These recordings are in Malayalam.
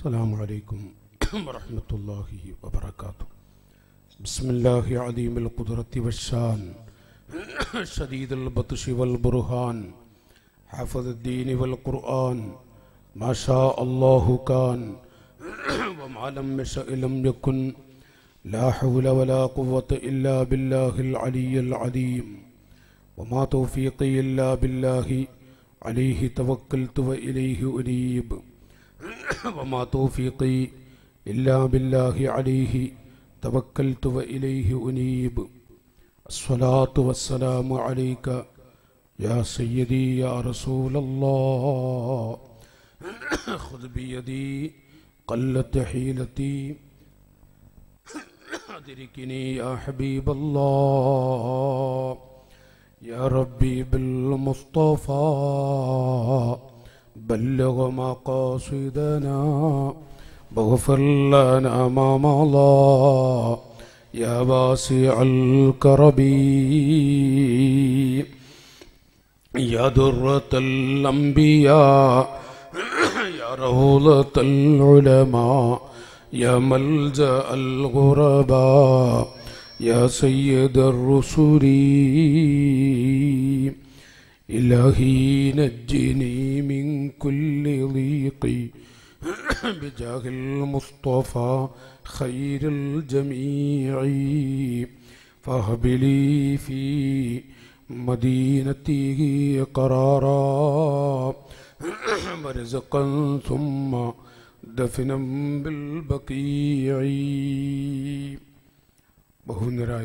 السلام عليكم ورحمة الله وبركاته بسم الله عظيم القدرة والشان شديد البطش والبرهان حافظ الدين والقرآن ما شاء الله كان وما لم يشأ لم يكن لا حول ولا قوة إلا بالله العلي العظيم وما توفيقي إلا بالله عليه توكلت وإليه أنيب وما توفيقي إلا بالله عليه توكلت وإليه أنيب الصلاة والسلام عليك يا سيدي يا رسول الله خذ بيدي قلت حيلتي أدركني يا حبيب الله يا ربي بالمصطفى بلغ مقاصدنا واغفر لنا ما مضى يا واسع الكرب يا درة الأنبياء يا روضة العلماء يا ملجأ الغرباء يا سيد الرسل إلهي نجني من كل ضيق بجاه المصطفى خير الجميع فهب لي في مدينته قرارا ورزقا ثم دفنا بالبقيع ബഹുനിരായ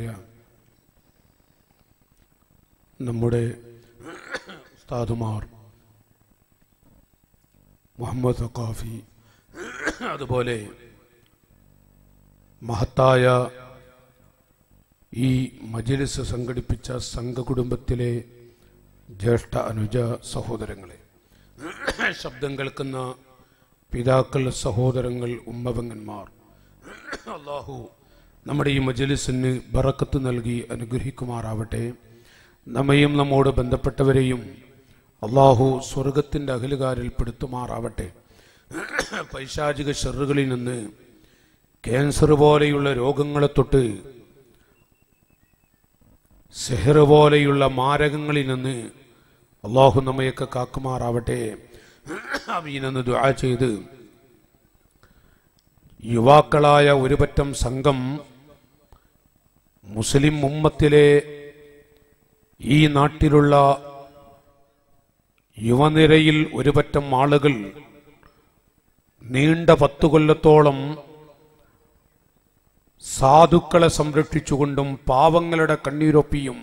നമ്മുടെ ഉസ്താദുമാർ മുഹമ്മദ് സഖാഫി അതുപോലെ മഹത്തായ ഈ മജിലിസ് സംഘടിപ്പിച്ച സംഘകുടുംബത്തിലെ ജ്യേഷ്ഠ അനുജ സഹോദരങ്ങളെ ശബ്ദം കേൾക്കുന്ന പിതാക്കൾ സഹോദരങ്ങൾ ഉമ്മവങ്ങന്മാർ അള്ളാഹു നമ്മുടെ ഈ മജലിസിന് ബറക്കത്ത് നൽകി അനുഗ്രഹിക്കുമാറാവട്ടെ നമ്മയും നമ്മോട് ബന്ധപ്പെട്ടവരെയും അള്ളാഹു സ്വർഗത്തിൻ്റെ അഖിലുകാരിൽ പെടുത്തുമാറാവട്ടെ പൈശാചിക ഷെറുകളിൽ നിന്ന് ക്യാൻസർ പോലെയുള്ള രോഗങ്ങളെ തൊട്ട് സെഹർ പോലെയുള്ള മാരകങ്ങളിൽ നിന്ന് അള്ളാഹു നമ്മയൊക്കെ കാക്കുമാറാവട്ടെ അമീനെന്ന് ദുആ ചെയ്ത് യുവാക്കളായ ഒരുപറ്റം സംഘം മുസ്ലിം ഉമ്മത്തിലെ ഈ നാട്ടിലുള്ള യുവനിരയിൽ ഒരുപറ്റം ആളുകൾ നീണ്ട പത്തു കൊല്ലത്തോളം സാധുക്കളെ സംരക്ഷിച്ചുകൊണ്ടും പാവങ്ങളുടെ കണ്ണീരൊപ്പിയും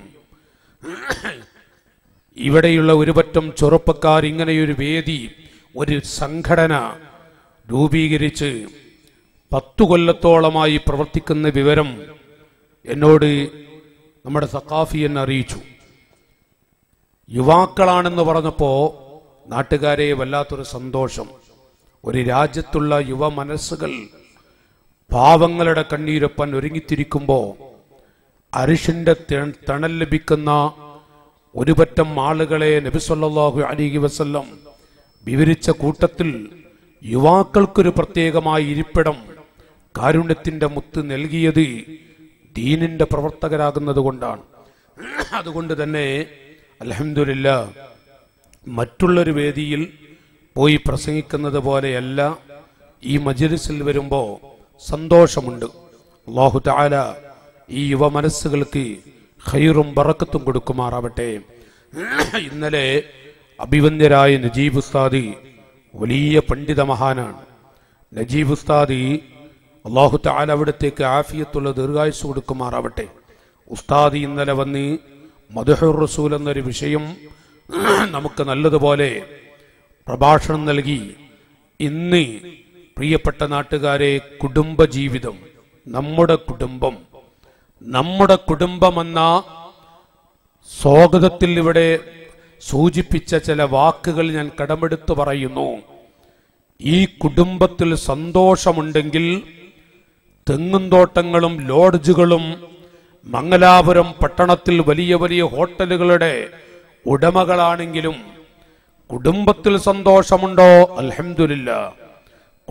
ഇവിടെയുള്ള ഒരുപറ്റം ചെറുപ്പക്കാർ ഇങ്ങനെയൊരു വേദി ഒരു സംഘടന രൂപീകരിച്ച് പത്തു കൊല്ലത്തോളമായി പ്രവർത്തിക്കുന്ന വിവരം എന്നോട് നമ്മുടെ സക്കാഫി എന്നെ അറിയിച്ചു യുവാക്കളാണെന്ന് പറഞ്ഞപ്പോൾ നാട്ടുകാരെ വല്ലാത്തൊരു സന്തോഷം ഒരു രാജ്യത്തുള്ള യുവ മനസ്സുകൾ പാവങ്ങളുടെ കണ്ണീരൊപ്പൻ ഒരുങ്ങിത്തിരിക്കുമ്പോൾ അരിഷിന്റെ തണൽ ലഭിക്കുന്ന ഒരു പറ്റം ആളുകളെ നബിസല്ലാഹു അലിഹി വസല്ലം വിവരിച്ച കൂട്ടത്തിൽ യുവാക്കൾക്കൊരു പ്രത്യേകമായ ഇരിപ്പിടം കാരുണ്യത്തിന്റെ മുത്ത് നൽകിയത് ദീനിന്റെ പ്രവർത്തകരാകുന്നത് കൊണ്ടാണ് അതുകൊണ്ട് തന്നെ അലഹമില്ല മറ്റുള്ളൊരു വേദിയിൽ പോയി പ്രസംഗിക്കുന്നത് പോലെയല്ല ഈ മജിലിസിൽ വരുമ്പോൾ സന്തോഷമുണ്ട് അള്ളാഹു താല ഈ യുവ മനസ്സുകൾക്ക് ഖൈറും ബറക്കത്തും കൊടുക്കുമാറാവട്ടെ ഇന്നലെ അഭിവന്ദ്യരായ നജീബ് ഉസ്താദി വലിയ പണ്ഡിത മഹാനാണ് നജീബ് ഉസ്താദി അള്ളാഹു താല അവിടത്തേക്ക് ആഫിയത്തുള്ള ദീർഘായുസ് കൊടുക്കുമാറാവട്ടെ ഉസ്താദി ഇന്നലെ വന്ന് മധുഹുർ റസൂൽ എന്നൊരു വിഷയം നമുക്ക് നല്ലതുപോലെ പ്രഭാഷണം നൽകി ഇന്ന് പ്രിയപ്പെട്ട നാട്ടുകാരെ കുടുംബജീവിതം നമ്മുടെ കുടുംബം നമ്മുടെ കുടുംബമെന്ന സ്വാഗതത്തിൽ ഇവിടെ സൂചിപ്പിച്ച ചില വാക്കുകൾ ഞാൻ കടമെടുത്ത് പറയുന്നു ഈ കുടുംബത്തിൽ സന്തോഷമുണ്ടെങ്കിൽ തെങ്ങുംതോട്ടങ്ങളും ലോഡ്ജുകളും മംഗലാപുരം പട്ടണത്തിൽ വലിയ വലിയ ഹോട്ടലുകളുടെ ഉടമകളാണെങ്കിലും കുടുംബത്തിൽ സന്തോഷമുണ്ടോ അൽഹംദുലില്ല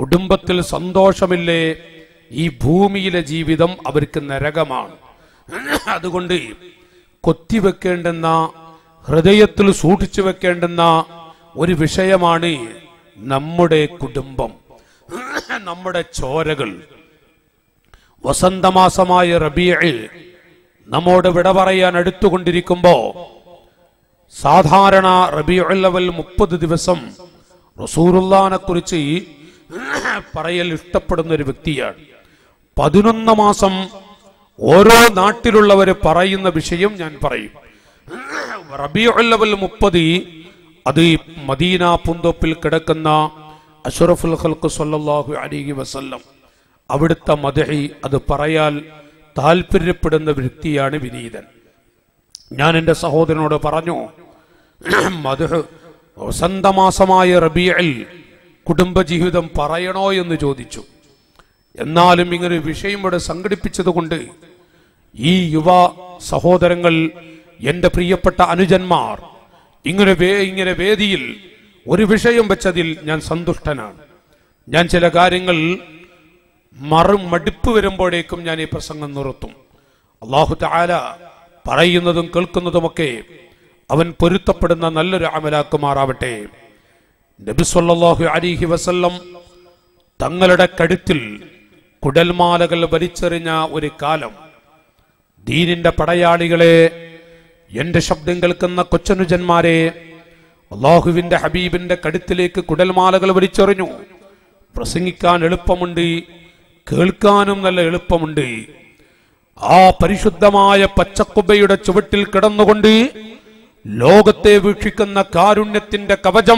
കുടുംബത്തിൽ സന്തോഷമില്ലേ ഈ ഭൂമിയിലെ ജീവിതം അവർക്ക് നരകമാണ് അതുകൊണ്ട് കൊത്തിവെക്കേണ്ടുന്ന ഹൃദയത്തിൽ സൂക്ഷിച്ചു വെക്കേണ്ടുന്ന ഒരു വിഷയമാണ് നമ്മുടെ കുടുംബം നമ്മുടെ ചോരകൾ വസന്തമാസമായ റബീഇൽ നമ്മോട് വിട പറയാൻ അടുത്തുകൊണ്ടിരിക്കുമ്പോ സാധാരണ റബീഉൽ അവൽ മുപ്പത് ദിവസം റസൂറുല്ലാനെ കുറിച്ച് പറയൽ ഇഷ്ടപ്പെടുന്ന ഒരു വ്യക്തിയാണ് പതിനൊന്ന് മാസം ഓരോ നാട്ടിലുള്ളവര് പറയുന്ന വിഷയം ഞാൻ പറയും റബീഉൽ അവൽ മുപ്പത് അത് ഈ മദീന പൂന്തോപ്പിൽ കിടക്കുന്ന അഷറഫുൽ ഖൽക്ക് സല്ലല്ലാഹു അലൈഹി വസല്ലം അവിടുത്തെ മദഹി അത് പറയാൻ താല്പര്യപ്പെടുന്ന വ്യക്തിയാണ് വിനീതൻ ഞാൻ എൻ്റെ സഹോദരനോട് പറഞ്ഞു മധു വസന്തമാസമായ റബീഅൽ കുടുംബജീവിതം പറയണോ എന്ന് ചോദിച്ചു എന്നാലും ഇങ്ങനെ ഒരു വിഷയം ഇവിടെ സംഘടിപ്പിച്ചതുകൊണ്ട് ഈ യുവ സഹോദരങ്ങൾ എൻ്റെ പ്രിയപ്പെട്ട അനുജന്മാർ ഇങ്ങനെ വേ ഇങ്ങനെ വേദിയിൽ ഒരു വിഷയം വെച്ചതിൽ ഞാൻ സന്തുഷ്ടനാണ് ഞാൻ ചില കാര്യങ്ങൾ മറു മടുപ്പ് വരുമ്പോഴേക്കും ഞാൻ ഈ പ്രസംഗം നിർത്തും അള്ളാഹു താല പറയുന്നതും കേൾക്കുന്നതുമൊക്കെ അവൻ പൊരുത്തപ്പെടുന്ന നല്ലൊരു അമലാക്കുമാറാവട്ടെ നബി സല്ലല്ലാഹു അലിഹി വസല്ലം തങ്ങളുടെ കഴുത്തിൽ കുടൽമാലകൾ വലിച്ചെറിഞ്ഞ ഒരു കാലം ദീനിന്റെ പടയാളികളെ എന്റെ ശബ്ദം കേൾക്കുന്ന കൊച്ചനുജന്മാരെ അള്ളാഹുവിന്റെ ഹബീബിന്റെ കഴുത്തിലേക്ക് കുടൽമാലകൾ വലിച്ചെറിഞ്ഞു പ്രസംഗിക്കാൻ എളുപ്പമുണ്ട് കേൾക്കാനും നല്ല എളുപ്പമുണ്ട് ആ പരിശുദ്ധമായ പച്ചക്കുബയുടെ ചുവട്ടിൽ കിടന്നുകൊണ്ട് ലോകത്തെ വീക്ഷിക്കുന്ന കാരുണ്യത്തിന്റെ കവചം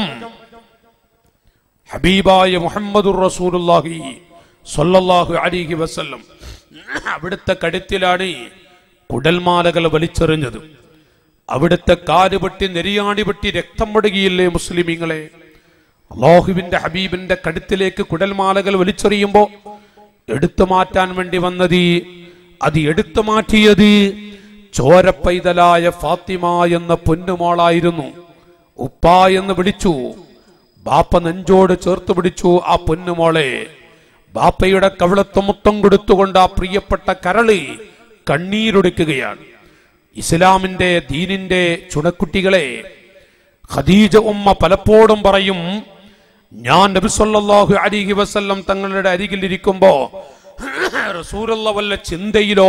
ഹബീബായ മുഹമ്മദുർ റസൂലുള്ളാഹി സ്വല്ലല്ലാഹു അലൈഹി വസല്ലം അവിടുത്തെ കഴുത്തിലാണ് കുടൽമാലകൾ വലിച്ചെറിഞ്ഞത് അവിടുത്തെ കാലുപെട്ടി നെരിയാണി വെട്ടി രക്തം മുടകിയില്ലേ മുസ്ലിമീങ്ങളെ അള്ളാഹുവിന്റെ ഹബീബിന്റെ കഴുത്തിലേക്ക് കുടൽമാലകൾ വലിച്ചെറിയുമ്പോ എടുത്തു മാറ്റാൻ വേണ്ടി വന്നത് അത് എടുത്തു മാറ്റിയത് ചോരപ്പൈതലായ ഫാത്തിമ എന്ന പൊന്നുമോളായിരുന്നു ഉപ്പ എന്ന് വിളിച്ചു ബാപ്പ നെഞ്ചോട് ചേർത്ത് പിടിച്ചു ആ പൊന്നുമോളെ ബാപ്പയുടെ കവിളത്ത് മുത്തം കൊടുത്തുകൊണ്ട് ആ പ്രിയപ്പെട്ട കരള് കണ്ണീരൊടുക്കുകയാണ് ഇസ്ലാമിന്റെ ദീനിന്റെ ചുണക്കുട്ടികളെ ഖദീജ ഉമ്മ പലപ്പോഴും പറയും ഞാൻ നബി സല്ലല്ലാഹു അലൈഹി വസല്ലം തങ്ങളുടെ അരികിൽ ഇരിക്കുമ്പോ റസൂലുള്ള വല്ല ചിന്തയിലോ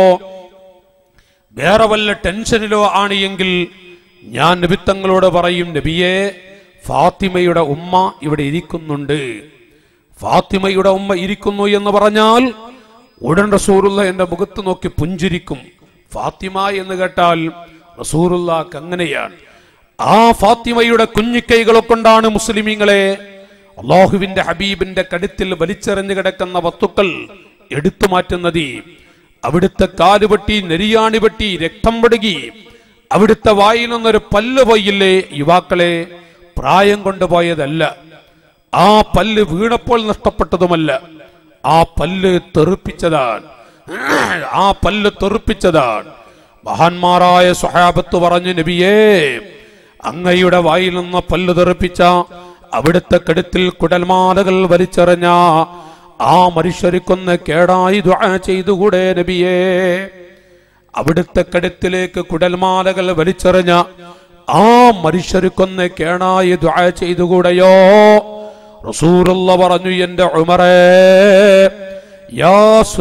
വേറെ വല്ല ടെൻഷനിലോ ആണ് എങ്കിൽ ഞാൻ നബിത്തങ്ങളോട് പറയും നബിയെ ഫാത്തിമയുടെ ഉമ്മ ഇവിടെ ഇരിക്കുന്നുണ്ട് ഫാത്തിമയുടെ ഉമ്മ ഇരിക്കുന്നു എന്ന് പറഞ്ഞാൽ ഉടൻ റസൂറുള്ള എന്റെ മുഖത്ത് നോക്കി പുഞ്ചിരിക്കും ഫാത്തിമ എന്ന് കേട്ടാൽ റസൂറുള്ളക്ക് അങ്ങനെയാണ് ആ ഫാത്തിമയുടെ കുഞ്ഞിക്കൈകളെ കൊണ്ടാണ് മുസ്ലിമീങ്ങളെ അള്ളാഹുവിന്റെ ഹബീബിന്റെ കടുത്തിൽ വലിച്ചെറിഞ്ഞു കിടക്കുന്ന വസ്തുക്കൾ എടുത്തു മാറ്റുന്നത് അവിടുത്തെ കാലുപെട്ടി നെരിയാണി വെട്ടി രക്തം പെടുകി അവിടുത്തെ വായിൽ നിന്നൊരു പല്ല് പോയില്ലേ യുവാക്കളെ പ്രായം കൊണ്ടുപോയതല്ല ആ പല്ല് വീണപ്പോൾ നഷ്ടപ്പെട്ടതുമല്ല ആ പല്ല് തെറിപ്പിച്ചതാണ് ആ പല്ല് തെറിപ്പിച്ചതാണ് മഹാന്മാരായ സ്വഹാബത്ത് പറഞ്ഞു നബിയേ അങ്ങയുടെ വായിൽ നിന്ന് പല്ല് തെറിപ്പിച്ച അവിടുത്തെ കടുത്തിൽ കുടൽമാലകൾ വലിച്ചെറിഞ്ഞ ആ മനുഷ്യർക്കൊന്ന് കേടായി ദുആ ചെയ്തുകൂടെ നബിയേ അവിടുത്തെ കടുത്തിലേക്ക് കുടൽമാലകൾ വലിച്ചെറിഞ്ഞ ആ മനുഷ്യർക്കൊന്ന് കേണായി ദുആ ചെയ്തുകൂടെയോ റസൂറുള്ള പറഞ്ഞു എന്റെ ഉമറേ യാ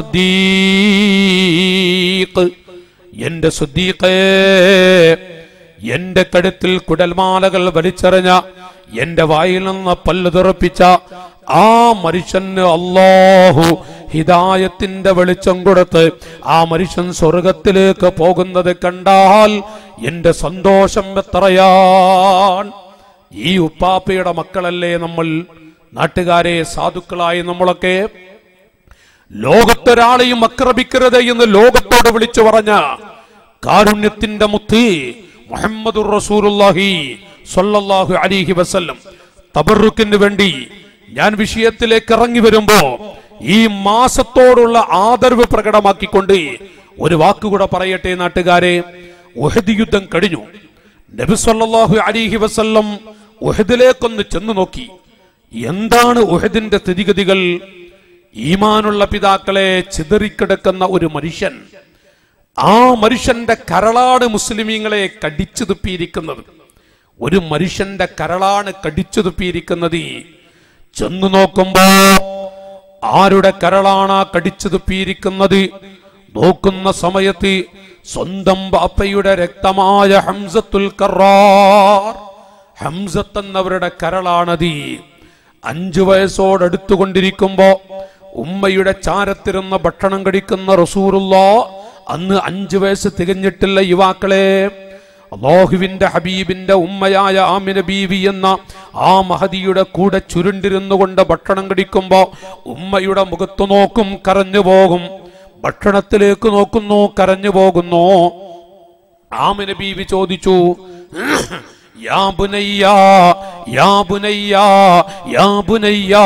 സുദ്ദീഖ് എന്റെ സുദ്ദീഖേ എന്റെ കടുത്തിൽ കുടൽമാലകൾ വലിച്ചെറിഞ്ഞ എന്റെ വായിൽ നിന്ന് പല്ല് തെറിപ്പിച്ച ആ മനുഷ്യന് അള്ളാഹു ഹിദായത്തിന്റെ വെളിച്ചം കൊടുത്ത് ആ മനുഷ്യൻ സ്വർഗത്തിലേക്ക് പോകുന്നത് കണ്ടാൽ എന്റെ സന്തോഷം എത്രയാൻ ഈ ഉപ്പാപ്പയുടെ മക്കളല്ലേ നമ്മൾ നാട്ടുകാരെ സാധുക്കളായി നമ്മളൊക്കെ ലോകത്തൊരാളെയും ആക്രമിക്കരുത് എന്ന് ലോകത്തോട് വിളിച്ചു പറഞ്ഞ കാരുണ്യത്തിന്റെ മുത്ത് മുഹമ്മദുർ റസൂലുള്ളാഹി സ്വല്ലല്ലാഹു അലൈഹി വസല്ലം തബറുക്കിന് വേണ്ടി ഞാൻ വിഷയത്തിലേക്ക് ഇറങ്ങി വരുമ്പോ ഈ മാസത്തോടുള്ള ആദരവ് പ്രകടമാക്കിക്കൊണ്ട് ഒരു വാക്കുകൂടെ പറയട്ടെ നാട്ടുകാരെ ഉഹദ് യുദ്ധം കഴിഞ്ഞു നബി സല്ലല്ലാഹു അലൈഹി വസല്ലം ഉഹദിലേക്കൊന്ന് ചെന്നു നോക്കി എന്താണ് ഉഹദിന്റെ സ്ഥിതിഗതികൾ ഈമാനുള്ള പിതാക്കളെ ചിതറിക്കിടക്കുന്ന ഒരു മനുഷ്യൻ ആ മനുഷ്യന്റെ കരളാണ് മുസ്ലിമീങ്ങളെ കടിച്ചു തുപ്പിയിരിക്കുന്നത് ഒരു മനുഷ്യന്റെ കരളാണ് കടിച്ചു തുപ്പിയിരിക്കുന്നത് ചെന്നു നോക്കുമ്പോ ആരുടെ കരളാണ് ആ കടിച്ചു തുപ്പിയിരിക്കുന്നത് നോക്കുന്ന സമയത്ത് സ്വന്തം ബാപ്പയുടെ രക്തമായ ഹംസത്തുൽ കറാർ ഹംസത്ത് എന്നവരുടെ കരളാണത് അഞ്ചു വയസ്സോടടുത്തുകൊണ്ടിരിക്കുമ്പോ ഉമ്മയുടെ ചാരത്തിരുന്ന ഭക്ഷണം കഴിക്കുന്ന റസൂറുള്ള അന്ന് അഞ്ചു വയസ്സ് തികഞ്ഞിട്ടില്ല യുവാക്കളെ അള്ളാഹുവിന്റെ ഹബീബിന്റെ ഉമ്മയായ ആമിന ബീവി എന്ന ആ മഹദിയുടെ കൂടെ ചുരുണ്ടിരുന്നു കൊണ്ട് ഭക്ഷണം കഴിക്കുമ്പോ ഉമ്മയുടെ മുഖത്ത് നോക്കും കരഞ്ഞു പോകും ഭക്ഷണത്തിലേക്ക് നോക്കുന്നു കരഞ്ഞു പോകുന്നു ആമിന ബീവി ചോദിച്ചു യാ ബുനയ്യ യാ ബുനയ്യ യാ ബുനയ്യ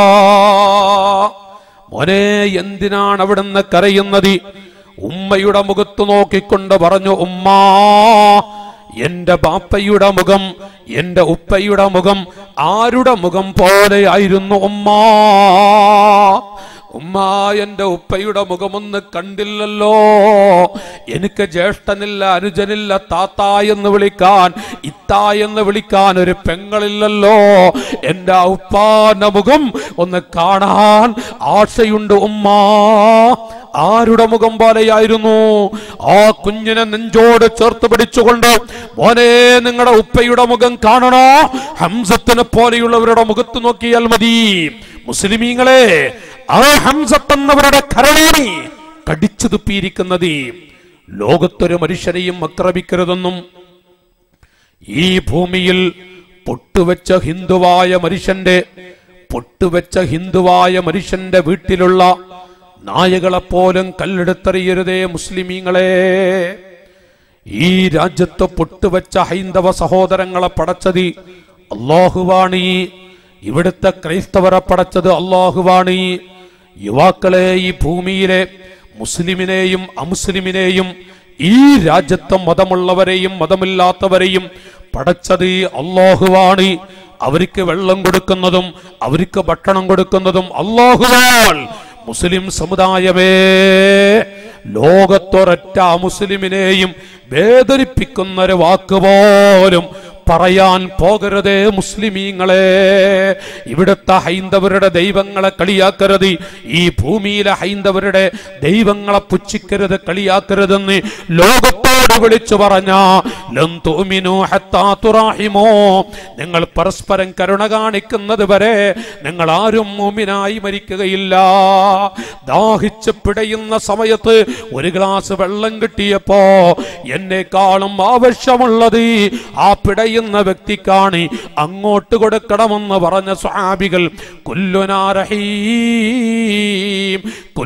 മോനെ എന്തിനാണ് അവിടുന്ന് കരയുന്നത് ഉമ്മയുടെ മുഖത്ത് നോക്കിക്കൊണ്ട് പറഞ്ഞു ഉമ്മാ എന്റെ ബാപ്പയുടെ മുഖം എന്റെ ഉപ്പയുടെ മുഖം ആരുടെ മുഖം പോലെയായിരുന്നു ഉമ്മാ ഉമ്മ എന്റെ ഉപ്പയുടെ മുഖമൊന്ന് കണ്ടില്ലല്ലോ എനിക്ക് ജ്യേഷ്ഠനില്ല അനുജനില്ല താത്ത എന്ന് വിളിക്കാൻ ഇത്ത എന്ന് വിളിക്കാൻ ഒരു പെങ്ങളില്ലല്ലോ എന്റെ ഉപ്പാന്റെ മുഖം ഒന്ന് കാണാൻ ആശയുണ്ട് ഉമ്മ ആരുടെ മുഖം പോലെയായിരുന്നു ആ കുഞ്ഞിനെ നെഞ്ചോട് ചേർത്ത് പിടിച്ചുകൊണ്ട് മോനെ നിങ്ങളുടെ ഉപ്പയുടെ മുഖം കാണണോ ഹംസത്തിനെ പോലെയുള്ളവരുടെ മുഖത്ത് നോക്കിയാൽ മതി മുസ്ലിമീങ്ങളെ ആ ഹംസത്തെന്നവരുടെ കരളാണ് കടിച്ചു തുപ്പിയിരിക്കുന്നത് ലോകത്തൊരു മനുഷ്യനെയും ആക്രമിക്കരുതെന്നും ഈ ഭൂമിയിൽ പൊട്ടുവെച്ച ഹിന്ദുവായ മനുഷ്യന്റെ പൊട്ടുവെച്ച ഹിന്ദുവായ മനുഷ്യന്റെ വീട്ടിലുള്ള നായകളെപ്പോലും കല്ലെടുത്തെറിയരുതേ മുസ്ലിമീങ്ങളെ ഈ രാജ്യത്ത് പൊട്ടുവെച്ച ഹൈന്ദവ സഹോദരങ്ങളെ പടച്ചത് അള്ളാഹുവാണി ഇവിടുത്തെ ക്രൈസ്തവരെ പടച്ചത് അള്ളാഹുവാണി യുവാക്കളെ ഈ ഭൂമിയിലെ മുസ്ലിമിനെയും അമുസ്ലിമിനെയും ഈ രാജ്യത്തെ മതമുള്ളവരെയും മതമില്ലാത്തവരെയും പടച്ചത് അള്ളാഹുവാണ് അവർക്ക് വെള്ളം കൊടുക്കുന്നതും അവർക്ക് ഭക്ഷണം കൊടുക്കുന്നതും അള്ളാഹുവാൻ മുസ്ലിം സമുദായമേ ലോകത്തൊരൊറ്റ മുസ്ലിമിനെയും വേദനിപ്പിക്കുന്ന ഒരു വാക്ക് പോലും പറയാൻ പോകരുതേ മുസ്ലിമീങ്ങളെ ഇവിടുത്തെ ഹൈന്ദവരുടെ ദൈവങ്ങളെ കളിയാക്കരുത് ഈ ഭൂമിയിലെ ഹൈന്ദവരുടെ ദൈവങ്ങളെ പുച്ഛിക്കരുത് കളിയാക്കരുതെന്ന് ലോകത്തോട് വിളിച്ചു പറഞ്ഞ ലം തുഅ്മിനൂ ഹത്താ തുറാഹിമോ നിങ്ങൾ പരസ്പരം കരുണ കാണിക്കുന്നത് വരെ നിങ്ങൾ ആരും മുമിനായി മരിക്കുകയില്ല ദാഹിച്ച് പിടയുന്ന സമയത്ത് ഒരു ഗ്ലാസ് വെള്ളം കിട്ടിയപ്പോ എന്നെക്കാളും ആവശ്യമുള്ളത് ആ പിടയുന്ന വ്യക്തിക്കാണ് അങ്ങോട്ട് കൊടുക്കണമെന്ന് പറഞ്ഞ സ്വാബികൾ കുല്ലുനാരഹീം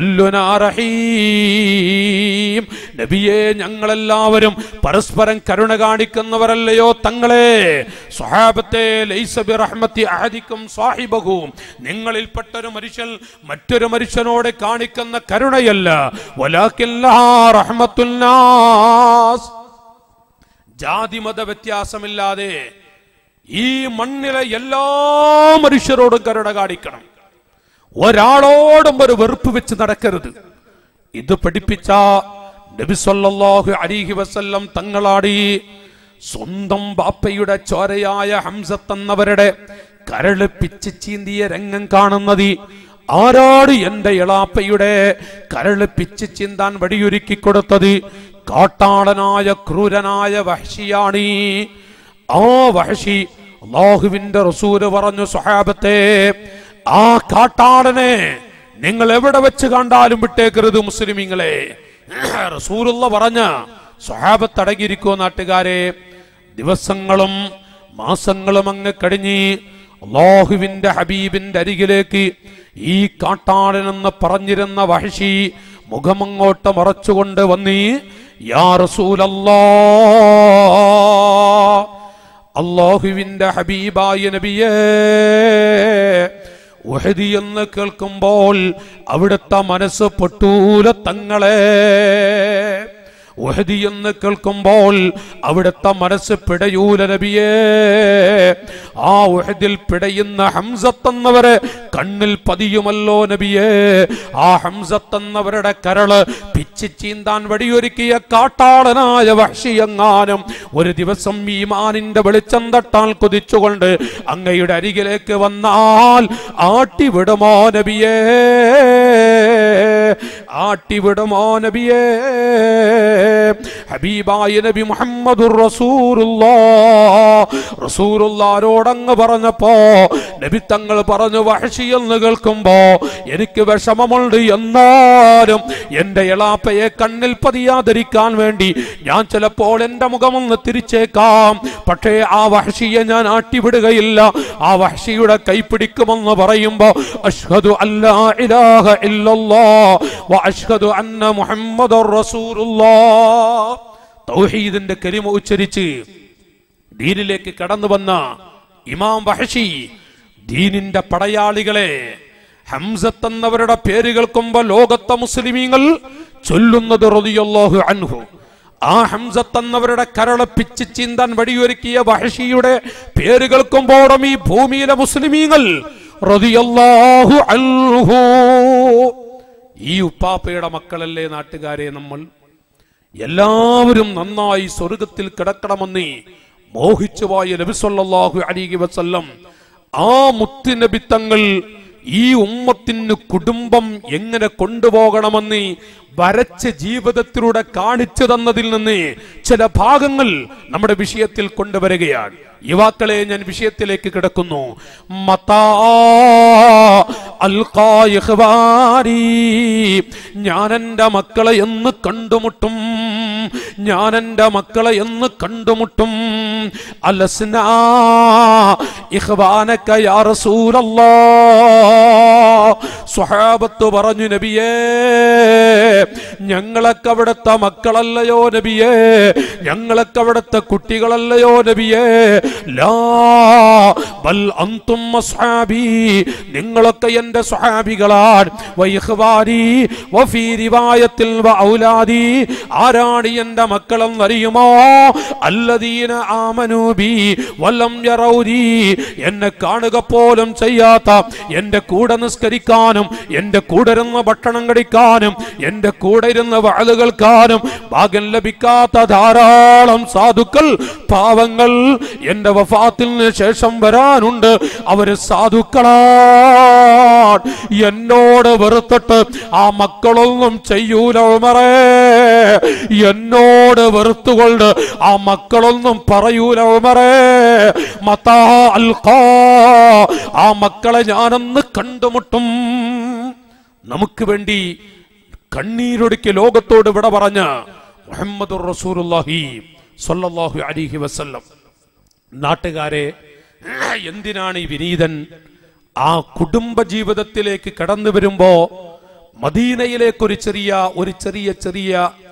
കുല്ലുനാരഹീം നബിയെ ഞങ്ങളെല്ലാവരും പരസ്പരം കരുണ കാണിക്കുന്നവരല്ലയോ തങ്ങളെ സ്വഹാബത്തെ ലൈസബി റഹ്മത്തി അഹദിക്കും സാഹിബഹും നിങ്ങളിൽപ്പെട്ട ഒരു മനുഷ്യൻ മറ്റൊരു മനുഷ്യനോട് കാണിക്കുന്ന കരുണയല്ല വലാക്കില്ലാ റഹ്മത്തുന്നാസ് ജാതിമത വ്യത്യാസമില്ലാതെ ഈ മണ്ണിലെ എല്ലാ മനുഷ്യരോടും കരുണ കാണിക്കണം ഒരാളോടും ഒരു വെറുപ്പ് വെച്ച് നടക്കരുത് ഇത് പഠിപ്പിച്ച നബിസൊല്ലാഹു അലിഹി വസല്ലം തങ്ങളാടി സ്വന്തം ബാപ്പയുടെ ചോരയായ ഹംസത്തെന്നവരുടെ കരള് പിച്ച് ചീന്തിയ രംഗം കാണുന്നത് ആരാട് എന്റെ ഇളാപ്പയുടെ കരള് പിച്ച് ചീന്താൻ വടിയൊരുക്കി കൊടുത്തത് കാട്ടാളനായ ക്രൂരനായ വഹ്ഷിയാണീ ആ വഹഷി അള്ളാഹുവിന്റെ റസൂല് പറഞ്ഞു സ്വഹാബത്തെ ആ കാട്ടാടനെ നിങ്ങൾ എവിടെ വെച്ച് കണ്ടാലും വിട്ടേക്കരുത് മുസ്ലിമീങ്ങളെ റസൂലുള്ള പറഞ്ഞ സ്വഹാബത്ത് അടങ്ങിയിരിക്കുമോ നാട്ടുകാരെ ദിവസങ്ങളും മാസങ്ങളും അങ്ങ് കഴിഞ്ഞ് അള്ളാഹുവിന്റെ ഹബീബിന്റെ അരികിലേക്ക് ഈ കാട്ടാടനെന്ന് പറഞ്ഞിരുന്ന വഹഷി മുഖമങ്ങോട്ട് മറച്ചുകൊണ്ട് വന്നീ യാ റസൂലല്ലാ അള്ളാഹുവിന്റെ ഹബീബായ നബിയേ ഉഹദി എന്ന് കേൾക്കുമ്പോൾ അവിടുത്തെ മനസ്സ് പൊട്ടൂല തങ്ങളെ ഉഹദി എന്ന് കേൾക്കുമ്പോൾ അവിടുത്തെ മനസ്സ് പിടയൂല നബിയേ ആ ഉഹദിൽ പിടയുന്ന ഹംസത്തെന്നവരെ കണ്ണിൽ പതിയുമല്ലോ നബിയേ ആ ഹംസത്തെന്നവരുടെ കരള് പിച്ചി ചീന്താൻ വടിയൊരുക്കിയ കാട്ടാളനായ വഹ്ഷിയെങ്ങാനും ഒരു ദിവസം ഈമാനിന്റെ വെളിച്ചം തട്ടാൻ കൊതിച്ചുകൊണ്ട് അങ്ങയുടെ അരികിലേക്ക് വന്നാൽ ആട്ടിവിടുമോ നബിയേ ആട്ടിവിടുമോ നബിയേ ഹബീബായ നബി മുഹമ്മദുർ റസൂറുല്ലാ റസൂറുല്ലാരോടങ്ങ് പറഞ്ഞപ്പോ നബി തങ്ങൾ പറഞ്ഞു വഹഷി എന്ന് കേൾക്കുമ്പോ എനിക്ക് വിഷമമുണ്ട് എന്നാലും എന്റെ ഇളാപ്പയെ കണ്ണിൽ പതിയാതിരിക്കാൻ വേണ്ടി ഞാൻ ചിലപ്പോൾ എന്റെ മുഖമൊന്ന് തിരിച്ചേക്കാം പക്ഷേ ആ വഹഷിയെ ഞാൻ ആട്ടിവിടുകയില്ല ആ വഹഷിയുടെ കൈ പിടിക്കുമെന്ന് പറയുമ്പോ അഷ്ഹദു അല്ലാ ഇലാഹ ഇല്ലല്ലാ വ അഷ്ഹദു അന്ന മുഹമ്മദുർ റസൂലുള്ളാ തൗഹീദിന്റെ കലിമ ഉച്ചരിച്ച് ദീനിലേക്ക് കടന്നു വന്ന ഇമാം വഹഷി ദീനിന്റെ പടയാളികളെ ഹംസത്ത് എന്നവരുടെ പേര് കേൾക്കുമ്പോ ലോകത്തെ മുസ്ലിമീങ്ങൾ ചൊല്ലുന്നത് റളിയല്ലാഹു അൻഹു ആ ഹംസത്ത് എന്നവരുടെ കരള് പിച്ച് ചീന്താൻ വടിയൊരുക്കിയ വഹഷിയുടെ പേര് കേൾക്കുമ്പോഴും ഈ ഭൂമിയിലെ മുസ്ലിമീങ്ങൾ റളിയല്ലാഹു അൻഹു ഈ ഉപ്പാപ്പയുടെ മക്കളല്ലേ നാട്ടുകാരെ നമ്മൾ എല്ലാവരും നന്നായി സ്വർഗത്തിൽ കിടക്കണമെന്ന് മോഹിച്ചുപോയ നബിസൊല്ലാഹു അലിഹി വസല്ലം ആ മുത്തുനബി തങ്ങൾ ഈ ഉമ്മത്തിന് കുടുംബം എങ്ങനെ കൊണ്ടുപോകണമെന്ന് വരച്ച ജീവിതത്തിലൂടെ കാണിച്ചു തന്നതിൽ നിന്ന് ചില ഭാഗങ്ങൾ നമ്മുടെ വിഷയത്തിൽ കൊണ്ടുവരികയാണ് യുവാക്കളെ ഞാൻ വിഷയത്തിലേക്ക് കിടക്കുന്നു മതാ അൽഖാ ഇഖ്വാനി. ഞാൻ എൻ്റെ മക്കളെ എന്ന് കണ്ടുമുട്ടും ഞാൻ എൻ്റെ മക്കളെ എന്ന് കണ്ടുമുട്ടും അലസ്ന ഇഖ്വാനക യാ റസൂലല്ലാ സ്വഹാബത്ത് പറഞ്ഞു നബിയേ ഞങ്ങളൊക്കെ അവിടുത്തെ മക്കളല്ലയോ നബിയേ ഞങ്ങളൊക്കെ അവിടുത്തെ കുട്ടികളല്ലയോ നബിയേ ലാ ബൽ അന്തും അസ്ഹാബി നിങ്ങളൊക്കെ എൻ്റെ സ്വഹാബികളാണ് വൈഹ്വാനി വഫീ റിവായത്തിൽ വ ഔലാദി ആരാണ് എൻ്റെ മക്കളെന്നറിയുമോ അല്ലദീന ആമനൂബി വലം യറൗരി എന്നെ കാണുക പോലും ചെയ്യാത്ത എൻ്റെ കൂടെ നിസ്കരിക്കാനും എൻ്റെ കൂടെ ഇരുന്ന് ഭക്ഷണം കഴിക്കാനും എൻ്റെ കൂടെ ഇരുന്ന് വാഴ കേൾക്കാനും ഭാഗ്യം ലഭിക്കാത്ത ധാരാളം സാധുക്കൾ പാവങ്ങൾ എൻ്റെ വഫാത്തിന് ശേഷം വരാനുണ്ട് അവര് സാധുക്കളാണ് എന്നോട് വെറുത്തിട്ട് ആ മക്കളൊന്നും ചെയ്യൂല ഉമറേ എന്നോട് വെറുത്തുകൊണ്ട് ആ മക്കളൊന്നും പറയൂല ഉമറേ മത്താ അൽഖാ ആ മക്കളെ ഞാനൊന്ന് കണ്ടുമുട്ടും നമുക്ക് വേണ്ടി കണ്ണീരൊടുക്കി ലോകത്തോട് വിട പറഞ്ഞ മുഹമ്മദ് റസൂലുള്ളാഹി സ്വല്ലല്ലാഹു അലൈഹി വസല്ലം നാട്ടുകാരെ എന്തിനാണ് ഈ വിനീതൻ ആ കുടുംബ ജീവിതത്തിലേക്ക് കടന്നു വരുമ്പോ മദീനയിലേക്ക് ഒരു ചെറിയ ഒരു ചെറിയ ചെറിയ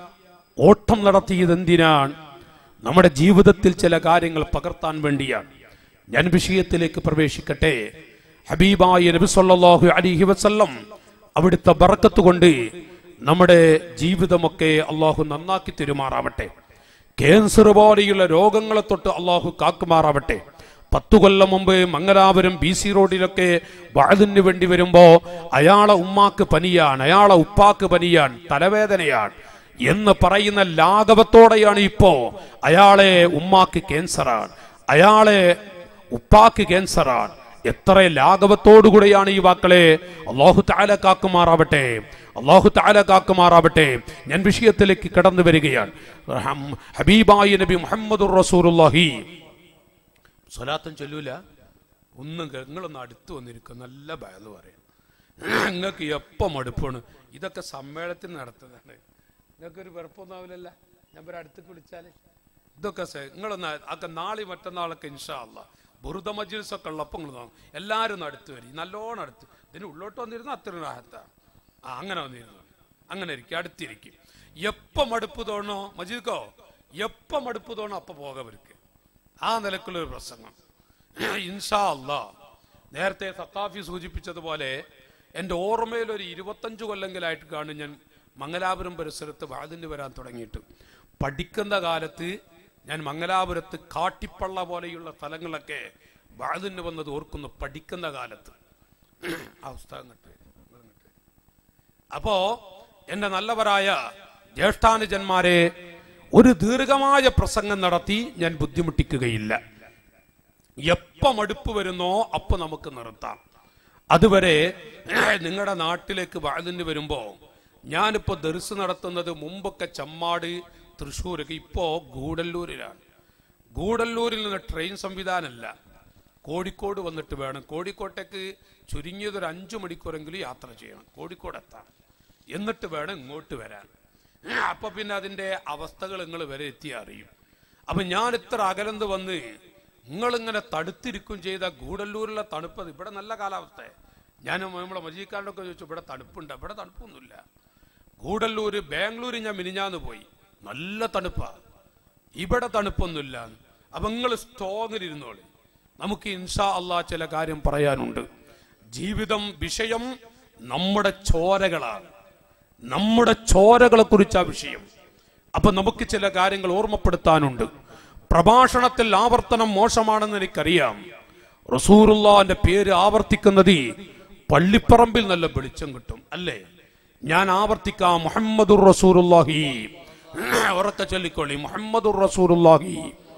ഓട്ടം നടത്തിയത് എന്തിനാണ് നമ്മുടെ ജീവിതത്തിൽ ചില കാര്യങ്ങൾ പകർത്താൻ വേണ്ടിയാണ് ഞാൻ വിഷയത്തിലേക്ക് പ്രവേശിക്കട്ടെ ഹബീബായ നബി സല്ലല്ലാഹു അലൈഹി വസല്ലം അവിടുത്തെ ബറക്കത്ത് കൊണ്ട് നമ്മുടെ ജീവിതമൊക്കെ അള്ളാഹു നന്നാക്കി തെരുമാറാവട്ടെ ക്യാൻസർ പോലെയുള്ള രോഗങ്ങളെ തൊട്ട് അള്ളാഹു കാക്കുമാറാവട്ടെ പത്തു കൊല്ലം മുമ്പ് മംഗലാപുരം ബി സി റോഡിലൊക്കെ വഴുതിന് വേണ്ടി വരുമ്പോ അയാളെ ഉമ്മാക്ക് പനിയാണ് അയാളെ ഉപ്പാക്ക് പനിയാണ് തലവേദനയാണ് എന്ന് പറയുന്ന ലാഘവത്തോടെയാണ് ഇപ്പോ അയാളെ ഉമ്മാക്ക് ക്യാൻസറാണ് അയാളെ ഉപ്പാക്ക് ക്യാൻസറാണ് എത്ര ലാഘവത്തോടുകൂടെയാണ് ഈ വാക്കളെ അള്ളാഹു താല കാക്കുമാറാവട്ടെ അള്ളാഹു താല കാക്കുമാറാവട്ടെ ഞാൻ വിഷയത്തിലേക്ക് കടന്നു വരികയാണ് ഹം- ഹബീബായ നബി മുഹമ്മദ് റസൂലുള്ളാഹി സ്വലാത്തും ചൊല്ലൂല ഒന്നും കേ- നിങ്ങളൊന്ന് അടുത്ത് വന്നിരിക്കും നല്ല ഭയത് പറയും നിങ്ങൾക്ക് എപ്പം മടുപ്പാണ് ഇതൊക്കെ സമ്മേളനത്തിന് നടത്തുന്നതാണ് നിങ്ങൾക്ക് ഒരു വെറുപ്പൊന്നും ആവില്ലല്ല ഞാൻ ഒരു അടുത്തേക്ക് വിളിച്ചാൽ ഇതൊക്കെ സെ- നിങ്ങളൊന്ന് ഒക്കെ നാളെ മറ്റന്നാളൊക്കെ ഇൻഷാ അല്ല ബുറുദ മജ്ലിസ് ഒക്കെ ഉള്ളപ്പോൾ നിങ്ങൾ നോക്കും എല്ലാവരും ഒന്ന് അടുത്ത് വരും നല്ലോണം അടുത്ത് ഇതിന് ഉള്ളോട്ട് വന്നിരുന്ന അത്ര റാഹത്താണ് ആ അങ്ങനെ വന്നിരുന്നു അങ്ങനെ ഇരിക്കും അടുത്തിരിക്കും എപ്പം മടുപ്പ് തോന്നോ മജീദ്ക്കോ എപ്പം മടുപ്പ് തോന്നോ അപ്പൊ പോകവർക്ക് ആ നിലക്കുള്ള ഒരു പ്രസംഗം ഇൻഷാ അല്ലാ നേരത്തെ സത്താഫി സൂചിപ്പിച്ചതുപോലെ എൻ്റെ ഓർമ്മയിൽ ഒരു ഇരുപത്തഞ്ച് കൊല്ലെങ്കിലായിട്ട് കാണും ഞാൻ മംഗലാപുരം പരിസരത്ത് വാതിന് വരാൻ തുടങ്ങിയിട്ട് പഠിക്കുന്ന കാലത്ത് ഞാൻ മംഗലാപുരത്ത് കാട്ടിപ്പള്ള പോലെയുള്ള സ്ഥലങ്ങളൊക്കെ വാതിന് വന്നത് ഓർക്കുന്നു പഠിക്കുന്ന കാലത്ത് അവസ്ഥ അങ്ങട്ട് അങ്ങട്ട്. അപ്പോ എന്റെ നല്ലവരായ ജ്യേഷ്ഠാനുജന്മാരെ ഒരു ദീർഘമായ പ്രസംഗം നടത്തി ഞാൻ ബുദ്ധിമുട്ടിക്കുകയില്ല എപ്പോ മടുപ്പ് വരുന്നോ അപ്പൊ നമുക്ക് നിർത്താം അതുവരെ നിങ്ങളുടെ നാട്ടിലേക്ക് വാതിന് വരുമ്പോ ഞാനിപ്പോ ദർസ് നടത്തുന്നത് മുമ്പൊക്കെ ചമ്മാട് തൃശ്ശൂരൊക്കെ ഇപ്പോ ഗൂഡല്ലൂരിലാണ് ഗൂഡല്ലൂരിൽ നിന്ന് ട്രെയിൻ സംവിധാനമല്ല കോഴിക്കോട് വന്നിട്ട് വേണം കോഴിക്കോട്ടേക്ക് ചുരുങ്ങിയത് ഒരു അഞ്ചു മണിക്കൂറെങ്കിലും യാത്ര ചെയ്യണം കോഴിക്കോട് എത്താൻ എന്നിട്ട് വേണം ഇങ്ങോട്ട് വരാൻ അപ്പൊ പിന്നെ അതിന്റെ അവസ്ഥകൾ നിങ്ങൾ വരെ എത്തി അറിയും അപ്പൊ ഞാൻ ഇത്ര അകലന്ന് വന്ന് നിങ്ങളിങ്ങനെ തടുത്തിരിക്കും ചെയ്ത ഗൂഡല്ലൂരിലെ തണുപ്പ് ഇവിടെ നല്ല കാലാവസ്ഥ ഞാൻ നമ്മളെ മജീക്കാരനൊക്കെ ചോദിച്ചു ഇവിടെ തണുപ്പുണ്ട് ഇവിടെ തണുപ്പൊന്നുമില്ല ഗൂഡല്ലൂര് ബാംഗ്ലൂര് ഞാൻ മിനിഞ്ഞാന്ന് പോയി നല്ല തണുപ്പാ ഇവിടെ തണുപ്പൊന്നുമില്ല അപ്പൊ നിങ്ങൾ സ്ട്രോങ്ങിലിരുന്നോളി നമുക്ക് ഇൻഷാ അള്ളാ ചില കാര്യം പറയാനുണ്ട് ജീവിതം വിഷയം നമ്മുടെ ചോരകളാണ് നമ്മുടെ ചോരകളെ കുറിച്ചാ വിഷയം അപ്പൊ നമുക്ക് ചില കാര്യങ്ങൾ ഓർമ്മപ്പെടുത്താനുണ്ട് പ്രഭാഷണത്തിൽ ആവർത്തനം മോശമാണെന്ന് എനിക്കറിയാം റസൂറുല്ലാന്റെ പേര് ആവർത്തിക്കുന്നത് പള്ളിപ്പറമ്പിൽ നല്ല വെളിച്ചം കിട്ടും അല്ലേ ഞാൻ ആവർത്തിക്കാം മുഹമ്മദുർ റസൂറുല്ലാഹി ഉറക്കെ ചൊല്ലിക്കൊള്ളി മുഹമ്മദുർ റസൂറുല്ലാഹി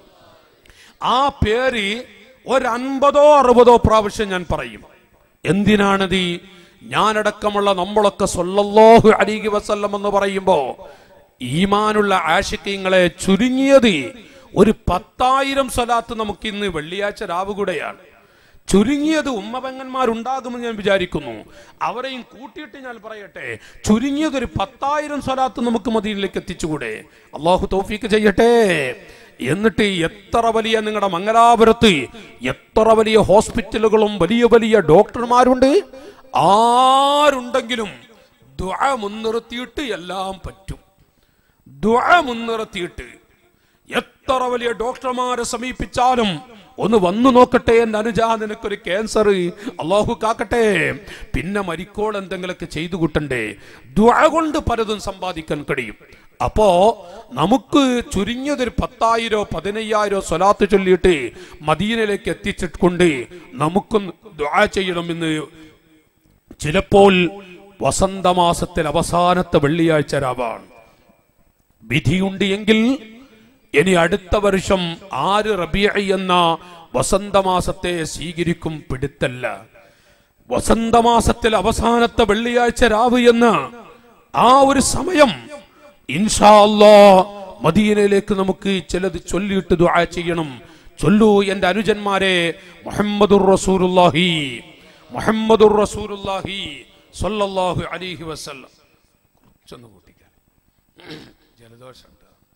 ആ പേര് ഒരു അൻപതോ അറുപതോ പ്രാവശ്യം ഞാൻ പറയും എന്തിനാണിത് ഞാനടക്കമുള്ള നമ്മളൊക്കെ സൊല്ലല്ലാഹു അലൈഹി വസല്ലം എന്ന് പറയുമ്പോ ഈമാനുള്ള ആശിക്യങ്ങളെ ചുരുങ്ങിയത് ഒരു പത്തായിരം സ്വലാത്ത് നമുക്ക് ഇന്ന് വെള്ളിയാഴ്ച രാവ് കൂടെയാണ് ചുരുങ്ങിയത് ഉമ്മപെങ്ങന്മാരുണ്ടാകുമെന്ന് ഞാൻ വിചാരിക്കുന്നു അവരെയും കൂട്ടിയിട്ട് ഞാൻ പറയട്ടെ ചുരുങ്ങിയത് ഒരു പത്തായിരം സ്വലാത്ത് നമുക്ക് മദീനിലേക്ക് എത്തിച്ചുകൂടെ അള്ളാഹു തൗഫീക്ക് ചെയ്യട്ടെ എന്നിട്ട് എത്ര വലിയ നിങ്ങളുടെ മംഗലാപുരത്ത് എത്ര വലിയ ഹോസ്പിറ്റലുകളും വലിയ വലിയ ഡോക്ടർമാരുണ്ട് ആരുണ്ടെങ്കിലും ദുആ മുൻനിർത്തിയിട്ട് എല്ലാം പറ്റും ദുആ മുൻനിർത്തിയിട്ട് എത്ര വലിയ ഡോക്ടർമാരെ സമീപിച്ചാലും ഒന്ന് വന്നു നോക്കട്ടെ എന്റെ അനുജാ നിനക്കൊരു ക്യാൻസർ അള്ളാഹു കാക്കട്ടെ പിന്നെ മരിക്കോൾ എന്തെങ്കിലുമൊക്കെ ചെയ്തു കൂട്ടണ്ടേ ദുആ കൊണ്ട് പലതും സമ്പാദിക്കാൻ കഴിയും അപ്പോ നമുക്ക് ചുരുങ്ങിയതൊരു പത്തായിരോ പതിനയ്യായിരോ സ്വലാത്ത് ചൊല്ലിയിട്ട് മദീനയിലേക്ക് എത്തിച്ചിട്ടുണ്ട് നമുക്കൊന്ന് ദുആ ചെയ്യണമെന്ന് ചിലപ്പോൾ വസന്തമാസത്തിൽ അവസാനത്തെ വെള്ളിയാഴ്ച രാവാണ് വിധിയുണ്ട് എങ്കിൽ ഇനി അടുത്ത വർഷം ആര് റബിയ എന്ന വസന്തമാസത്തെ സ്വീകരിക്കും പിടുത്തല്ല വസന്തമാസത്തിൽ അവസാനത്തെ വെള്ളിയാഴ്ച രാവ് എന്ന ആ ഒരു സമയം ഇൻഷാ അല്ലാ മദീനയിലേക്ക് നമുക്ക് ചിലത് ചൊല്ലിയിട്ട് ദുആ ചെയ്യണം ചൊല്ലൂ എന്റെ അനുജന്മാരെ മുഹമ്മദുർ റസൂലുള്ളാഹി മുഹമ്മദുർ റസൂലുള്ളാഹി സ്വല്ലല്ലാഹു അലൈഹി വസല്ലം കുറച്ചൊന്ന് കൂട്ടിക്കാൻ ജലദോഷമുണ്ട്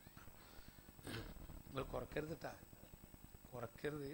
നിങ്ങൾ കുറക്കരുത് ട്ടാ. കുറക്കരുത്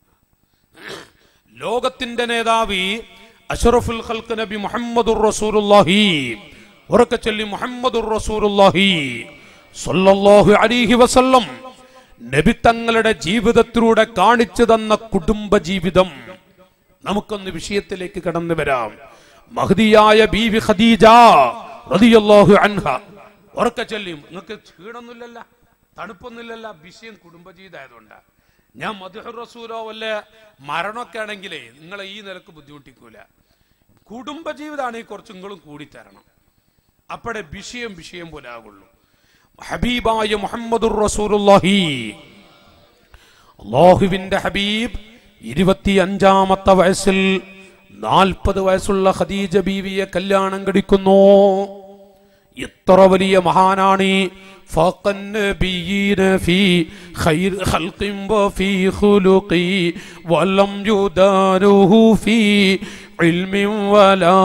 ലോകത്തിന്റെ നേതാവി അഷറഫുൽ ഖൽക്ക് നബി മുഹമ്മദുർ റസൂലുള്ളാഹി ഉറക്കെ ചൊല്ലി മുഹമ്മദുർ റസൂലുള്ളാഹി സ്വല്ലല്ലാഹു അലൈഹി വസല്ലം നബി തങ്ങളുടെ ജീവിതത്തിലൂടെ കാണിച്ചു തന്ന കുടുംബ ജീവിതം നമുക്കൊന്ന് വിഷയത്തിലേക്ക് കടന്നു വരാം മഹദിയായ ബീവി ഖദീജ റളിയല്ലാഹു അൻഹ ഉറക്കെ ചൊല്ലിയും നിങ്ങൾക്ക് ക്ഷീണമൊന്നുമില്ലല്ല തണുപ്പൊന്നുമില്ലല്ല വിഷയം കുടുംബജീവിതമായതുകൊണ്ടാ ഞാൻ മധുഹർ റസൂലോ വല്ല മരണമൊക്കെ ആണെങ്കിലേ നിങ്ങളെ ഈ നിലക്ക് ബുദ്ധിമുട്ടിക്കൂല കുടുംബജീവിതമാണെങ്കിൽ കുറച്ച് നിങ്ങളും കൂടിത്തരണം അപ്പടെ വിഷയം വിഷയം പോലെ ആകുള്ളൂ ഹബീബായ മുഹമ്മദുർ റസൂലുള്ളാഹി അള്ളാഹുവിന്റെ ഹബീബ് ഇരുപത്തി അഞ്ചാമത്തെ വയസ്സിൽ നാൽപ്പത് വയസ്സുള്ള ഖദീജ ബീവിയെ കല്യാണം കഴിക്കുന്നു എത്ര വലിയ മഹാനാണ് ഈ فاق النبيين في خير خلق وفي خلق ولم يدانه في علم ولا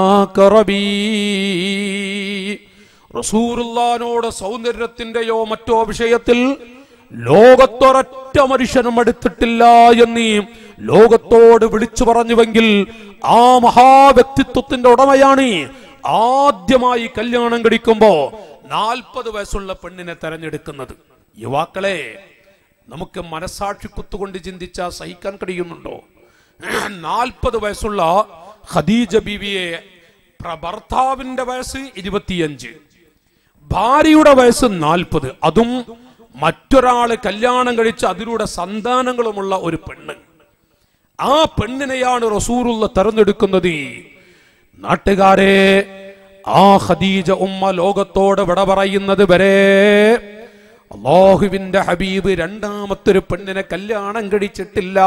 كربي റസൂറുല്ലാനോട് സൗന്ദര്യത്തിന്റെയോ മറ്റോ വിഷയത്തിൽ ലോകത്തൊരൊറ്റ മനുഷ്യനും അടുത്തിട്ടില്ല എന്നീ ലോകത്തോട് വിളിച്ചു പറഞ്ഞുവെങ്കിൽ ആ മഹാവ്യക്തിത്വത്തിന്റെ ഉടമയാണ് ആദ്യമായി കല്യാണം കഴിക്കുമ്പോ നാൽപ്പത് വയസ്സുള്ള പെണ്ണിനെ തെരഞ്ഞെടുക്കുന്നത് യുവാക്കളെ നമുക്ക് മനസാക്ഷി കുത്തുകൊണ്ട് ചിന്തിച്ചാൽ സഹിക്കാൻ കഴിയുന്നുണ്ടോ നാൽപ്പത് വയസ്സുള്ള ഖദീജ ബീവിയെ പ്ര- ഭർത്താവിന്റെ വയസ്സ് ഇരുപത്തിയഞ്ച് ഭാര്യയുടെ വയസ്സ് നാൽപ്പത് അതും മറ്റൊരാള് കല്യാണം കഴിച്ച് അതിലൂടെ സന്താനങ്ങളുമുള്ള ഒരു പെണ്ണ് ആ പെണ്ണിനെയാണ് റസൂറുള്ള തെരഞ്ഞെടുക്കുന്നത് നാട്ടുകാരെ ആ ഖദീജ ഉമ്മ ലോകത്തോട് വിട പറയുന്നത് വരെ അള്ളാഹുവിന്റെ ഹബീബ് രണ്ടാമത്തൊരു പെണ്ണിനെ കല്യാണം കഴിച്ചിട്ടില്ല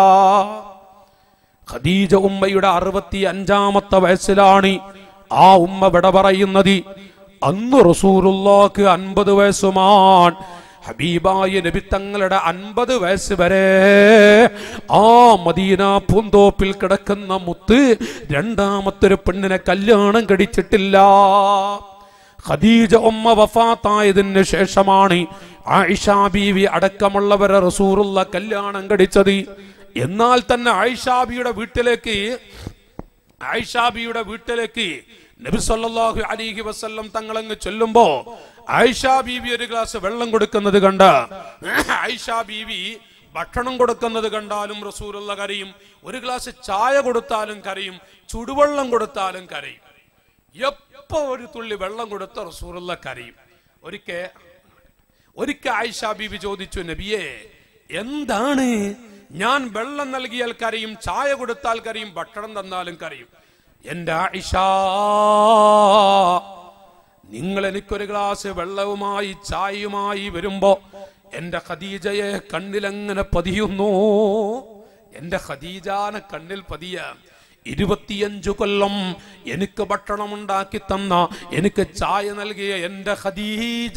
ഖദീജ ഉമ്മയുടെ അറുപത്തി അഞ്ചാമത്തെ വയസ്സിലാണ് ആ ഉമ്മ വിട പറയുന്നത് അന്ന് റസൂറുള്ളാക്ക് അൻപത് വയസ്സുമാൻ ഹബീബായ നബി തങ്ങളുടെ അൻപത് വയസ്സ് വരെ ആ മദീന പൂന്തോപ്പിൽ കിടക്കുന്ന മുത്ത് രണ്ടാമത്തൊരു പെണ്ണിനെ കല്യാണം കഴിച്ചിട്ടില്ല ഖദീജ ഉമ്മ വഫാത്തായതിന് ശേഷമാണ് ആയിഷ ബീവി അടക്കമുള്ളവരെ റസൂറുള്ള കല്യാണം കഴിച്ചത് എന്നാൽ തന്നെ ആയിഷാബിയുടെ വീട്ടിലേക്ക് ആയിഷാബിയുടെ വീട്ടിലേക്ക് നബി സല്ലല്ലാഹു അലൈഹി വസല്ലം തങ്ങളങ്ങ് ചൊല്ലുമ്പോ ആയിഷാ ബീവി ഒരു ഗ്ലാസ് വെള്ളം കൊടുക്കുന്നത് കണ്ട ആയിഷാ ബീവി ഭക്ഷണം കൊടുക്കുന്നത് കണ്ടാലും റസൂലുള്ള കരയും ഒരു ഗ്ലാസ് ചായ കൊടുത്താലും കരയും ചുടുവെള്ളം കൊടുത്താലും കരയും എപ്പോ ഒരു തുള്ളി വെള്ളം കൊടുത്ത റസൂലുള്ള കരയും ഒരിക്കൽ ഒരിക്കൽ ആയിഷ ബീവി ചോദിച്ചു നബിയെ എന്താണ് ഞാൻ വെള്ളം നൽകിയാൽ കരയും ചായ കൊടുത്താൽ കരയും ഭക്ഷണം തന്നാലും കരയും എന്റെ ആയിഷ നിങ്ങൾ എനിക്കൊരു ഗ്ലാസ് വെള്ളവുമായി ചായയുമായി വരുമ്പോ എന്റെ ഖദീജയെ കണ്ണിലെങ്ങനെ പതിയുന്നു എന്റെ ഖദീജാനെ കണ്ണിൽ പതിയ ഇരുപത്തിയഞ്ചു കൊല്ലം എനിക്ക് ഭക്ഷണം ഉണ്ടാക്കി തന്ന എനിക്ക് ചായ നൽകിയ എന്റെ ഖദീജ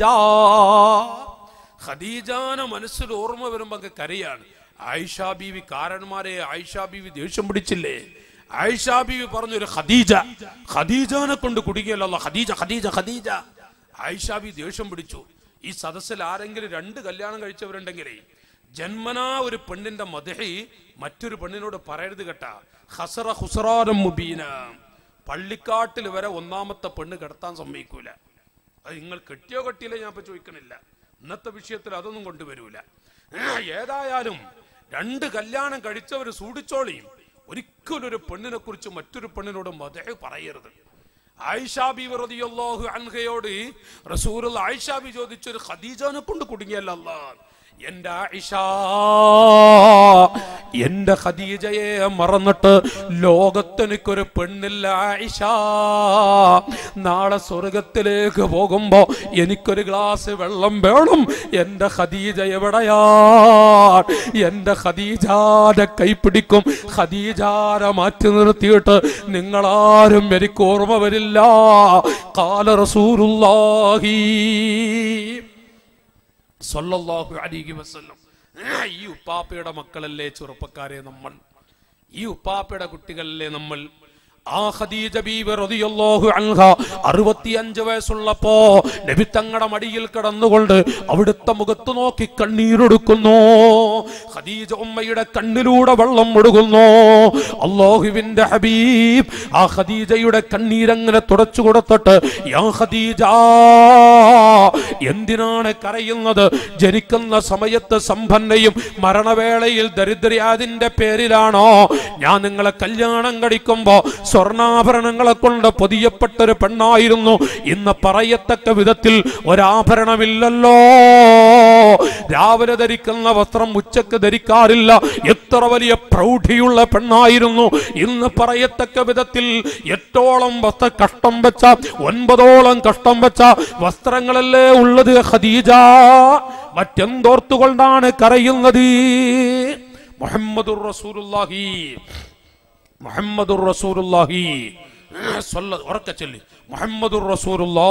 ഖദീജാന മനസ്സിൽ ഓർമ്മ വരുമ്പോ അങ്ങ് കരയാണ് ആയിഷ ബീവി കാരന്മാരെ ആയിഷ ബീവി ദേഷ്യം പിടിച്ചില്ലേ ആയിഷ ബീവി പറഞ്ഞൊരു ഖദീജ ഖദീജാനെ കൊണ്ട് കുടുങ്ങിയല്ലോ ഖദീജ ഖദീജ ഖദീജ ആയിഷ ബി ദേഷ്യം പിടിച്ചു ഈ സദസ്സിൽ ആരെങ്കിലും രണ്ട് കല്യാണം കഴിച്ചവരുണ്ടെങ്കിലേ ജന്മനാ ഒരു പെണ്ണിന്റെ മതഹി മറ്റൊരു പെണ്ണിനോട് പറയരുത് കേട്ടാ ഹസറ ഹുസറാനം മുബീന പള്ളിക്കാട്ടിൽ വരെ ഒന്നാമത്തെ പെണ്ണ് കിടത്താൻ സമ്മതിക്കൂല അത് നിങ്ങൾ കെട്ടിയോ കെട്ടിയില്ലേ ഞാൻ ഇപ്പൊ ചോദിക്കണില്ല ഇന്നത്തെ വിഷയത്തിൽ അതൊന്നും കൊണ്ടുവരൂല ഏതായാലും രണ്ട് കല്യാണം കഴിച്ചവര് സൂടിച്ചോളിയും ഒരിക്കലും ഒരു പെണ്ണിനെ കുറിച്ച് മറ്റൊരു പെണ്ണിനോട് മതേ പറയരുത് ആയിഷാബി റളിയല്ലാഹു അൻഹയോട് റസൂൽ ആയിഷാബി ചോദിച്ചൊരു ഖദീജാനെ കൊണ്ട് കുടുങ്ങിയല്ല അല്ലാ എന്റെ ആയിഷ എന്റെ ഖദീജയെ മറന്നിട്ട് ലോകത്തെനിക്കൊരു പെണ്ണില്ല ആയിഷ നാളെ സ്വർഗത്തിലേക്ക് പോകുമ്പോ എനിക്കൊരു ഗ്ലാസ് വെള്ളം വേണം എന്റെ ഖദീജ എവിടെയാ എന്റെ ഖദീജാനെ കൈപ്പിടിക്കും ഖദീജാനെ മാറ്റി നിർത്തിയിട്ട് നിങ്ങളാരും എനിക്ക് ഓർമ്മ വരില്ല കാല റസൂലുള്ളാഹി സല്ലല്ലാഹു അലൈഹി വസല്ലം ഈ ഉപ്പാപ്പയുടെ മക്കളല്ലേ ചെറുപ്പക്കാരെ നമ്മൾ ഈ ഉപ്പാപ്പയുടെ കുട്ടികളല്ലേ നമ്മൾ ആ ഖദീജ ബീവി റളിയല്ലാഹു അൻഹ 65 വയസ്സുള്ളപ്പോ നബി തങ്ങളുടെ മടിയിൽ കിടന്നുകൊണ്ട് അവിടുത്തെ മുഖത്ത് നോക്കി കണ്ണീരൊടുക്കുന്നു ഖദീജ ഉമ്മയുടെ കണ്ണിലൂടെ വെള്ളം ഒഴുകുന്നു അല്ലാഹുവിന്റെ ഹബീബ് ആ ഖദീജയുടെ കണ്ണീരങ്ങനെ തുടച്ചു കൊടുത്തിട്ട് യാ ഖദീജ എന്തിനാണ് കരയുന്നത് ജനിക്കുന്ന സമയത്ത് സമ്പന്നയും മരണവേളയിൽ ദരിദ്രയാതിന്റെ പേരിലാണോ ഞാൻ നിങ്ങളെ കല്യാണം കഴിക്കുമ്പോ സ്വർണ്ണാഭരണങ്ങളെ കൊണ്ട് പൊതിയപ്പെട്ട ഒരു പെണ്ണായിരുന്നു ഇന്ന് പറയത്തക്ക വിധത്തിൽ ഒരാഭരണമില്ലല്ലോ രാവിലെ ധരിക്കുന്ന വസ്ത്രം ഉച്ചക്ക് ധരിക്കാറില്ല എത്ര വലിയ പ്രൗഢിയുള്ള പെണ്ണായിരുന്നു ഇന്ന് പറയത്തക്ക വിധത്തിൽ എട്ടോളം വസ്ത്ര കഷ്ടം വെച്ച ഒൻപതോളം കഷ്ടം വെച്ച വസ്ത്രങ്ങളല്ലേ ഉള്ളത് ഖദീജ മറ്റെന്തോർത്തുകൊണ്ടാണ് കരയുന്നത് മുഹമ്മദുർ റസൂലുള്ളാഹി മുഹമ്മദുർ റസൂലുള്ളാഹി സ്വല്ല ഉറക്കെ ചൊല്ലി മുഹമ്മദുർ റസൂലുള്ളാ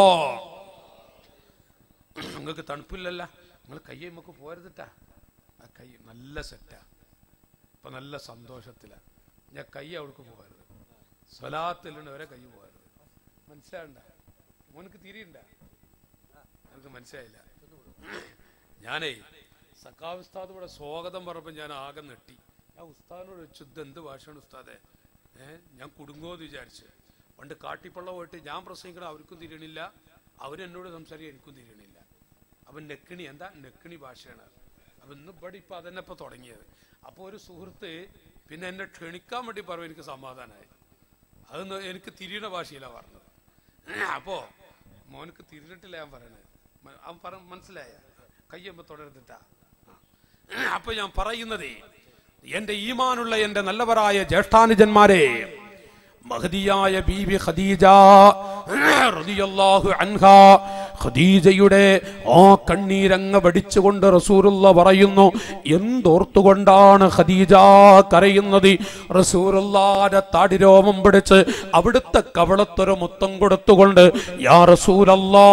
നിങ്ങൾക്ക് തണുപ്പില്ലല്ല നിങ്ങൾ കയ്യെ നമുക്ക് പോരുതിട്ടാ ആ കൈ നല്ല സെറ്റാ ഇപ്പൊ നല്ല സന്തോഷത്തിലാ ഞാൻ കൈ അവിടേക്ക് പോകരുത് സ്വലാത്തിൽ വരെ കൈ പോകരുത് മനസ്സിലാണ്ട മോനക്ക് തിരിയണ്ട എനിക്ക് മനസ്സിലായില്ല ഞാനേ സക്കാവ് ഉസ്താദ് ഇവിടെ സ്വാഗതം പറഞ്ഞപ്പോൾ ഞാൻ ആകെ നെട്ടി ഞാൻ ഉസ്താദിനോട് വെച്ചു ഇത് എന്ത് ഭാഷയാണ് ഉസ്താദെ ഏ ഞാൻ കുടുങ്ങുമെന്ന് വിചാരിച്ചു പണ്ട് കാട്ടിപ്പള്ള പോയിട്ട് ഞാൻ പ്രസംഗിക്കണം അവർക്കും തിരിയണില്ല അവരെന്നോട് സംസാരിക്കാൻ എനിക്കും തിരിയണില്ല അപ്പം നെക്കിണി എന്താ നെക്കിണി ഭാഷയാണ് അപ്പം ഇന്ന് ഇവിടെ ഇപ്പം അതന്നെ ഇപ്പം തുടങ്ങിയത് അപ്പോൾ ഒരു സുഹൃത്ത് പിന്നെ എന്നെ ക്ഷണിക്കാൻ വേണ്ടി പറഞ്ഞു എനിക്ക് സമാധാനമായി അതൊന്ന് എനിക്ക് തിരിയണ ഭാഷയിലാണ് പറഞ്ഞത് അപ്പോ മോനക്ക് തിരിഞ്ഞിട്ടില്ല ഞാൻ പറയണത് മ- അവൻ പറ മനസ്സിലായ കയ്യമ്പ തുടരുന്നിട്ടാ അപ്പൊ ഞാൻ പറയുന്നത് എന്റെ ഈമാനുള്ള എന്റെ നല്ലവരായ ജ്യേഷ്ഠാനുജന്മാരെ മഹദിയായ ബീബി ഖദീജ റളിയല്ലാഹു അൻഹ ഖദീജയുടെ ആ കണ്ണീരങ്ങ വടിച്ചുകൊണ്ട് റസൂലുള്ള പറയുന്നു എന്തോർത്തുകൊണ്ടാണ് ഖദീജ കരയുന്നത് റസൂലുള്ളാന്റെ താടിരോമം പിടിച്ച് അവിടുത്തെ കവളത്തൊരു മുത്തം കൊടുത്തുകൊണ്ട് യാ റസൂലല്ലാ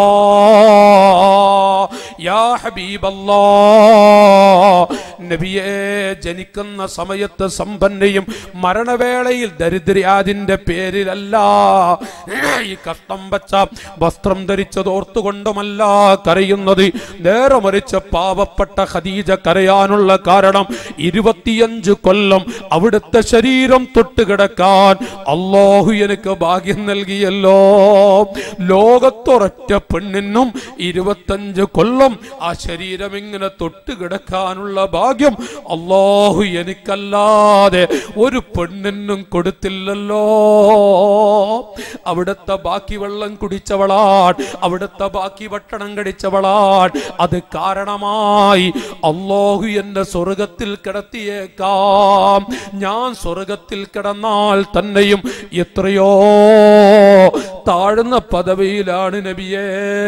യാ ഹബീബല്ലാ നബിയെ ജനിക്കുന്ന സമയത്ത് സമ്പന്നയും മരണവേളയിൽ ദരിദ്രയാതിന്റെ പേരിലല്ല ഈ കഷ്ടം വച്ച വസ്ത്രം ധരിച്ചത് ഓർത്തുകൊണ്ടുമല്ല കരയുന്നത് നേരെ മറിച്ച് പാവപ്പെട്ട ഖദീജ കരയാനുള്ള കാരണം ഇരുപത്തിയഞ്ച് കൊല്ലം അവിടുത്തെ ശരീരം തൊട്ടുകിടക്കാൻ അള്ളാഹു എനിക്ക് ഭാഗ്യം നൽകിയല്ലോ ലോകത്തൊരൊറ്റ പെണ്ണിനും ഇരുപത്തഞ്ച് കൊല്ലം ആ ശരീരം ഇങ്ങനെ തൊട്ടുകിടക്കാനുള്ള ഭാഗ്യം അള്ളാഹു എനിക്കല്ലാതെ ഒരു പെണ്ണിനും കൊടുത്തില്ലല്ലോ അവിടുത്തെ ബാക്കി വെള്ളം കുടിച്ചവളാൻ അവിടുത്തെ ബാക്കി ഭക്ഷണം കഴിച്ചവളാൻ അത് കാരണമായി അള്ളാഹു എന്നെ സ്വർഗത്തിൽ കിടത്തിയേക്കാം ഞാൻ സ്വർഗത്തിൽ കിടന്നാൽ തന്നെയും എത്രയോ താഴ്ന്ന പദവിയിലാണ് നബിയേ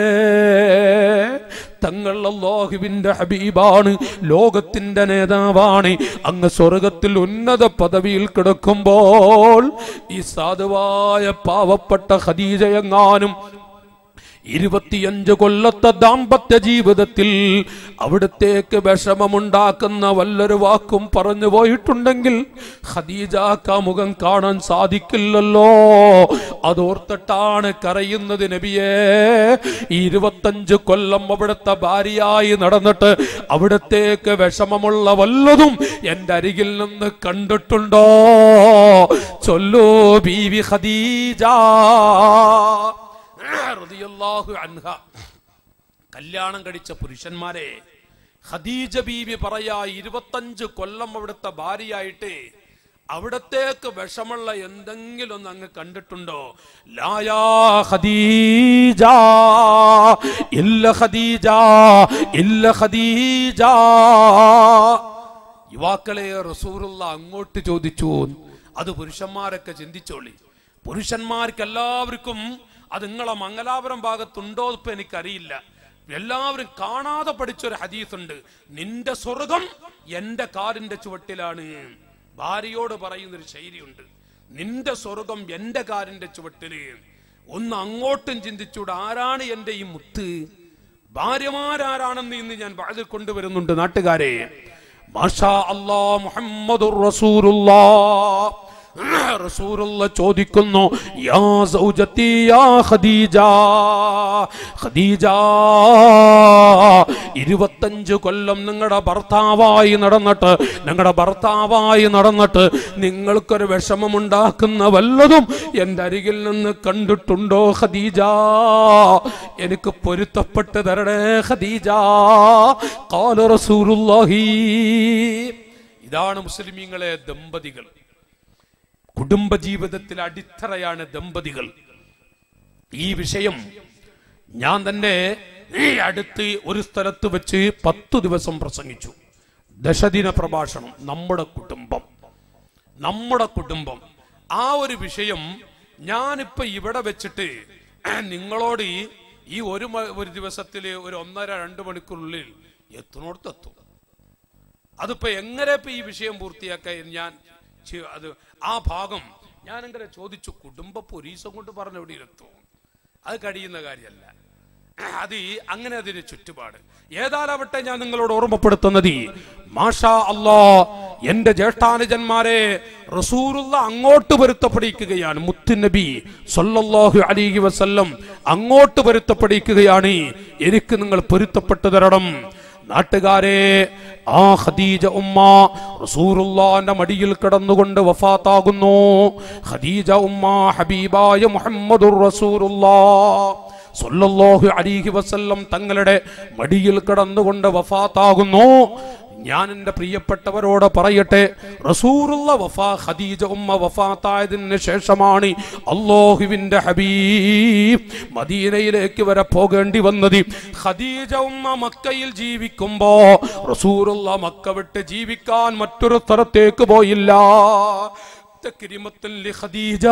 തങ്ങൾ അള്ളാഹുവിന്റെ ഹബീബാണ് ലോകത്തിന്റെ നേതാവാണ് അങ്ങ് സ്വർഗത്തിൽ ഉന്നത പദവിയിൽ കിടക്കുമ്പോൾ ഈ സാധുവായ പാവപ്പെട്ട ഖദീജയെങ്ങാനും ഇരുപത്തിയഞ്ച് കൊല്ലത്തെ ദാമ്പത്യ ജീവിതത്തിൽ അവിടത്തേക്ക് വിഷമമുണ്ടാക്കുന്ന വല്ലൊരു വാക്കും പറഞ്ഞു പോയിട്ടുണ്ടെങ്കിൽ ഖദീജാക്ക മുഖം കാണാൻ സാധിക്കില്ലല്ലോ അതോർത്തിട്ടാണ് കരയുന്നത് നബിയേ ഈ ഇരുപത്തഞ്ച് കൊല്ലം അവിടുത്തെ ഭാര്യയായി നടന്നിട്ട് അവിടത്തേക്ക് വിഷമമുള്ള വല്ലതും എൻ്റെ അരികിൽ നിന്ന് കണ്ടിട്ടുണ്ടോ ചൊല്ലൂ ബീവി ഖദീജ റളിയല്ലാഹു അൻഹ കല്യാണം കഴിച്ച പുരുഷന്മാരെ ഖദീജ ബീവി പറയാ ഇരുപത്തഞ്ച് കൊല്ലം അവിടുത്തെ ഭാര്യയായിട്ട് അവിടത്തേക്ക് വിഷമുള്ള എന്തെങ്കിലും ഒന്ന് അങ്ങ് കണ്ടിട്ടുണ്ടോ ലായാ ഖദീജ ഇല്ല ഖദീജ ഇല്ല ഖദീജ യുവാക്കളെ റസൂറുള്ള അങ്ങോട്ട് ചോദിച്ചു അത് പുരുഷന്മാരൊക്കെ ചിന്തിച്ചോളി പുരുഷന്മാർക്ക് എല്ലാവർക്കും അത് നിങ്ങളെ മംഗലാപുരം ഭാഗത്തുണ്ടോ ഇപ്പൊ എനിക്കറിയില്ല എല്ലാവരും കാണാതെ പഠിച്ചൊരു ഹദീസ് ഉണ്ട് നിന്റെ സ്വർഗം എന്റെ കാറിന്റെ ചുവട്ടിലാണ് ഭാര്യയോട് പറയുന്നൊരു ശൈലിയുണ്ട് നിന്റെ സ്വർഗം എന്റെ കാറിന്റെ ചുവട്ടില് ഒന്ന് അങ്ങോട്ടും ചിന്തിച്ചൂടെ ആരാണ് എന്റെ ഈ മുത്ത് ഭാര്യമാരാരാണെന്ന് ഇന്ന് ഞാൻ വാതിൽ കൊണ്ടുവരുന്നുണ്ട് നാട്ടുകാരെ മാഷാ അല്ലാ മുഹമ്മദുർ റസൂലുള്ളാ റസൂലുള്ള ചോദിക്കുന്നു യാ സൗജത്തി യാ ഖദീജ ഖദീജ ഇരുപത്തഞ്ച് കൊല്ലം നിങ്ങളുടെ ഭർത്താവായി നടന്നിട്ട് നിങ്ങളുടെ ഭർത്താവായി നടന്നിട്ട് നിങ്ങൾക്കൊരു വിഷമമുണ്ടാക്കുന്ന വല്ലതും എൻ്റെ അരികിൽ നിന്ന് കണ്ടിട്ടുണ്ടോ ഖദീജ എനിക്ക് പൊരുത്തപ്പെട്ട് തരണേ ഖദീജ കാല റസൂലുള്ളാഹി ഇതാണ് മുസ്ലിമീങ്ങളെ ദമ്പതികൾ കുടുംബജീവിതത്തിൽ അടിത്തറയാണ് ദമ്പതികൾ ഈ വിഷയം ഞാൻ തന്നെ ഈ അടുത്ത് ഒരു സ്ഥലത്ത് വെച്ച് പത്തു ദിവസം പ്രസംഗിച്ചു ദശദിന പ്രഭാഷണം നമ്മുടെ കുടുംബം നമ്മുടെ കുടുംബം ആ ഒരു വിഷയം ഞാനിപ്പോ ഇവിടെ വെച്ചിട്ട് നിങ്ങളോട് ഈ- ഈ ഒരു മ- ഒരു ദിവസത്തില് ഒരു ഒന്നര രണ്ട് മണിക്കൂറിനുള്ളിൽ എത്തുന്നോടത്തെത്തും അതിപ്പോ എങ്ങനെ ഇപ്പൊ ഈ വിഷയം പൂർത്തിയാക്കാൻ ഞാൻ ചെ- അത് ആ ഭാഗം ഞാൻ എങ്ങനെ ചോദിച്ചു കുടുംബ പൊരീസം കൊണ്ട് പറഞ്ഞ എവിടെയെത്തും അത് കഴിയുന്ന കാര്യമല്ല അത് ഈ അങ്ങനെ അതിന് ചുറ്റുപാട് ഏതാലാവട്ടെ ഞാൻ നിങ്ങളോട് ഓർമ്മപ്പെടുത്തുന്നത് ഈ മാഷാ അല്ലാ എന്റെ ജ്യേഷ്ഠാനുജന്മാരെ റസൂറുള്ള അങ്ങോട്ട് പൊരുത്തപ്പെടിക്കുകയാണ് മുത്തുനബി സല്ലല്ലാഹു അലൈഹി വസല്ലം അങ്ങോട്ട് പൊരുത്തപ്പെടിക്കുകയാണ് എനിക്ക് നിങ്ങൾ പൊരുത്തപ്പെട്ടു തരണം നാട്ടുകാരെ ആ ഖദീജ ഉമ്മ റസൂറുള്ളാന്റെ മടിയിൽ കിടന്നുകൊണ്ട് വഫാത്താകുന്നു ഖദീജ ഉമ്മ ഹബീബായ മുഹമ്മദുർ റസൂറുല്ലാ സ്വല്ലല്ലാഹു അലൈഹി വസല്ലം തങ്ങളുടെ മടിയിൽ കിടന്നുകൊണ്ട് വഫാത്താകുന്നു ഞാൻ എൻ്റെ പ്രിയപ്പെട്ടവരോട് പറയട്ടെ റസൂറുള്ള വഫാ ഖദീജ ഉമ്മ വഫാത്തായതിന് ശേഷമാണ് അള്ളാഹുവിന്റെ ഹബീബ് മദീനയിലേക്ക് വരെ പോകേണ്ടി വന്നത് ഖദീജ ഉമ്മ മക്കയിൽ ജീവിക്കുമ്പോ റസൂറുള്ള മക്ക വിട്ട് ജീവിക്കാൻ മറ്റൊരു സ്ഥലത്തേക്ക് പോയില്ല തക്രിമത്തുൽ ഖദീജ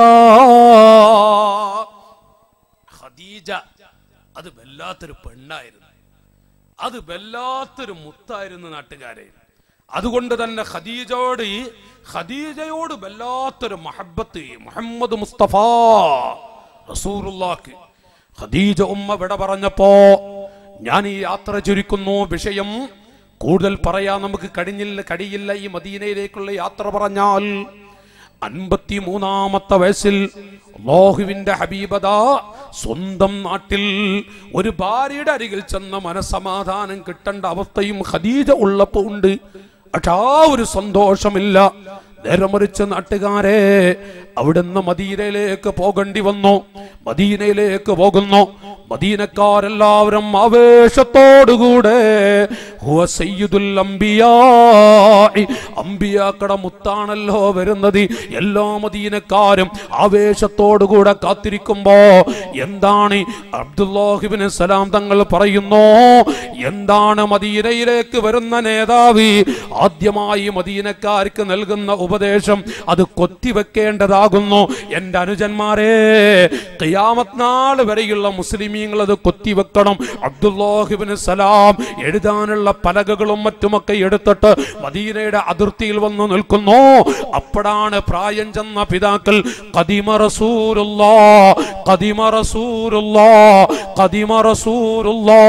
ഖദീജ അത് വല്ലാത്തൊരു പെണ്ണായിരുന്നു അത് വല്ലാത്തൊരു മുത്തായിരുന്നു നാട്ടുകാരെ അതുകൊണ്ട് തന്നെ ഖദീജയോട് ഖദീജയോട് വല്ലാത്തൊരു മഹബത്ത് മുഹമ്മദ് മുസ്തഫ റസൂറുല്ലാക്ക് ഖദീജ ഉമ്മ വിട പറഞ്ഞപ്പോ ഞാൻ ഈ യാത്ര ചുരുക്കുന്നു വിഷയം കൂടുതൽ പറയാൻ നമുക്ക് കഴിഞ്ഞില്ല കഴിയില്ല ഈ മദീനയിലേക്കുള്ള യാത്ര പറഞ്ഞാൽ അൻപത്തി മൂന്നാമത്തെ വയസ്സിൽ അള്ളാഹുവിന്റെ ഹബീബത സ്വന്തം നാട്ടിൽ ഒരു ഭാര്യയുടെ അരികിൽ ചെന്ന മനസമാധാനം കിട്ടേണ്ട അവസ്ഥയും ഖദീജ ഉള്ളപ്പോ ഉണ്ട് പക്ഷെ ആ ഒരു സന്തോഷമില്ല നേരെ മറിച്ച് നാട്ടുകാരെ അവിടുന്ന് മദീനയിലേക്ക് പോകേണ്ടി വന്നു മദീനയിലേക്ക് പോകുന്നു മദീനക്കാരെല്ലാവരും ആവേശത്തോടുകൂടെ ഹുവ സയ്യിദുൽ അംബിയാഇ. അംബിയാക്കടെ മുത്താണല്ലോ വരുന്നത് എല്ലാ മദീനക്കാരും ആവേശത്തോടുകൂടെ കാത്തിരിക്കുമ്പോ എന്താണ് അബ്ദുല്ലാഹിബിന് സലാം തങ്ങൾ പറയുന്നു എന്താണ് മദീനയിലേക്ക് വരുന്ന നേതാവ് ആദ്യമായി മദീനക്കാർക്ക് നൽകുന്ന ഉപദേശം അത് കൊത്തിവെക്കേണ്ടതാകുന്നു എന്റെ അനുജന്മാരെ ഖിയാമത്ത് നാൾ വരെയുള്ള മുസ്ലിമീങ്ങൾ അത് കൊത്തിവെക്കണം അബ്ദുല്ലാഹിബിന് സലാം എഴുതാനുള്ള പലകകളും മറ്റുമൊക്കെ എടുത്തിട്ട് മദീനയുടെ അതിർത്തിയിൽ വന്നു നിൽക്കുന്നു അപ്പോഴാണ് പ്രായം ചെന്ന പിതാക്കൾ കദിമ റസൂലുള്ളാ കദിമ റസൂലുള്ളാ കദിമ റസൂലുള്ളാ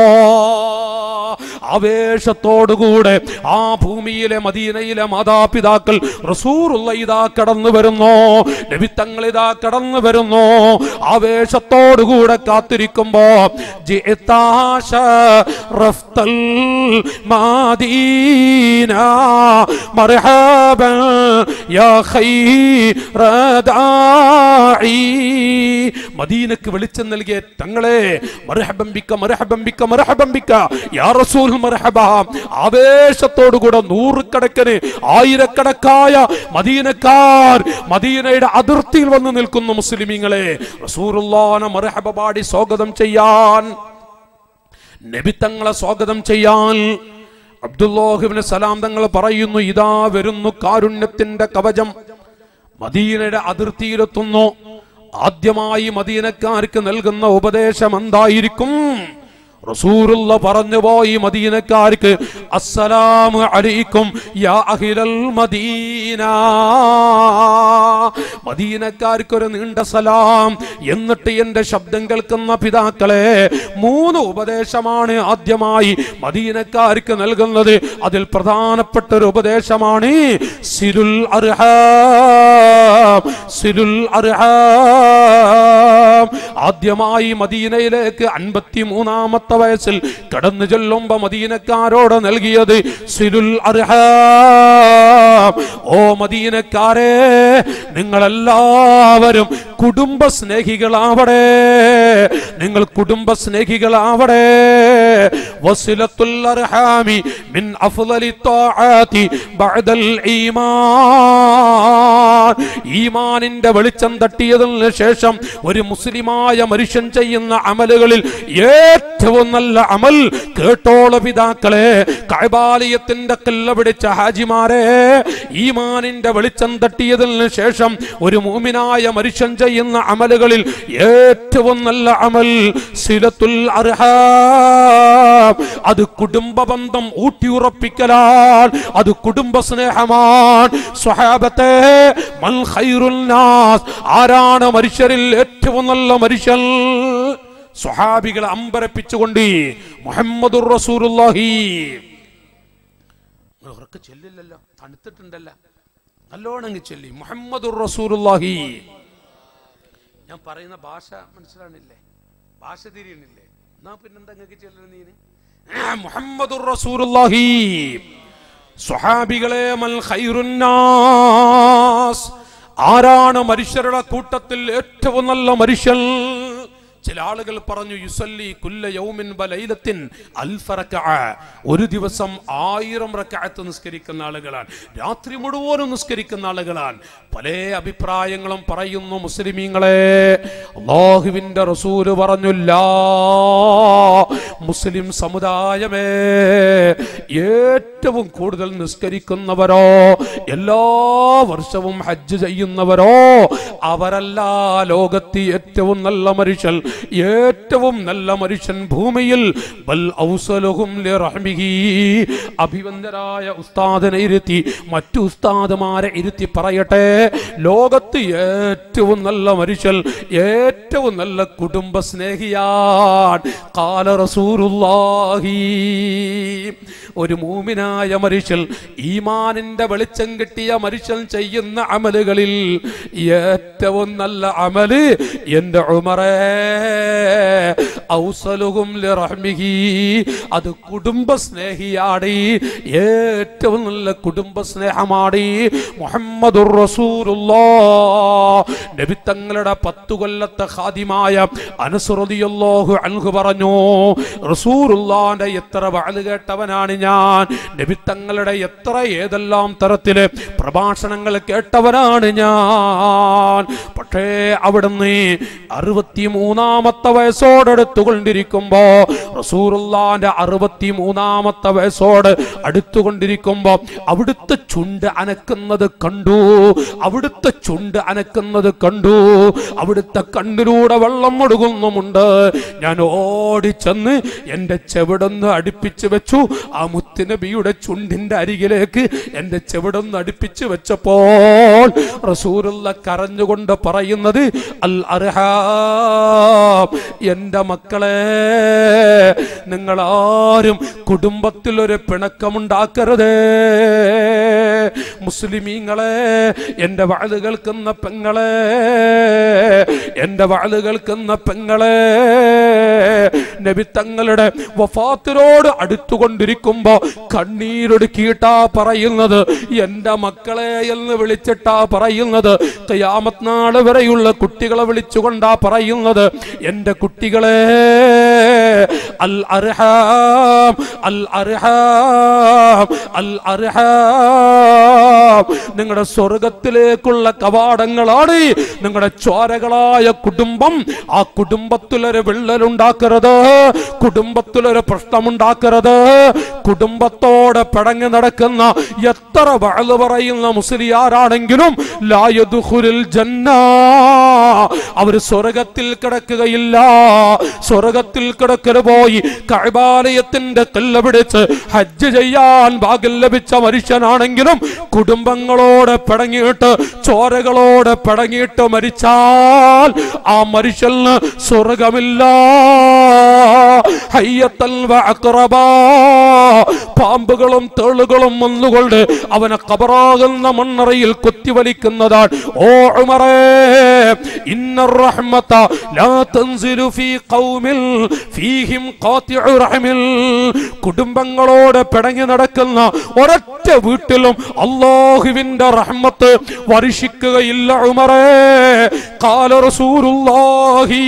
ആവേശത്തോടുകൂടെ ആ ഭൂമിയിലെ മദീനയിലെ മാതാപിതാക്കൾ റസൂറുള്ള ഇതാ കടന്നു വരുന്നു നബിത്തങ്ങൾ ഇതാ കടന്നു വരുന്നു ആവേശത്തോടുകൂടെ കാത്തിരിക്കുമ്പോ ജിത്താശ റഫ്തൽ മാദീന മർഹബൻ യാ ഖൈറ ദാഇ മദീനക്ക് വെളിച്ചം നൽകിയ തങ്ങളെ മർഹബംബിക്ക മർഹബംബിക്ക മർഹബംബിക്ക യാ റസൂൽ മർഹബ ആവേശത്തോടുകൂടെ നൂറുകണക്കിന് ആയിരക്കണക്കായ മദീനക്കാർ മദീനയുടെ അതിർത്തിയിൽ വന്ന് നിൽക്കുന്നു മുസ്ലിമീങ്ങളെ റസൂറുല്ലാന മർഹബ പാടി സ്വാഗതം ചെയ്യാൻ നബിത്തങ്ങളെ സ്വാഗതം ചെയ്യാൻ അബ്ദുല്ലാഹിബിന് സലാം തങ്ങൾ പറയുന്നു ഇതാ വരുന്നു കാരുണ്യത്തിന്റെ കവചം മദീനയുടെ അതിർത്തിയിലെത്തുന്നു ആദ്യമായി മദീനക്കാർക്ക് നൽകുന്ന ഉപദേശം എന്തായിരിക്കും റസൂറുള്ള പറഞ്ഞു പോയി മദീനക്കാർക്ക് അസ്സലാമു അലൈക്കും യാ അഹിലൽ മദീന മദീനക്കാർക്ക് ഒരു നീണ്ട സലാം എന്നിട്ട് എന്റെ ശബ്ദം കേൾക്കുന്ന പിതാക്കളെ മൂന്ന് ഉപദേശമാണ് ആദ്യമായി മദീനക്കാർക്ക് നൽകുന്നത് അതിൽ പ്രധാനപ്പെട്ട ഒരു ഉപദേശമാണ് സിരുൽ അർഹാം സിരുൽ അർഹാം ആദ്യമായി മദീനയിലേക്ക് അൻപത്തി മൂന്നാമത്തെ വയസ്സിൽ കടന്നു ചെല്ലുമ്പോ മദീനക്കാരോട് നൽകിയത് സിരുൽ അർഹാം ഓ മദീനക്കാരെ നിങ്ങളെല്ലാവരും കുടുംബ സ്നേഹികളാവടെ നിങ്ങൾ കുടുംബ സ്നേഹികളാവടെ വസിലത്തുൽ അർഹാമി മിൻ അഫ്ളലി ത്വാആതി ബഅദൽ ഈമാൻ ഈമാനിന്റെ വെളിച്ചം തട്ടിയതിന് ശേഷം ഒരു മുസ്ലിമായ മനുഷ്യൻ ചെയ്യുന്ന അമലുകളിൽ ഏറ്റവും നല്ല അമൽ കേട്ടോള പിതാക്കളെ കൈബാലയത്തിന്റെ കല്ല പിടിച്ച ഹാജിമാരെ ഈമാനിന്റെ വെളിച്ചം തട്ടിയതിന് ശേഷം ഒരു മൂമിനായ മനുഷ്യൻ ചെയ്യുന്ന അമലുകളിൽ ഏറ്റവും നല്ല അമൽ സിലത്തുൽ അർഹാം അത് കുടുംബ ബന്ധം ഊട്ടിയുറപ്പിക്കലാൽ അത് കുടുംബ സ്നേഹമാണ് സ്വഹാബത്തെ മൽ ഖൈറുൽ നാസ് ആരാണ് മനുഷ്യരിൽ ഏറ്റവും നല്ല മനുഷ്യൻ സ്വഹാബികളെ അമ്പരപ്പിച്ചുകൊണ്ട് മുഹമ്മദുർ റസൂലുള്ളാഹി നിങ്ങൾ ഉറക്കെ ചെല്ലില്ലല്ലോ തണുത്തിട്ടുണ്ടല്ലോ നല്ലോണം ചെല്ലി മുഹമ്മദുർ റസൂലുള്ളാഹി ഞാൻ പറയുന്ന ഭാഷ മനസ്സിലാണില്ലേ ഭാഷ തിരിയണില്ലേ എന്നാ പിന്നെന്താ നിങ്ങൾക്ക് ചെല്ലണ നീന് മുഹമ്മദുർ റസൂലുള്ളാഹി സ്വഹാബികളെ മൽ ഖൈറുന്നാസ് ആരാണ് മനുഷ്യരുടെ കൂട്ടത്തിൽ ഏറ്റവും നല്ല മനുഷ്യൻ ചില ആളുകൾ പറഞ്ഞു യുസല്ലി കുല്ല യൗമിൻ ബലൈലത്തിൻ അൽഫ റക്അ. ഒരു ദിവസം ആയിരം റക്അത്ത് നിസ്കരിക്കുന്ന ആളുകളാണ് രാത്രി മുഴുവനും നിസ്കരിക്കുന്ന ആളുകളാണ് പല അഭിപ്രായങ്ങളും പറയുന്നു മുസ്ലിമീങ്ങളെ അള്ളാഹുവിന്റെ റസൂല് പറഞ്ഞില്ല മുസ്ലിം സമുദായമേ ഏറ്റവും കൂടുതൽ നിസ്കരിക്കുന്നവരോ എല്ലാ വർഷവും ഹജ്ജ് ചെയ്യുന്നവരോ അവരല്ല ലോകത്ത് ഏറ്റവും നല്ല മനുഷ്യൻ ഏറ്റവും നല്ല മനുഷ്യൻ ഭൂമിയിൽ ബൽ ഔസലുഹും ലിറഹ്മിഹി. അഭിവന്ദരായ ഉസ്താദിനെ ഇരുത്തി മറ്റു ഉസ്താദുമാരെ ഇരുത്തി പറയട്ടെ ലോകത്ത് ഏറ്റവും നല്ല മനുഷ്യൻ ഏറ്റവും നല്ല കുടുംബ സ്നേഹിയാൻ കാല റസൂലുള്ളാഹി ഒരു മൂമിനായ മനുഷ്യൻ ഈമാനിന്റെ വെളിച്ചം കിട്ടിയ മനുഷ്യൻ ചെയ്യുന്ന അമലുകളിൽ ഏറ്റവും നല്ല അമല് എന്റെ ഉമറേ ഔസലുഹും ലിറഹ്മിഹി അത് കുടുംബ സ്നേഹിയാടി ഏറ്റവും നല്ല കുടുംബ സ്നേഹമാടി മുഹമ്മദുർ റസൂലുള്ളാഹ് നബി തങ്ങളുടെ പത്തു കൊല്ലത്തെ ഖാദിമായ അനസ് റളിയല്ലാഹു അൻഹു പറഞ്ഞു റസൂലുള്ളാന്റെ എത്ര വാല് കേട്ടവനാണ് ഞാൻ നബി തങ്ങളുടെ എത്ര ഏതെല്ലാം തരത്തില് പ്രഭാഷണങ്ങൾ കേട്ടവനാണ് ഞാൻ പക്ഷേ അവിടുന്ന് അറുപത്തി മൂന്നാമത്തെ വയസ്സോടടുത്തുകൊണ്ടിരിക്കുമ്പോ റസൂറുള്ളാന്റെ അറുപത്തി മൂന്നാമത്തെ വയസ്സോട് അടുത്തുകൊണ്ടിരിക്കുമ്പോ അവിടുത്തെ ചുണ്ട് അനക്കുന്നത് കണ്ടു അവിടുത്തെ ചുണ്ട് അനക്കുന്നത് കണ്ടു അവിടുത്തെ കണ്ണിലൂടെ വെള്ളം ഒടുകുന്നുമുണ്ട് ഞാൻ ഓടിച്ചെന്ന് എന്റെ ചെവിടൊന്ന് അടുപ്പിച്ച് വെച്ചു ആ മുത്തുനബിയുടെ ചുണ്ടിന്റെ അരികിലേക്ക് എന്റെ ചെവിടൊന്ന് അടുപ്പിച്ച് വെച്ചപ്പോൾ റസൂലുള്ള കരഞ്ഞുകൊണ്ട് പറയുന്നത് അൽ അർഹാം എന്റെ മക്കളെ നിങ്ങൾ ആരും കുടുംബത്തിൽ ഒരു പിണക്കമുണ്ടാക്കരുതേ മുസ്ലിമീങ്ങളെ എന്റെ വാഴ് കേൾക്കുന്ന പെങ്ങളെ എന്റെ വാഴ് കേൾക്കുന്ന പെങ്ങളെ നബി തങ്ങളുടെ വഫാത്തിനോട് അടുത്തുകൊണ്ടിരിക്കുമ്പോ കണ്ണീരൊടുക്കിയിട്ടാ പറയുന്നത് എന്റെ മക്കളെ എന്ന് വിളിച്ചിട്ടാ പറയുന്നത് കയാമത്ത് നാള് വരെയുള്ള കുട്ടികളെ വിളിച്ചുകൊണ്ടാ പറയുന്നത് എന്റെ കുട്ടികളെ അൽ അർഹാം അൽ അർഹാം അൽ അർഹാം നിങ്ങളുടെ സ്വർഗത്തിലേക്കുള്ള കവാടങ്ങളാണ് നിങ്ങളുടെ ചോരകളായ കുടുംബം ആ കുടുംബത്തിലൊരു വിള്ളലുണ്ടാക്കരുത് കുടുംബത്തിലൊരു പ്രശ്നമുണ്ടാക്കരുത് കുടുംബത്തോടെ പിടങ്ങി നടക്കുന്ന എത്ര വഴല് പറയുന്ന മുസ്ലിയാരാണെങ്കിലും ലായദുഹുരിൽ ജന്ന അവര് സ്വർഗത്തിൽ കിടക്കുകയില്ല സ്വർഗത്തിൽ കിടക്കരു പോയി കൈബാലയത്തിന്റെ കല്ല് പിടിച്ച് ഹജ്ജ് ചെയ്യാൻ ഭാഗ്യം ലഭിച്ച മനുഷ്യനാണെങ്കിലും കുടുംബങ്ങളോട് പിടങ്ങിയിട്ട് ചോരകളോട് പിടങ്ങിയിട്ട് മരിച്ചാൽ ആ മനുഷ്യന് സ്വർഗമില്ല ഹയ്യത്തൽ വഅഖറബാ. പാമ്പുകളും തേളുകളും വന്നുകൊണ്ട് അവനെ കബറാകുന്ന മണ്ണറയിൽ കുത്തിവലിക്കുന്നതാണ് ഓ ഉമറേ ഇന്ന റഹ്മത ലാ തൻസിലു ഫീ ഖൗമിൽ ഫീഹിം ഖാതിഉ റഹ്മിൽ കുടുംബങ്ങളോട് പിടങ്ങി നടക്കുന്ന ഒരൊറ്റ വീട്ടിലും അള്ളാഹുവിന്റെ റഹ്മത്ത് വർഷിക്കുകയില്ല ഉമറേ കാല റസൂലുള്ളാഹി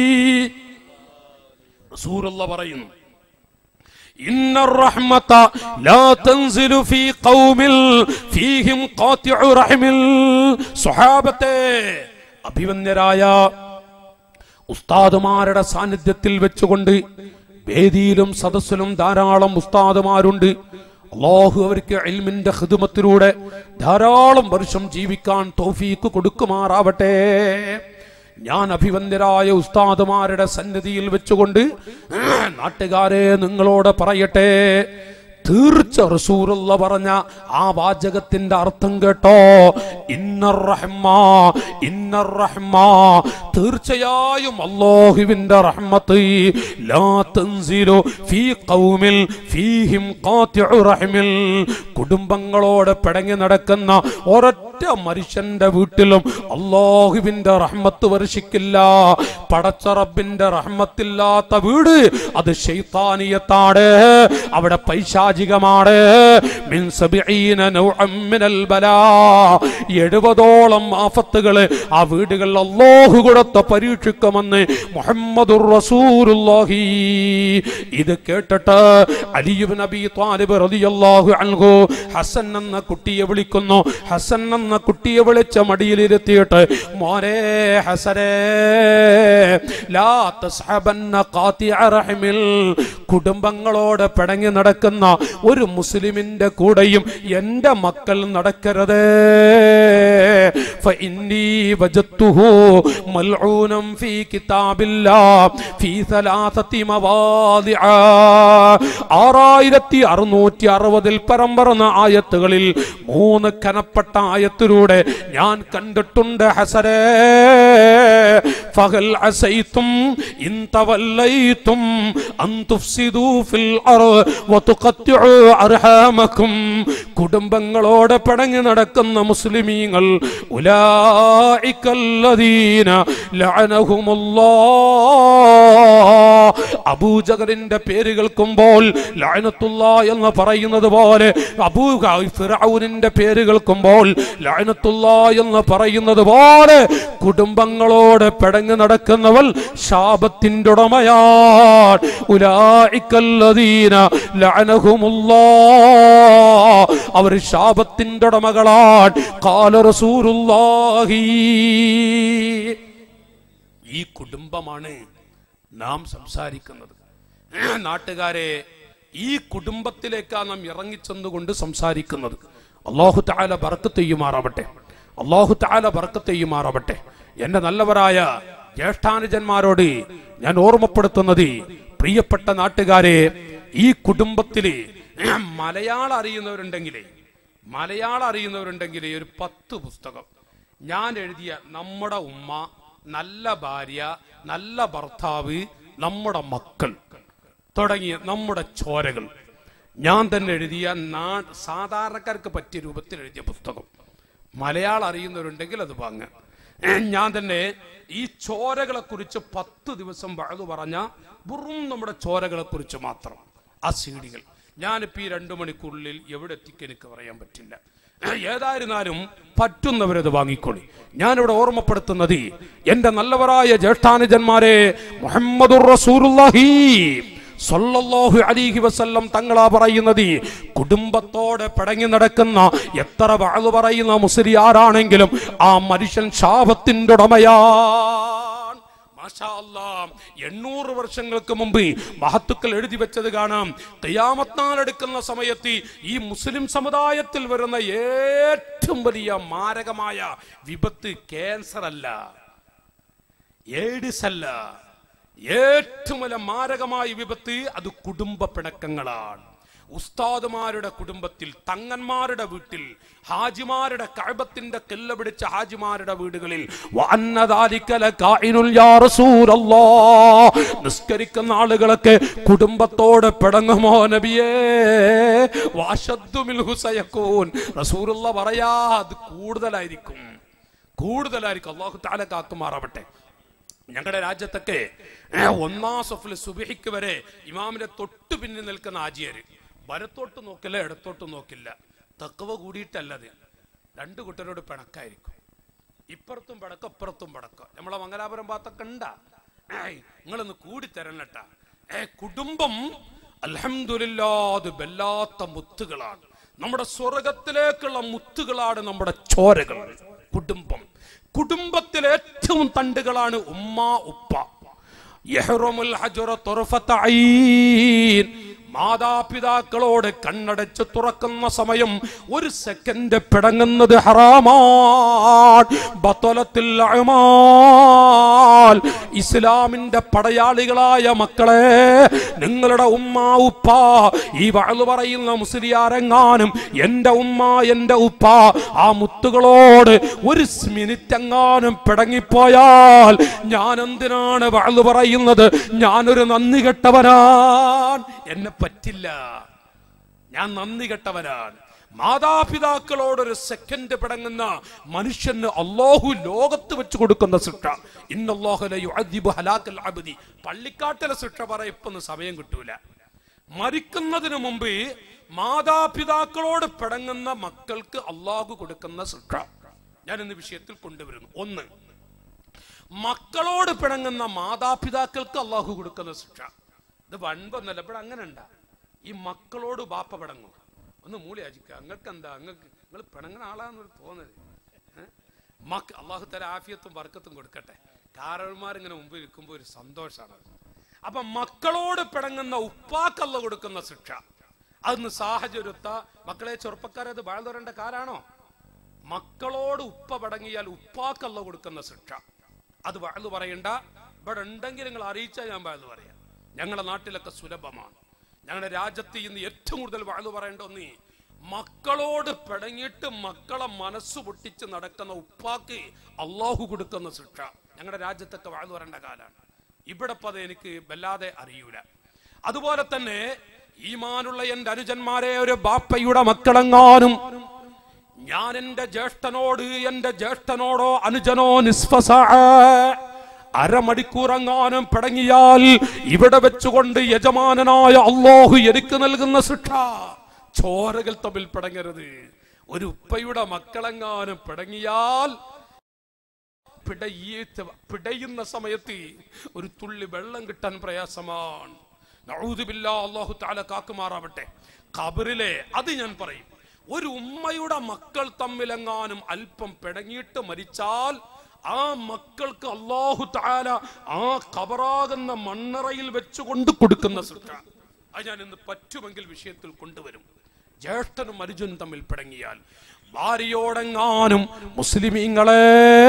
റസൂലുള്ള പറയുന്നു ഇന്ന റഹ്മത ലാ തൻസിലു ഫീ ഖൗമിൽ ഫീഹിം ഖാതിഉ റഹ്മിൽ സ്വഹാബത്തെ അഭിവന്യരായ ഉസ്താദുമാരുടെ സാന്നിധ്യത്തിൽ വെച്ചുകൊണ്ട് വേദിയിലും സദസ്സിലും ധാരാളം ഉസ്താദുമാരുണ്ട് അള്ളാഹു അവർക്ക് ഇൽമിന്റെ ഹിദുമത്തിലൂടെ ധാരാളം വർഷം ജീവിക്കാൻ തോഫീക്ക് കൊടുക്കുമാറാവട്ടെ ഞാൻ അഭിവന്ദരായ ഉസ്താദുമാരുടെ സന്നിധിയിൽ വെച്ചുകൊണ്ട് നാട്ടുകാരെ നിങ്ങളോട് പറയട്ടെ തീർച്ച റസൂറുള്ള പറഞ്ഞ ആ വാചകത്തിന്റെ അർത്ഥം കേട്ടോ ഇന്നർ റഹ്മ ഇന്നർ റഹ്മ തീർച്ചയായും അല്ലാഹുവിന്റെ റഹ്മത്ത് ലാ തൻസിലു ഫീ ഖൗമിൽ ഫീഹിം ഖാതിഉ റഹ്മിൽ കുടുംബങ്ങളോട് പിടങ്ങി നടക്കുന്ന ഒരൊറ്റ ഒരൊറ്റ മനുഷ്യന്റെ വീട്ടിലും അള്ളാഹുവിന്റെ റഹ്മത്ത് വർഷിക്കില്ല പടച്ചറബിന്റെ റഹ്മത്തില്ലാത്ത വീട് അത് ശൈത്താനിയത്താണ് അവിടെ പൈശാചികമാണ് മിൻ സബീന നൗഅം മിനൽ ബലാ എഴുപതോളം ആഫത്തുകള് ആ വീടുകളിൽ അള്ളാഹു കൊടുത്ത പരീക്ഷിക്കുമെന്ന് മുഹമ്മദുർ റസൂലുള്ളാഹി ഇത് കേട്ടിട്ട് അലിയുബ് നബി ത്വാലിബ് റളിയല്ലാഹു അൻഹു ഹസൻ എന്ന കുട്ടിയെ വിളിക്കുന്നു ഹസൻ എന്ന കുട്ടിയെ വിളിച്ച മടിയിലിരുത്തിയിട്ട് മോനെ ഹസനേ ലാ തസ്ഹബന്ന ഖാതിഅ റഹ്മിൽ കുടുംബങ്ങളോട് പിണങ്ങി നടക്കുന്ന ഒരു മുസ്ലിമിന്റെ കൂടെയും എന്റെ മക്കൾ നടക്കരുത് فإني وجدته ملعونا في كتاب الله في ثلاثة مواضع ആറായിരത്തി അറുന്നൂറ്റി അറുപതിൽ പരം പറഞ്ഞ ആയത്തുകളിൽ മൂന്ന് കനപ്പെട്ട ആയത്തിലൂടെ ഞാൻ കണ്ടിട്ടുണ്ട് ഹസരേ ഫഹൽ അസൈത്തും ഇൻ തവല്ലൈത്തും അൻ തുഫ്സിദൂ ഫിൽ അർദ് വതുഖത്തിഉ അർഹാമക്കും കുടുംബങ്ങളോട് പിണങ്ങി നടക്കുന്ന മുസ്ലിമീങ്ങൾ ഉലായിക്കല്ലദീന ലഅനഹുമുല്ലാഹ് അബൂജഹലിന്റെ പേര് കേൾക്കുമ്പോൾ ലഅനത്തുള്ള എന്ന് പറയുന്നത് പോലെ അബൂ ഫിറഔനിന്റെ പേര് കേൾക്കുമ്പോൾ ലഅനത്തുള്ള എന്ന് പറയുന്നത് പോലെ കുടുംബങ്ങളോട് പിടങ്ങി നടക്കുന്നവൾ ശാപത്തിന്റെ ഉടമയാൻ ഉലായിക്കല്ലദീന ലഅനഹുമുല്ലാ അവർ ശാപത്തിന്റെ ഉടമകളാൻ കാല റസൂലുള്ളാഹി ഈ കുടുംബമാണ് നാം സംസാരിക്കുന്നത് നാട്ടുകാരെ ഈ കുടുംബത്തിലേക്കാണ് നാം ഇറങ്ങിച്ചെന്നുകൊണ്ട് സംസാരിക്കുന്നത് അള്ളാഹു താല ബറക്കത്ത് ചെയ്യുമാറാവട്ടെ അള്ളാഹു താല ബറക്കത്ത് ചെയ്യുമാറാവട്ടെ എന്റെ നല്ലവരായ ജ്യേഷ്ഠാനുജന്മാരോട് ഞാൻ ഓർമ്മപ്പെടുത്തുന്നത് പ്രിയപ്പെട്ട നാട്ടുകാരെ ഈ കുടുംബത്തില് മലയാളം അറിയുന്നവരുണ്ടെങ്കിലേ മലയാളം അറിയുന്നവരുണ്ടെങ്കിലേ ഒരു പത്ത് പുസ്തകം ഞാൻ എഴുതിയ നമ്മുടെ ഉമ്മ നല്ല ഭാര്യ നല്ല ഭർത്താവ് നമ്മുടെ മക്കൾ തുടങ്ങിയ നമ്മുടെ ചോരകൾ ഞാൻ തന്നെ എഴുതിയ നാ സാധാരണക്കാർക്ക് പറ്റിയ രൂപത്തിൽ എഴുതിയ പുസ്തകം മലയാളം അറിയുന്നവരുണ്ടെങ്കിൽ അത് വാങ്ങാം ഞാൻ തന്നെ ഈ ചോരകളെ കുറിച്ച് പത്ത് ദിവസം വഴുതു പറഞ്ഞ വെറും നമ്മുടെ ചോരകളെ കുറിച്ച് മാത്രം ആ സീഡികൾ ഞാനിപ്പോ ഈ രണ്ടു മണിക്കൂറിൽ എവിടെ എത്തിക്കാൻ എനിക്ക് പറയാൻ പറ്റില്ല ഏതായിരുന്നാലും പറ്റുന്നവരത് വാങ്ങിക്കൊള്ളി ഞാനിവിടെ ഓർമ്മപ്പെടുത്തുന്നത് എന്റെ നല്ലവരായ ജ്യേഷ്ഠാനുജന്മാരെ മുഹമ്മദുർ റസൂലുള്ളാഹി സല്ലല്ലാഹു അലൈഹി വസല്ലം തങ്ങളാ പറയുന്നത് കുടുംബത്തോടെ പിടങ്ങി നടക്കുന്ന എത്ര വാഴ് പറയുന്ന മുസ്ലിയാരാണെങ്കിലും ആ മനുഷ്യൻ ശാപത്തിന്റെ ഉടമയാൻ മാഷാ അല്ലാ. എണ്ണൂറ് വർഷങ്ങൾക്ക് മുമ്പ് മഹത്തുക്കൾ എഴുതി വെച്ചത് കാണാം തെയ്യാമത്നാലെടുക്കുന്ന സമയത്ത് ഈ മുസ്ലിം സമുദായത്തിൽ വരുന്ന ഏറ്റവും വലിയ മാരകമായ വിപത്ത് ക്യാൻസർ അല്ല എയ്ഡ്സ് അല്ല ഏറ്റവും വലിയ മാരകമായ വിപത്ത് അത് കുടുംബ പിണക്കങ്ങളാണ് ഉസ്താദുമാരുടെ കുടുംബത്തിൽ തങ്ങന്മാരുടെ വീട്ടിൽ ഹാജിമാരുടെ കഴബത്തിന്റെ കെല്ല പിടിച്ച ഹാജിമാരുടെ വീടുകളിൽ വഅന്ന ദാലിക ലകാഇനുൽ യാ റസൂലല്ലാഹ്. നിസ്കരിക്കുന്ന ആളുകളൊക്കെ കുടുംബത്തോട് പിടങ്ങുമോ നബിയേ വാശദ്ദു മിൻഹു സയകൂൻ റസൂലുള്ള പറയാ അത് കൂടുതലായിരിക്കും കൂടുതലായിരിക്കും അള്ളാഹു താല കാക്കുമാറാവട്ടെ ഞങ്ങളുടെ രാജ്യത്തൊക്കെ ഏ, ഒന്നാം സഫിൽ സുബിഹിക്ക് വരെ ഇമാമിന്റെ തൊട്ടു പിന്നിൽ നിൽക്കുന്ന ആജിയര് വലത്തോട്ട് നോക്കില്ല ഇടത്തോട്ട് നോക്കില്ല തക്കവ കൂടിയിട്ടല്ലത് രണ്ടു കുട്ടരോട് പിണക്കായിരിക്കും ഇപ്പുറത്തും പടക്കം ഇപ്പുറത്തും പടക്കം നമ്മളെ മംഗലാപുരം ഭാഗത്തൊക്കെ ഉണ്ടാ ഏയ് നിങ്ങളൊന്ന് കൂടി തരണട്ടാ ഏ കുടുംബം അൽഹംദുലില്ലാ അത് വല്ലാത്ത മുത്തുകളാണ് നമ്മുടെ സ്വർഗത്തിലേക്കുള്ള മുത്തുകളാണ് നമ്മുടെ ചോരകൾ കുടുംബം കുടുംബത്തിലെ ഏറ്റവും തണ്ടുകളാണ് ഉമ്മ ഉപ്പ യഹ്റുമുൽ ഹജറ തുറഫത്ത ഐൻ. മാതാപിതാക്കളോട് കണ്ണടച്ച് തുറക്കുന്ന സമയം ഒരു സെക്കൻഡ് പിടങ്ങുന്നത് ഹറാമാൻ ബത്തലത്തിൽ അഅ്മാൽ. ഇസ്ലാമിന്റെ പടയാളികളായ മക്കളെ നിങ്ങളുടെ ഉമ്മ ഉപ്പ ഈ വാഴ് പറയുന്ന മുസ്ലിയാരെങ്ങാനും എന്റെ ഉമ്മ എന്റെ ഉപ്പ ആ മുത്തുകളോട് ഒരു മിനിറ്റ് എങ്ങാനും പിടങ്ങിപ്പോയാൽ ഞാൻ എന്തിനാണ് വാഴ് പറയുന്നത് ഞാനൊരു നന്ദി കെട്ടവനാൻ എന്നെ പറ്റില്ല ഞാൻ നന്ദി കെട്ടവനാണ് മാതാപിതാക്കളോടൊരു സെക്കൻഡ് പിടങ്ങുന്ന മനുഷ്യന് അള്ളാഹു ലോകത്ത് വെച്ച് കൊടുക്കുന്ന ശിക്ഷ ഇന്നല്ലാഹുലു ഹലാക്കൽ അബദി പള്ളിക്കാട്ടിലെ ശിക്ഷ പറയപ്പൊന്ന് സമയം കിട്ടൂല മരിക്കുന്നതിന് മുമ്പ് മാതാപിതാക്കളോട് പിടങ്ങുന്ന മക്കൾക്ക് അള്ളാഹു കൊടുക്കുന്ന ശിക്ഷ ഞാൻ ഇന്ന് വിഷയത്തിൽ കൊണ്ടുവരുന്നു ഒന്ന് മക്കളോട് പിണങ്ങുന്ന മാതാപിതാക്കൾക്ക് അള്ളാഹു കൊടുക്കുന്ന ശിക്ഷ ഇത് വൻപൊന്നല്ല ഇവിടെ അങ്ങനെ ഉണ്ടാ ഈ മക്കളോട് ബാപ്പ പിണങ്ങും ഒന്ന് മൂളി അജിക്ക നിങ്ങൾക്ക് എന്താ നിങ്ങൾക്ക് നിങ്ങൾ പിണങ്ങുന്ന ആളാന്നൊരു തോന്നല് ഏ? മക്ക അള്ളാഹു തല ആഫിയത്തും വർക്കത്തും കൊടുക്കട്ടെ കാരന്മാർ ഇങ്ങനെ മുമ്പിൽ നിൽക്കുമ്പോൾ ഒരു സന്തോഷമാണ് അപ്പൊ മക്കളോട് പിണങ്ങുന്ന ഉപ്പാക്കല്ല കൊടുക്കുന്ന ശിക്ഷ അതൊന്ന് സാഹചര്യത്ത മക്കളെ ചെറുപ്പക്കാരത് വാഴ്ന്നവരേണ്ട കാരാണോ മക്കളോട് ഉപ്പ പടങ്ങിയാൽ ഉപ്പാക്കല്ല കൊടുക്കുന്ന ശിക്ഷ അത് വാഴ്ന്നു പറയണ്ട ഇവിടെ ഉണ്ടെങ്കിൽ നിങ്ങൾ അറിയിച്ചാൽ ഞാൻ വാഴ്ന്നു പറയാം ഞങ്ങളുടെ നാട്ടിലൊക്കെ സുലഭമാണ് ഞങ്ങളുടെ രാജ്യത്ത് ഇന്ന് ഏറ്റവും കൂടുതൽ വാഴ്ന്നു പറയേണ്ട ഒന്നീ മക്കളോട് പിടങ്ങിയിട്ട് മക്കളെ മനസ്സ് പൊട്ടിച്ച് നടക്കുന്ന ഉപ്പാക്ക് അള്ളാഹു കൊടുക്കുന്ന ശിക്ഷ ഞങ്ങളുടെ രാജ്യത്തൊക്കെ വാഴ്ന്നു പറയേണ്ട കാലാണ് ഇവിടെ ഇപ്പൊ അത് എനിക്ക് വല്ലാതെ അറിയൂല അതുപോലെ തന്നെ ഈമാനുള്ള എന്റെ അനുജന്മാരെ ഒരു ബാപ്പയുടെ മക്കളെങ്ങാനും ഞാൻ എന്റെ ജ്യേഷ്ഠനോട് എന്റെ ജ്യേഷ്ഠനോടോ അനുജനോ നിസ്ഫസ അരമണിക്കൂറെങ്ങാനും പിടങ്ങിയാൽ ഇവിടെ വെച്ചുകൊണ്ട് യജമാനനായ അള്ളാഹു എനിക്ക് നൽകുന്ന ശിക്ഷ ചോരകൾ തമ്മിൽ പിടങ്ങരുത് ഒരു ഉപ്പയുടെ മക്കളെങ്ങാനും പിടങ്ങിയാൽ പിടയ പിടയുന്ന സമയത്ത് ഒരു തുള്ളി വെള്ളം കിട്ടാൻ പ്രയാസമാണ് നഊദുബില്ലാ അള്ളാഹു താല കാക്കുമാറാവട്ടെ ഖബറിലെ അത് ഞാൻ പറയും ഒരു ഉമ്മയുടെ മക്കൾ തമ്മിലെങ്ങാനും അല്പം പിടങ്ങിയിട്ട് മരിച്ചാൽ ആ മക്കൾക്ക് അള്ളാഹു താല ആ ഖബറാകുന്ന മണ്ണറയിൽ വെച്ചുകൊണ്ട് കൊടുക്കുന്ന ശിക്ഷ അത് ഞാൻ ഇന്ന് പറ്റുമെങ്കിൽ വിഷയത്തിൽ കൊണ്ടുവരും ജ്യേഷ്ഠനും അനുജനും തമ്മിൽ പിടങ്ങിയാൽ ഭാര്യയോടെങ്ങാനും മുസ്ലിമീങ്ങളെ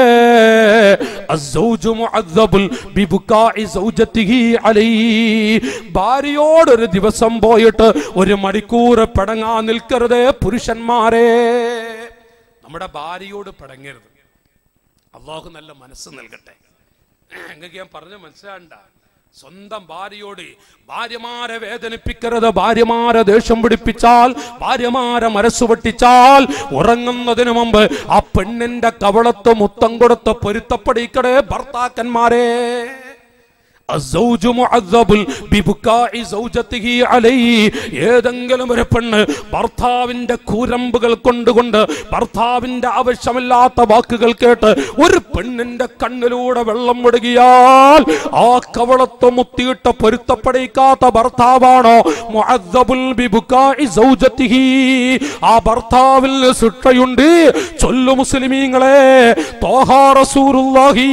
അസ്സൗജു മുഅദ്ദബുൽ ബിബുകാഇ സൗജത്തിഹി അലൈഹി ഭാര്യയോടൊരു ദിവസം പോയിട്ട് ഒരു മണിക്കൂർ പിടങ്ങാൻ നിൽക്കരുത് പുരുഷന്മാരെ നമ്മുടെ ഭാര്യയോട് പിടങ്ങരുത് അള്ളാഹു നല്ല മനസ്സ് നൽകട്ടെ നിങ്ങൾക്ക് ഞാൻ പറഞ്ഞ മനസ്സിലാണ്ട സ്വന്തം ഭാര്യയോട് ഭാര്യമാരെ വേദനിപ്പിക്കരുത് ഭാര്യമാരെ ദേഷ്യം പിടിപ്പിച്ചാൽ ഭാര്യമാരെ മനസ്സ് പൊട്ടിച്ചാൽ ഉറങ്ങുന്നതിന് മുമ്പ് ആ പെണ്ണിന്റെ കവളത്ത് മുത്തം കൊടുത്ത് പൊരുത്തപ്പെടിക്കടേ ഭർത്താക്കന്മാരെ അസ്സൗജു മുഅദ്ദബുൽ ബിബുകാഇ സൗജത്തിഹി അലൈഹി ഏതെങ്കിലും ഒരു പെണ്ണ് ഭർത്താവിന്റെ കൂരമ്പുകൾ കൊണ്ടുകൊണ്ട് ഭർത്താവിന്റെ ആവശ്യമില്ലാത്ത വാക്കുകൾ കേട്ട് ഒരു പെണ്ണിന്റെ കണ്ണിലൂടെ വെള്ളം മുടുകിയാൽ ആ കവളത്ത് മുത്തിയിട്ട് പൊരുത്തപ്പെടിക്കാത്ത ഭർത്താവാണോ മുഅദ്ദബുൽ ബിബുകാഇ സൗജത്തിഹി ആ ഭർത്താവിൽ ശിക്ഷയുണ്ട് ചൊല്ലു മുസ്ലിമീങ്ങളെ തോഹാ റസൂലുള്ളാഹി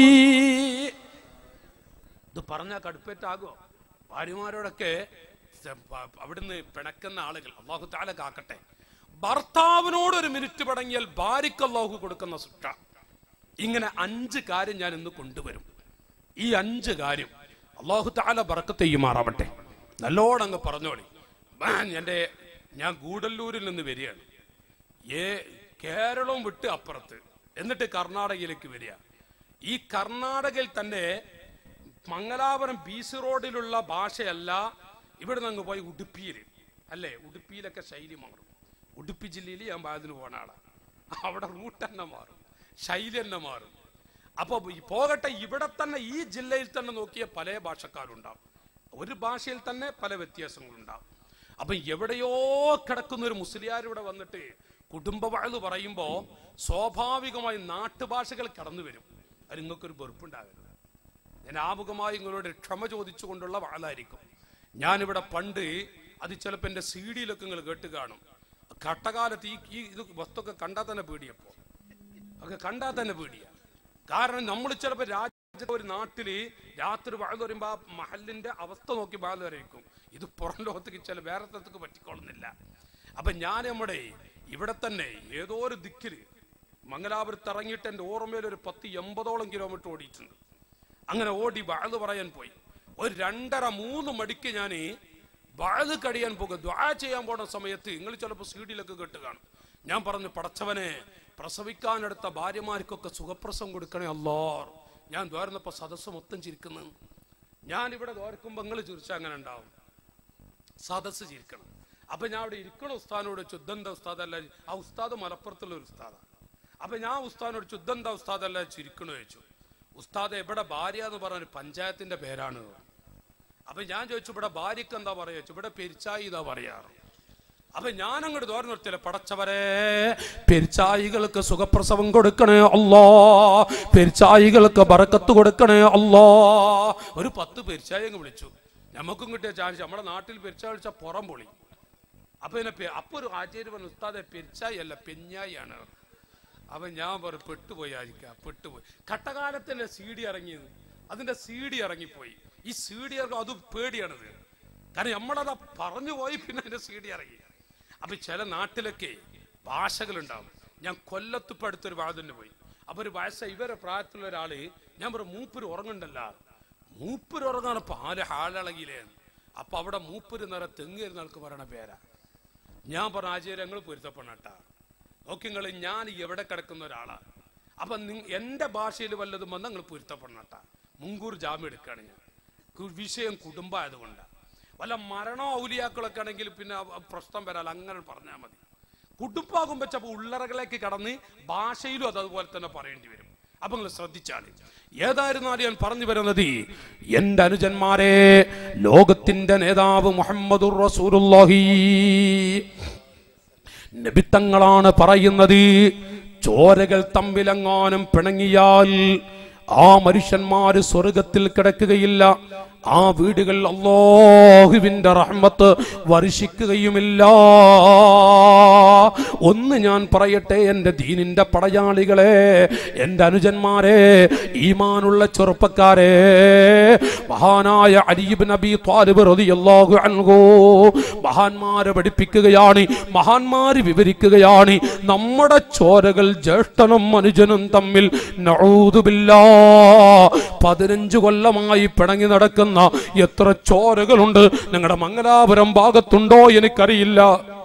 ഇത് പറഞ്ഞാൽ കടുപ്പേറ്റാകോ ഭാര്യമാരോടൊക്കെ സ- പ- അവിടുന്ന് പിണക്കുന്ന ആളുകൾ അള്ളാഹു താല കാക്കട്ടെ ഭർത്താവിനോട് ഒരു മിനിറ്റ് പടങ്ങിയാൽ ഭാര്യയ്ക്ക് അള്ളാഹു കൊടുക്കുന്ന ശിക്ഷ ഇങ്ങനെ അഞ്ച് കാര്യം ഞാൻ ഇന്ന് കൊണ്ടുവരും ഈ അഞ്ച് കാര്യം അള്ളാഹു താല ബറക്കത്ത് ചെയ്യുമാറാവട്ടെ നല്ലോണം അങ്ങ് പറഞ്ഞോളി ബാൻ, എന്റെ ഞാൻ ഗൂഡല്ലൂരിൽ നിന്ന് വരികയാണ് ഏ കേരളവും വിട്ട് അപ്പുറത്ത് എന്നിട്ട് കർണാടകയിലേക്ക് വരിക ഈ കർണാടകയിൽ തന്നെ മംഗലാപുരം ബീച്ച് റോഡിലുള്ള ഭാഷയല്ല ഇവിടെ നിന്ന് പോയി ഉടുപ്പിയിൽ അല്ലേ ഉടുപ്പിയിലൊക്കെ ശൈലി മാറും ഉടുപ്പി ജില്ലയിൽ ഞാൻ ബാതിന് പോണ ആളാണ് അവിടെ റൂട്ട് തന്നെ മാറും ശൈലി തന്നെ മാറും അപ്പൊ ഈ പോകട്ടെ ഇവിടെ തന്നെ ഈ ജില്ലയിൽ തന്നെ നോക്കിയ പല ഭാഷക്കാരുണ്ടാവും ഒരു ഭാഷയിൽ തന്നെ പല വ്യത്യാസങ്ങളുണ്ടാവും അപ്പൊ എവിടെയോ കിടക്കുന്ന ഒരു മുസ്ലിയാർ ഇവിടെ വന്നിട്ട് കുടുംബ വാഴ്ന്നു പറയുമ്പോ സ്വാഭാവികമായി നാട്ടുഭാഷകൾ കടന്നു വരും അത് നിങ്ങൾക്കൊരു വെറുപ്പുണ്ടാകരുത് ഞാൻ ആമുഖമായി നിങ്ങളോട് ക്ഷമ ചോദിച്ചുകൊണ്ടുള്ള വാളായിരിക്കും ഞാനിവിടെ പണ്ട് അത് ചിലപ്പോൾ എൻ്റെ സി ഡിയിലൊക്കെ നിങ്ങൾ കേട്ട് കാണും കട്ടകാലത്ത് ഈ ഈ ഇത് വസ്തുക്കെ കണ്ടാൽ തന്നെ പേടിയപ്പോ ഒക്കെ കണ്ടാൽ തന്നെ പേടിയാ കാരണം നമ്മൾ ചിലപ്പോൾ രാജ്യത്തെ ഒരു നാട്ടില് രാത്രി വാഴ പറയുമ്പോൾ ആ മഹലിന്റെ അവസ്ഥ നോക്കി വാഴ വരയ്ക്കും ഇത് പുറം ലോകത്തേക്ക് ചില വേറെ സ്ഥലത്തേക്ക് പറ്റിക്കൊള്ളുന്നില്ല അപ്പൊ ഞാൻ നമ്മുടെ ഇവിടെ തന്നെ ഏതോ ഒരു ദിക്കില് മംഗലാപുരത്ത് ഇറങ്ങിയിട്ട് എൻ്റെ ഓർമ്മയിൽ ഒരു പത്ത് എൺപതോളം കിലോമീറ്റർ ഓടിയിട്ടുണ്ട് അങ്ങനെ ഓടി വാഴ് പറയാൻ പോയി ഒരു രണ്ടര മൂന്ന് മണിക്ക് ഞാൻ വാഴ് കടിയാൻ പോകും ദ്വാ ചെയ്യാൻ പോണ സമയത്ത് നിങ്ങൾ ചിലപ്പോൾ സീഡിയിലൊക്കെ കേട്ട് കാണും ഞാൻ പറഞ്ഞു പടച്ചവനെ പ്രസവിക്കാനെടുത്ത ഭാര്യമാർക്കൊക്കെ സുഖപ്രസവം കൊടുക്കണേ അല്ലോ ഞാൻ ദ്വാരുന്നപ്പോ സദസ്സ് മൊത്തം ചിരിക്കുന്നു ഞാൻ ഇവിടെ ദ്വാരക്കുമ്പോ നിങ്ങൾ ചിരിച്ചാൽ അങ്ങനെ ഉണ്ടാവും സദസ്സ് ചിരിക്കണം അപ്പൊ ഞാൻ അവിടെ ഇരിക്കണ ഉസ്താദിനോട് ചുദ്ധന്ത ഉസ്താദ് അല്ല ആ ഉസ്താദ് മലപ്പുറത്തുള്ള ഒരു ഉസ്താദാണ് അപ്പൊ ഞാൻ ഉസ്താദിനോട് ചുദ്ധന്ത ഉസ്താദ് അല്ല ചിരിക്കണോ ചോദിച്ചു ഉസ്താദ് എവിടെ ഭാര്യ എന്ന് പറഞ്ഞ ഒരു പഞ്ചായത്തിന്റെ പേരാണ് അപ്പൊ ഞാൻ ചോദിച്ചു ഇവിടെ ഭാര്യക്ക് എന്താ പറയാ ചോദിച്ചു ഇവിടെ പെരിച്ചായി ഇതാ പറയാറ് അപ്പൊ ഞാൻ അങ്ങോട്ട് തോരം നിർത്തില്ല പടച്ചവരെ പെരിച്ചായികൾക്ക് സുഖപ്രസവം കൊടുക്കണേ അല്ലോ പെരിച്ചായികൾക്ക് ബറക്കത്ത് കൊടുക്കണേ അല്ലോ ഒരു പത്ത് പെരിച്ചായി അങ്ങ് വിളിച്ചു നമുക്കും കിട്ടിയ ചാൻസ് നമ്മുടെ നാട്ടിൽ പെരിച്ചായി വിളിച്ച പുറം പൊളി അപ്പൊ എന്നെ പെ- അപ്പൊ ഒരു ആചാര്യ പറഞ്ഞു ഉസ്താദെ പെരിച്ചായി അല്ല പെഞ്ഞായിയാണ് അപ്പൊ ഞാൻ പറഞ്ഞു പെട്ടുപോയി ആയിരിക്കാം പെട്ടുപോയി കട്ടകാലത്തല്ലേ സി ഡി ഇറങ്ങിയത് അതിന്റെ സി ഡി ഇറങ്ങിപ്പോയി ഈ സി ഡി ഇറങ്ങും അത് പേടിയാണത് കാരണം നമ്മളത് പറഞ്ഞു പോയി പിന്നെ അതിന്റെ സി ഡി ഇറങ്ങി അപ്പൊ ചില നാട്ടിലൊക്കെ ഭാഷകളുണ്ടാവും ഞാൻ കൊല്ലത്തിപ്പോ അടുത്തൊരു വാതിന് പോയി അപ്പൊ ഒരു വയസ്സ ഇവരെ പ്രായത്തിലുള്ള ഒരാള് ഞാൻ പറഞ്ഞു മൂപ്പര് ഉറങ്ങണ്ടല്ല മൂപ്പര് ഉറങ്ങാനപ്പോ ആര് ഹാളിളകിയില്ലേ അപ്പൊ അവിടെ മൂപ്പര് നിറ തെങ്ങേരുന്ന ആൾക്ക് പറയണ പേരാ ഞാൻ പറഞ്ഞ ആചാര്യ ഞങ്ങൾ പൊരുത്തപ്പെടണട്ടാ നോക്കി നിങ്ങൾ ഞാൻ എവിടെ കിടക്കുന്ന ഒരാളാണ് അപ്പൊ നിങ്ങ- എന്റെ ഭാഷയിൽ വല്ലതും വന്നാൽ നിങ്ങൾ പൊരുത്തപ്പെടണട്ടാ മുൻകൂർ ജാമ്യം എടുക്കുകയാണ് ഞാൻ കു- വിഷയം കുടുംബമായതുകൊണ്ട് വല്ല മരണോ ഔലിയാക്കളൊക്കെ ആണെങ്കിൽ പിന്നെ അ- പ്രശ്നം വരാൽ അങ്ങനെ പറഞ്ഞാൽ മതി കുടുംബാകും വെച്ചപ്പോ ഉള്ളറകളിലേക്ക് കടന്ന് ഭാഷയിലും അത് അതുപോലെ തന്നെ പറയേണ്ടി വരും അപ്പൊ നിങ്ങൾ ശ്രദ്ധിച്ചാൽ ഏതായിരുന്നാലും ഞാൻ പറഞ്ഞു വരുന്നത് എന്റെ അനുജന്മാരെ ലോകത്തിന്റെ നേതാവ് മുഹമ്മദുർ റസൂലുള്ളാഹി നബിത്തങ്ങളാണ് പറയുന്നത് ചോരകൾ തമ്മിലെങ്ങാനും പിണങ്ങിയാൽ ആ മനുഷ്യന്മാര് സ്വർഗത്തിൽ കിടക്കുകയില്ല ആ വീടുകൾ അള്ളാഹുവിന്റെ റഹ്മത്ത് വർഷിക്കുകയുമില്ല ഒന്ന് ഞാൻ പറയട്ടെ എൻ്റെ ദീനിന്റെ പടയാളികളെ എൻ്റെ അനുജന്മാരെ ഈമാനുള്ള ചെറുപ്പക്കാരെ മഹാനായ അരീബ് നബി ത്വാലിബ് റളിയല്ലാഹു അൻഹു മഹാന്മാരെ പഠിപ്പിക്കുകയാണ് മഹാന്മാര് വിവരിക്കുകയാണ് നമ്മുടെ ചോരകൾ ജ്യേഷ്ഠനും അനുജനും തമ്മിൽ നഊദുബില്ലാ പതിനഞ്ച് കൊല്ലമായി പിണങ്ങി നടക്കുന്ന എത്ര ചോരകളുണ്ട് നിങ്ങളുടെ മംഗലാപുരം ഭാഗത്തുണ്ടോ എനിക്കറിയില്ല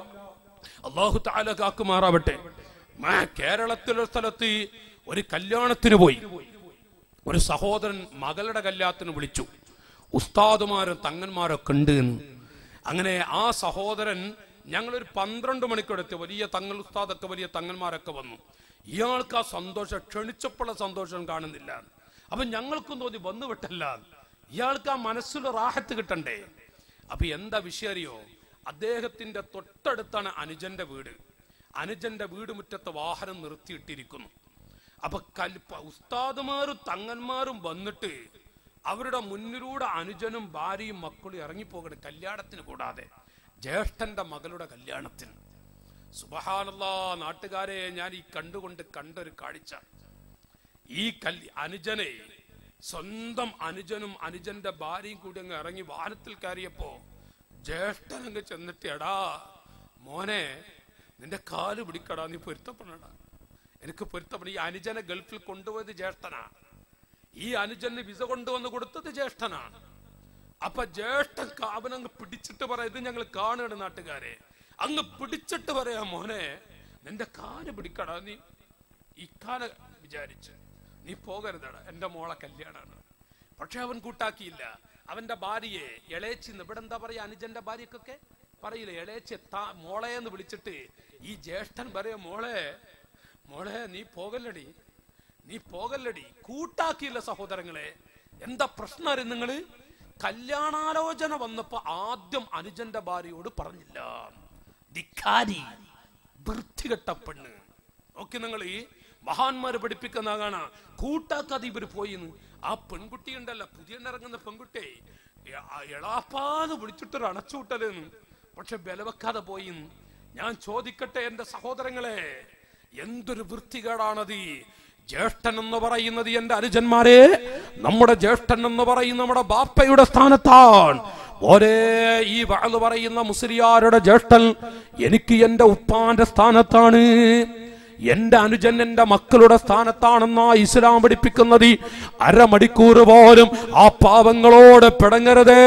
അള്ളാഹു താല കാക്കുമാറാവട്ടെ മാ കേരളത്തിലൊരു സ്ഥലത്ത് ഒരു കല്യാണത്തിന് പോയി ഒരു സഹോദരൻ മകളുടെ കല്യാണത്തിന് വിളിച്ചു ഉസ്താദുമാരും തങ്ങന്മാരൊക്കെ ഉണ്ട് എന്ന്. അങ്ങനെ ആ സഹോദരൻ ഞങ്ങളൊരു പന്ത്രണ്ട് മണിക്കൂടെത്തി വലിയ തങ്ങൾ ഉസ്താദൊക്കെ വലിയ തങ്ങന്മാരൊക്കെ വന്നു ഇയാൾക്ക് ആ സന്തോഷം ക്ഷണിച്ചപ്പോഴുള്ള സന്തോഷം കാണുന്നില്ല അപ്പൊ ഞങ്ങൾക്കും തോന്നി വന്നു വിട്ടല്ല ഇയാൾക്ക് ആ മനസ്സിലുള്ള റാഹത്ത് കിട്ടണ്ടേ അപ്പൊ എന്താ വിഷയം അറിയോ അദ്ദേഹത്തിന്റെ തൊട്ടടുത്താണ് അനുജന്റെ വീട് അനുജന്റെ വീട് മുറ്റത്ത് വാഹനം നിർത്തിയിട്ടിരിക്കുന്നു അപ്പൊ കൽപ്പ ഉസ്താദുമാരും തങ്ങന്മാരും വന്നിട്ട് അവരുടെ മുന്നിലൂടെ അനുജനും ഭാര്യയും മക്കളും ഇറങ്ങിപ്പോകണം കല്യാണത്തിന് കൂടാതെ ജ്യേഷ്ഠന്റെ മകളുടെ കല്യാണത്തിന് സുബഹാനല്ലാ നാട്ടുകാരെ ഞാൻ ഈ കണ്ടുകൊണ്ട് കണ്ടൊരു കാഴ്ച ഈ കല് അനുജനെ സ്വന്തം അനുജനും അനുജന്റെ ഭാര്യയും കൂടി അങ്ങ് ഇറങ്ങി വാഹനത്തിൽ കയറിയപ്പോ ജ്യേഷ്ഠൻ അങ്ങ് ചെന്നിട്ട് എടാ മോനെ നിന്റെ കാല് പിടിക്കടാ നീ പൊരുത്തപ്പെടണടാ എനിക്ക് പൊരുത്തപ്പെടണം ഈ അനുജനെ ഗൾഫിൽ കൊണ്ടുപോയത് ജ്യേഷ്ഠനാ ഈ അനുജന് വിസ കൊണ്ടുവന്ന് കൊടുത്തത് ജ്യേഷ്ഠനാണ് അപ്പൊ ജ്യേഷ്ഠൻ അവനങ്ങ് പിടിച്ചിട്ട് പറയാം ഇത് ഞങ്ങൾ കാണുകയാണ് നാട്ടുകാരെ അങ്ങ് പിടിച്ചിട്ട് പറയാ മോനെ നിന്റെ കാല് പിടിക്കടാ നീ ഇക്കാല വിചാരിച്ച് നീ പോകരുതടാ എന്റെ മോളെ കല്യാണാണ് പക്ഷെ അവൻ കൂട്ടാക്കിയില്ല അവന്റെ ഭാര്യയെ ഇളയച്ചി ഇവിടെ എന്താ പറയാ അനുജന്റെ ഭാര്യക്കൊക്കെ പറയില്ല ഇളയച്ചി താ മോളെ എന്ന് വിളിച്ചിട്ട് ഈ ജ്യേഷ്ഠൻ പറയാ മോളെ മോളെ നീ പോകല്ലടി നീ പോകല്ലടി കൂട്ടാക്കിയില്ല സഹോദരങ്ങളെ എന്താ പ്രശ്നം നിങ്ങള് കല്യാണാലോചന വന്നപ്പോ ആദ്യം അനുജന്റെ ഭാര്യയോട് പറഞ്ഞില്ല ധിക്കാരി വൃത്തികെട്ട പെണ്ണ് നോക്കി നിങ്ങൾ ഈ മഹാന്മാര് പഠിപ്പിക്കുന്ന കാണാ കൂട്ടാക്കാതെ ഇവര് പോയിന്ന് ആ പെൺകുട്ടി ഉണ്ടല്ല പുതിയ ഇറങ്ങുന്ന പെൺകുട്ടി എളാപ്പാന്ന് വിളിച്ചിട്ടൊരു അണച്ചുവിട്ടലെന്ന് പക്ഷെ ബലവെക്കാതെ പോയിന്ന് ഞാൻ ചോദിക്കട്ടെ എന്റെ സഹോദരങ്ങളെ എന്തൊരു വൃത്തികേടാണത് ഈ ജ്യേഷ്ഠൻ എന്ന് പറയുന്നത് എന്റെ അനുജന്മാരെ നമ്മുടെ ജ്യേഷ്ഠൻ എന്ന് പറയുന്ന നമ്മുടെ ബാപ്പയുടെ സ്ഥാനത്താണ് ഒരേ ഈ വാള് പറയുന്ന മുസ്ലിയാരുടെ ജ്യേഷ്ഠൻ എനിക്ക് എന്റെ ഉപ്പാന്റെ സ്ഥാനത്താണ് എന്റെ അനുജൻ എന്റെ മക്കളുടെ സ്ഥാനത്താണെന്നാ ഇസ്ലാം പഠിപ്പിക്കുന്നത് ഈ അരമണിക്കൂർ പോലും ആ പാവങ്ങളോട് പിടങ്ങരുതേ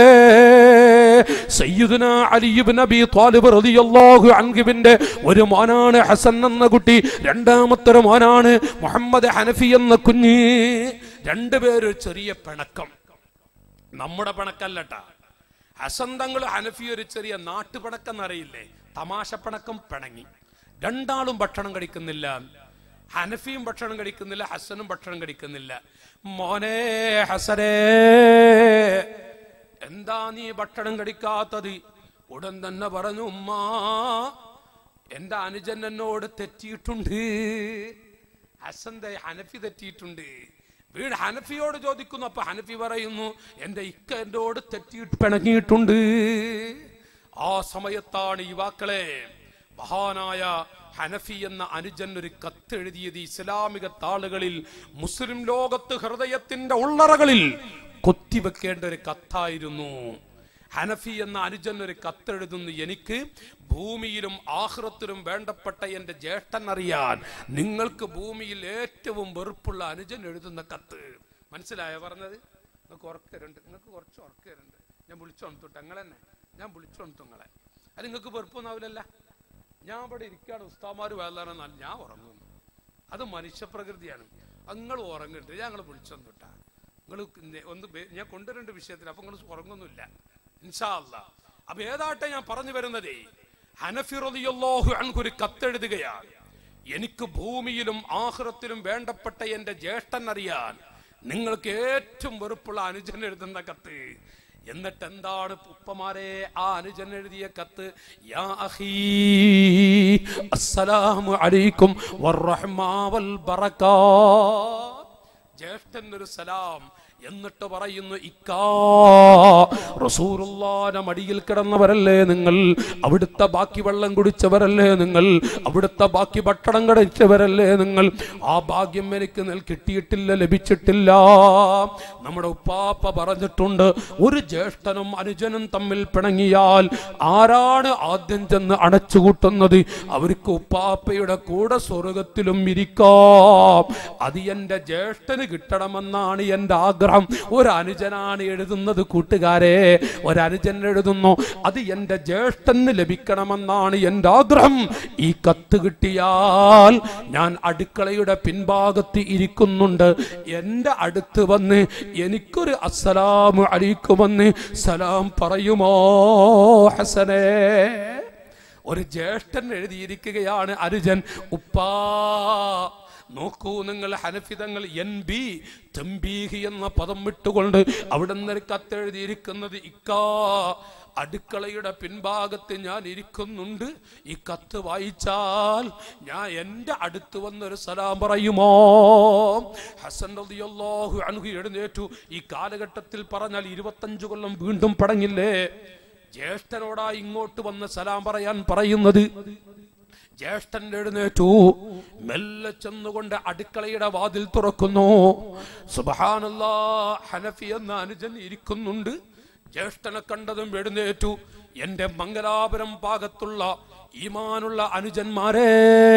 സയ്യിദുന അലി ഇബ്നു അബീ ത്വാലിബ് റളിയല്ലാഹു അൻഹുവിന്റെ ഒരു മോനാണ് ഹസൻ എന്ന കുട്ടി രണ്ടാമത്തെ ഒരു മോനാണ് മുഹമ്മദ് ഹനഫി എന്ന കുഞ്ഞ് രണ്ടുപേരും ചെറിയ പിണക്കം നമ്മുടെ പിണക്കല്ലട്ടാ ഹസന്തങ്ങൾ ഹനഫി ഒരു ചെറിയ നാട്ടുപടക്കം അറിയില്ലേ തമാശപ്പണക്കം പിണങ്ങി രണ്ടാളും ഭക്ഷണം കഴിക്കുന്നില്ല ഹനഫിയും ഭക്ഷണം കഴിക്കുന്നില്ല ഹസനും ഭക്ഷണം കഴിക്കുന്നില്ല മോനെ ഹസനേ എന്താ നീ ഭക്ഷണം കഴിക്കാത്തത് ഉടൻ തന്നെ പറഞ്ഞു ഉമ്മാ എന്റെ അനുജൻ എന്നോട് തെറ്റിയിട്ടുണ്ട് ഹസന്റെ ഹനഫി തെറ്റിയിട്ടുണ്ട് വീട് ഹനഫിയോട് ചോദിക്കുന്നു അപ്പൊ ഹനഫി പറയുന്നു എന്റെ ഇക്ക എന്നോട് തെറ്റിയിട്ട് പിണങ്ങിയിട്ടുണ്ട് ആ സമയത്താണ് യുവാക്കളെ മഹാനായ ഹനഫി എന്ന അനുജൻ ഒരു കത്തെഴുതിയത് ഇസ്ലാമിക താളുകളിൽ മുസ്ലിം ലോകത്ത് ഹൃദയത്തിന്റെ ഉള്ളറകളിൽ കൊത്തിവെക്കേണ്ട ഒരു കത്തായിരുന്നു ഹനഫി എന്ന അനുജൻ ഒരു കത്തെഴുതുന്നു എനിക്ക് ഭൂമിയിലും ആഹ്റത്തിലും വേണ്ടപ്പെട്ട എന്റെ ജ്യേഷ്ഠൻ അറിയാൻ നിങ്ങൾക്ക് ഭൂമിയിൽ ഏറ്റവും വെറുപ്പുള്ള അനുജൻ എഴുതുന്ന കത്ത് മനസ്സിലായോ പറഞ്ഞത് നിങ്ങൾക്ക് ഉറക്കരുണ്ട് നിങ്ങൾക്ക് കുറച്ച് ഉറക്കരുണ്ട് ഞാൻ വിളിച്ചോണത്തുട്ട് നിങ്ങൾ തന്നെ ഞാൻ വിളിച്ചോണത്തു നിങ്ങളെ അത് നിങ്ങൾക്ക് വെറുപ്പൊന്നാവില്ലല്ല ഞാൻ ഇവിടെ ഇരിക്കുകയാണ് ഉസ്താമാര് വേലാണെന്നാൽ ഞാൻ ഉറങ്ങുന്നു അത് മനുഷ്യപ്രകൃതിയാണ് നിങ്ങൾ ഉറങ്ങുന്നുണ്ട് ഞങ്ങൾ വിളിച്ചൊന്നുട്ടാ നിങ്ങൾ ഒന്ന് ബേ- ഞാൻ കൊണ്ടുവരേണ്ട വിഷയത്തിൽ അപ്പൊ നിങ്ങൾ ഉറങ്ങുന്നില്ല ഇൻഷാ അല്ലാ അപ്പൊ ഏതാട്ടെ ഞാൻ പറഞ്ഞു വരുന്നതേ ഹനഫി റളിയല്ലാഹു അൻഹു ഒരു കത്തെഴുതുകയാണ് എനിക്ക് ഭൂമിയിലും ആഹ്റത്തിലും വേണ്ടപ്പെട്ട എന്റെ ജ്യേഷ്ഠൻ അറിയാൻ നിങ്ങൾക്ക് ഏറ്റവും വെറുപ്പുള്ള അനുജൻ എഴുതുന്ന കത്ത് എന്നിട്ട് എന്താണ് ഉപ്പമാരെ ആ അനുജൻ എഴുതിയ കത്ത് യാ അഖീ അസ്സലാമു അലൈക്കും വറഹ്മാ വൽ ബറകാത്ത് ജ്യേഷ്ഠൻ ഒരു സലാം എന്നിട്ട് പറയുന്നു ഇക്കാ റസൂറുള്ളാന്റെ മടിയിൽ കിടന്നവരല്ലേ നിങ്ങൾ അവിടുത്തെ ബാക്കി വെള്ളം കുടിച്ചവരല്ലേ നിങ്ങൾ അവിടുത്തെ ബാക്കി ഭക്ഷണം കഴിച്ചവരല്ലേ നിങ്ങൾ ആ ഭാഗ്യം എനിക്ക് നെൽ കിട്ടിയിട്ടില്ല ലഭിച്ചിട്ടില്ല നമ്മുടെ ഉപ്പാപ്പ പറഞ്ഞിട്ടുണ്ട് ഒരു ജ്യേഷ്ഠനും അനുജനും തമ്മിൽ പിണങ്ങിയാൽ ആരാണ് ആദ്യം ചെന്ന് അടച്ചുകൂട്ടുന്നത് അവർക്ക് ഉപ്പാപ്പയുടെ കൂടെ സ്വർഗത്തിലും ഇരിക്കാം അത് എന്റെ ജ്യേഷ്ഠന് കിട്ടണമെന്നാണ് എന്റെ ആഗ്രഹം ഒരു അനുജനാണ് എഴുതുന്നത് കൂട്ടുകാരെ ഒരു അനുജൻ എഴുതുന്നു അത് എന്റെ ജ്യേഷ്ഠന് ലഭിക്കണമെന്നാണ് എന്റെ ആഗ്രഹം ഈ കത്ത് കിട്ടിയാൽ ഞാൻ അടുക്കളയുടെ പിൻഭാഗത്ത് ഇരിക്കുന്നുണ്ട് എന്റെ അടുത്ത് വന്ന് എനിക്കൊരു അസ്സലാമു അലൈക്കുമെന്ന് സലാം പറയുമോ ഹസനേ ഒരു ജ്യേഷ്ഠൻ എഴുതിയിരിക്കുകയാണ് അനുജൻ ഉപ്പാ നോക്കൂ നിങ്ങൾ ഹനഫിതങ്ങൾ എൻ ബി തമ്പീഹി എന്ന പദം വിട്ടുകൊണ്ട് അവിടെ നിന്ന് കത്തെഴുതിയിരിക്കുന്നത് ഇക്കാ അടുക്കളയുടെ പിൻഭാഗത്ത് ഞാൻ ഇരിക്കുന്നുണ്ട് ഈ കത്ത് വായിച്ചാൽ ഞാൻ എൻ്റെ അടുത്ത് വന്നൊരു സലാം പറയുമോ ഹസൻ റളിയല്ലാഹു അൻഹു എഴുന്നേറ്റു ഈ കാലഘട്ടത്തിൽ പറഞ്ഞാൽ ഇരുപത്തഞ്ചു കൊല്ലം വീണ്ടും പടങ്ങില്ലേ ജ്യേഷ്ഠനോടാ ഇങ്ങോട്ട് വന്ന് സലാം പറയാൻ പറയുന്നത് ജ്യേഷ്ഠൻ എഴുന്നേറ്റു മെല്ലെ ചെന്നുകൊണ്ട് അടുക്കളയുടെ വാതിൽ തുറക്കുന്നു സുബഹാനല്ലാ ഹനഫി എന്ന അനുജൻ ഇരിക്കുന്നുണ്ട് ജ്യേഷ്ഠനെ കണ്ടതും എഴുന്നേറ്റു എന്റെ മംഗലാപുരം ഭാഗത്തുള്ള ഈമാനുള്ള അനുജന്മാരെ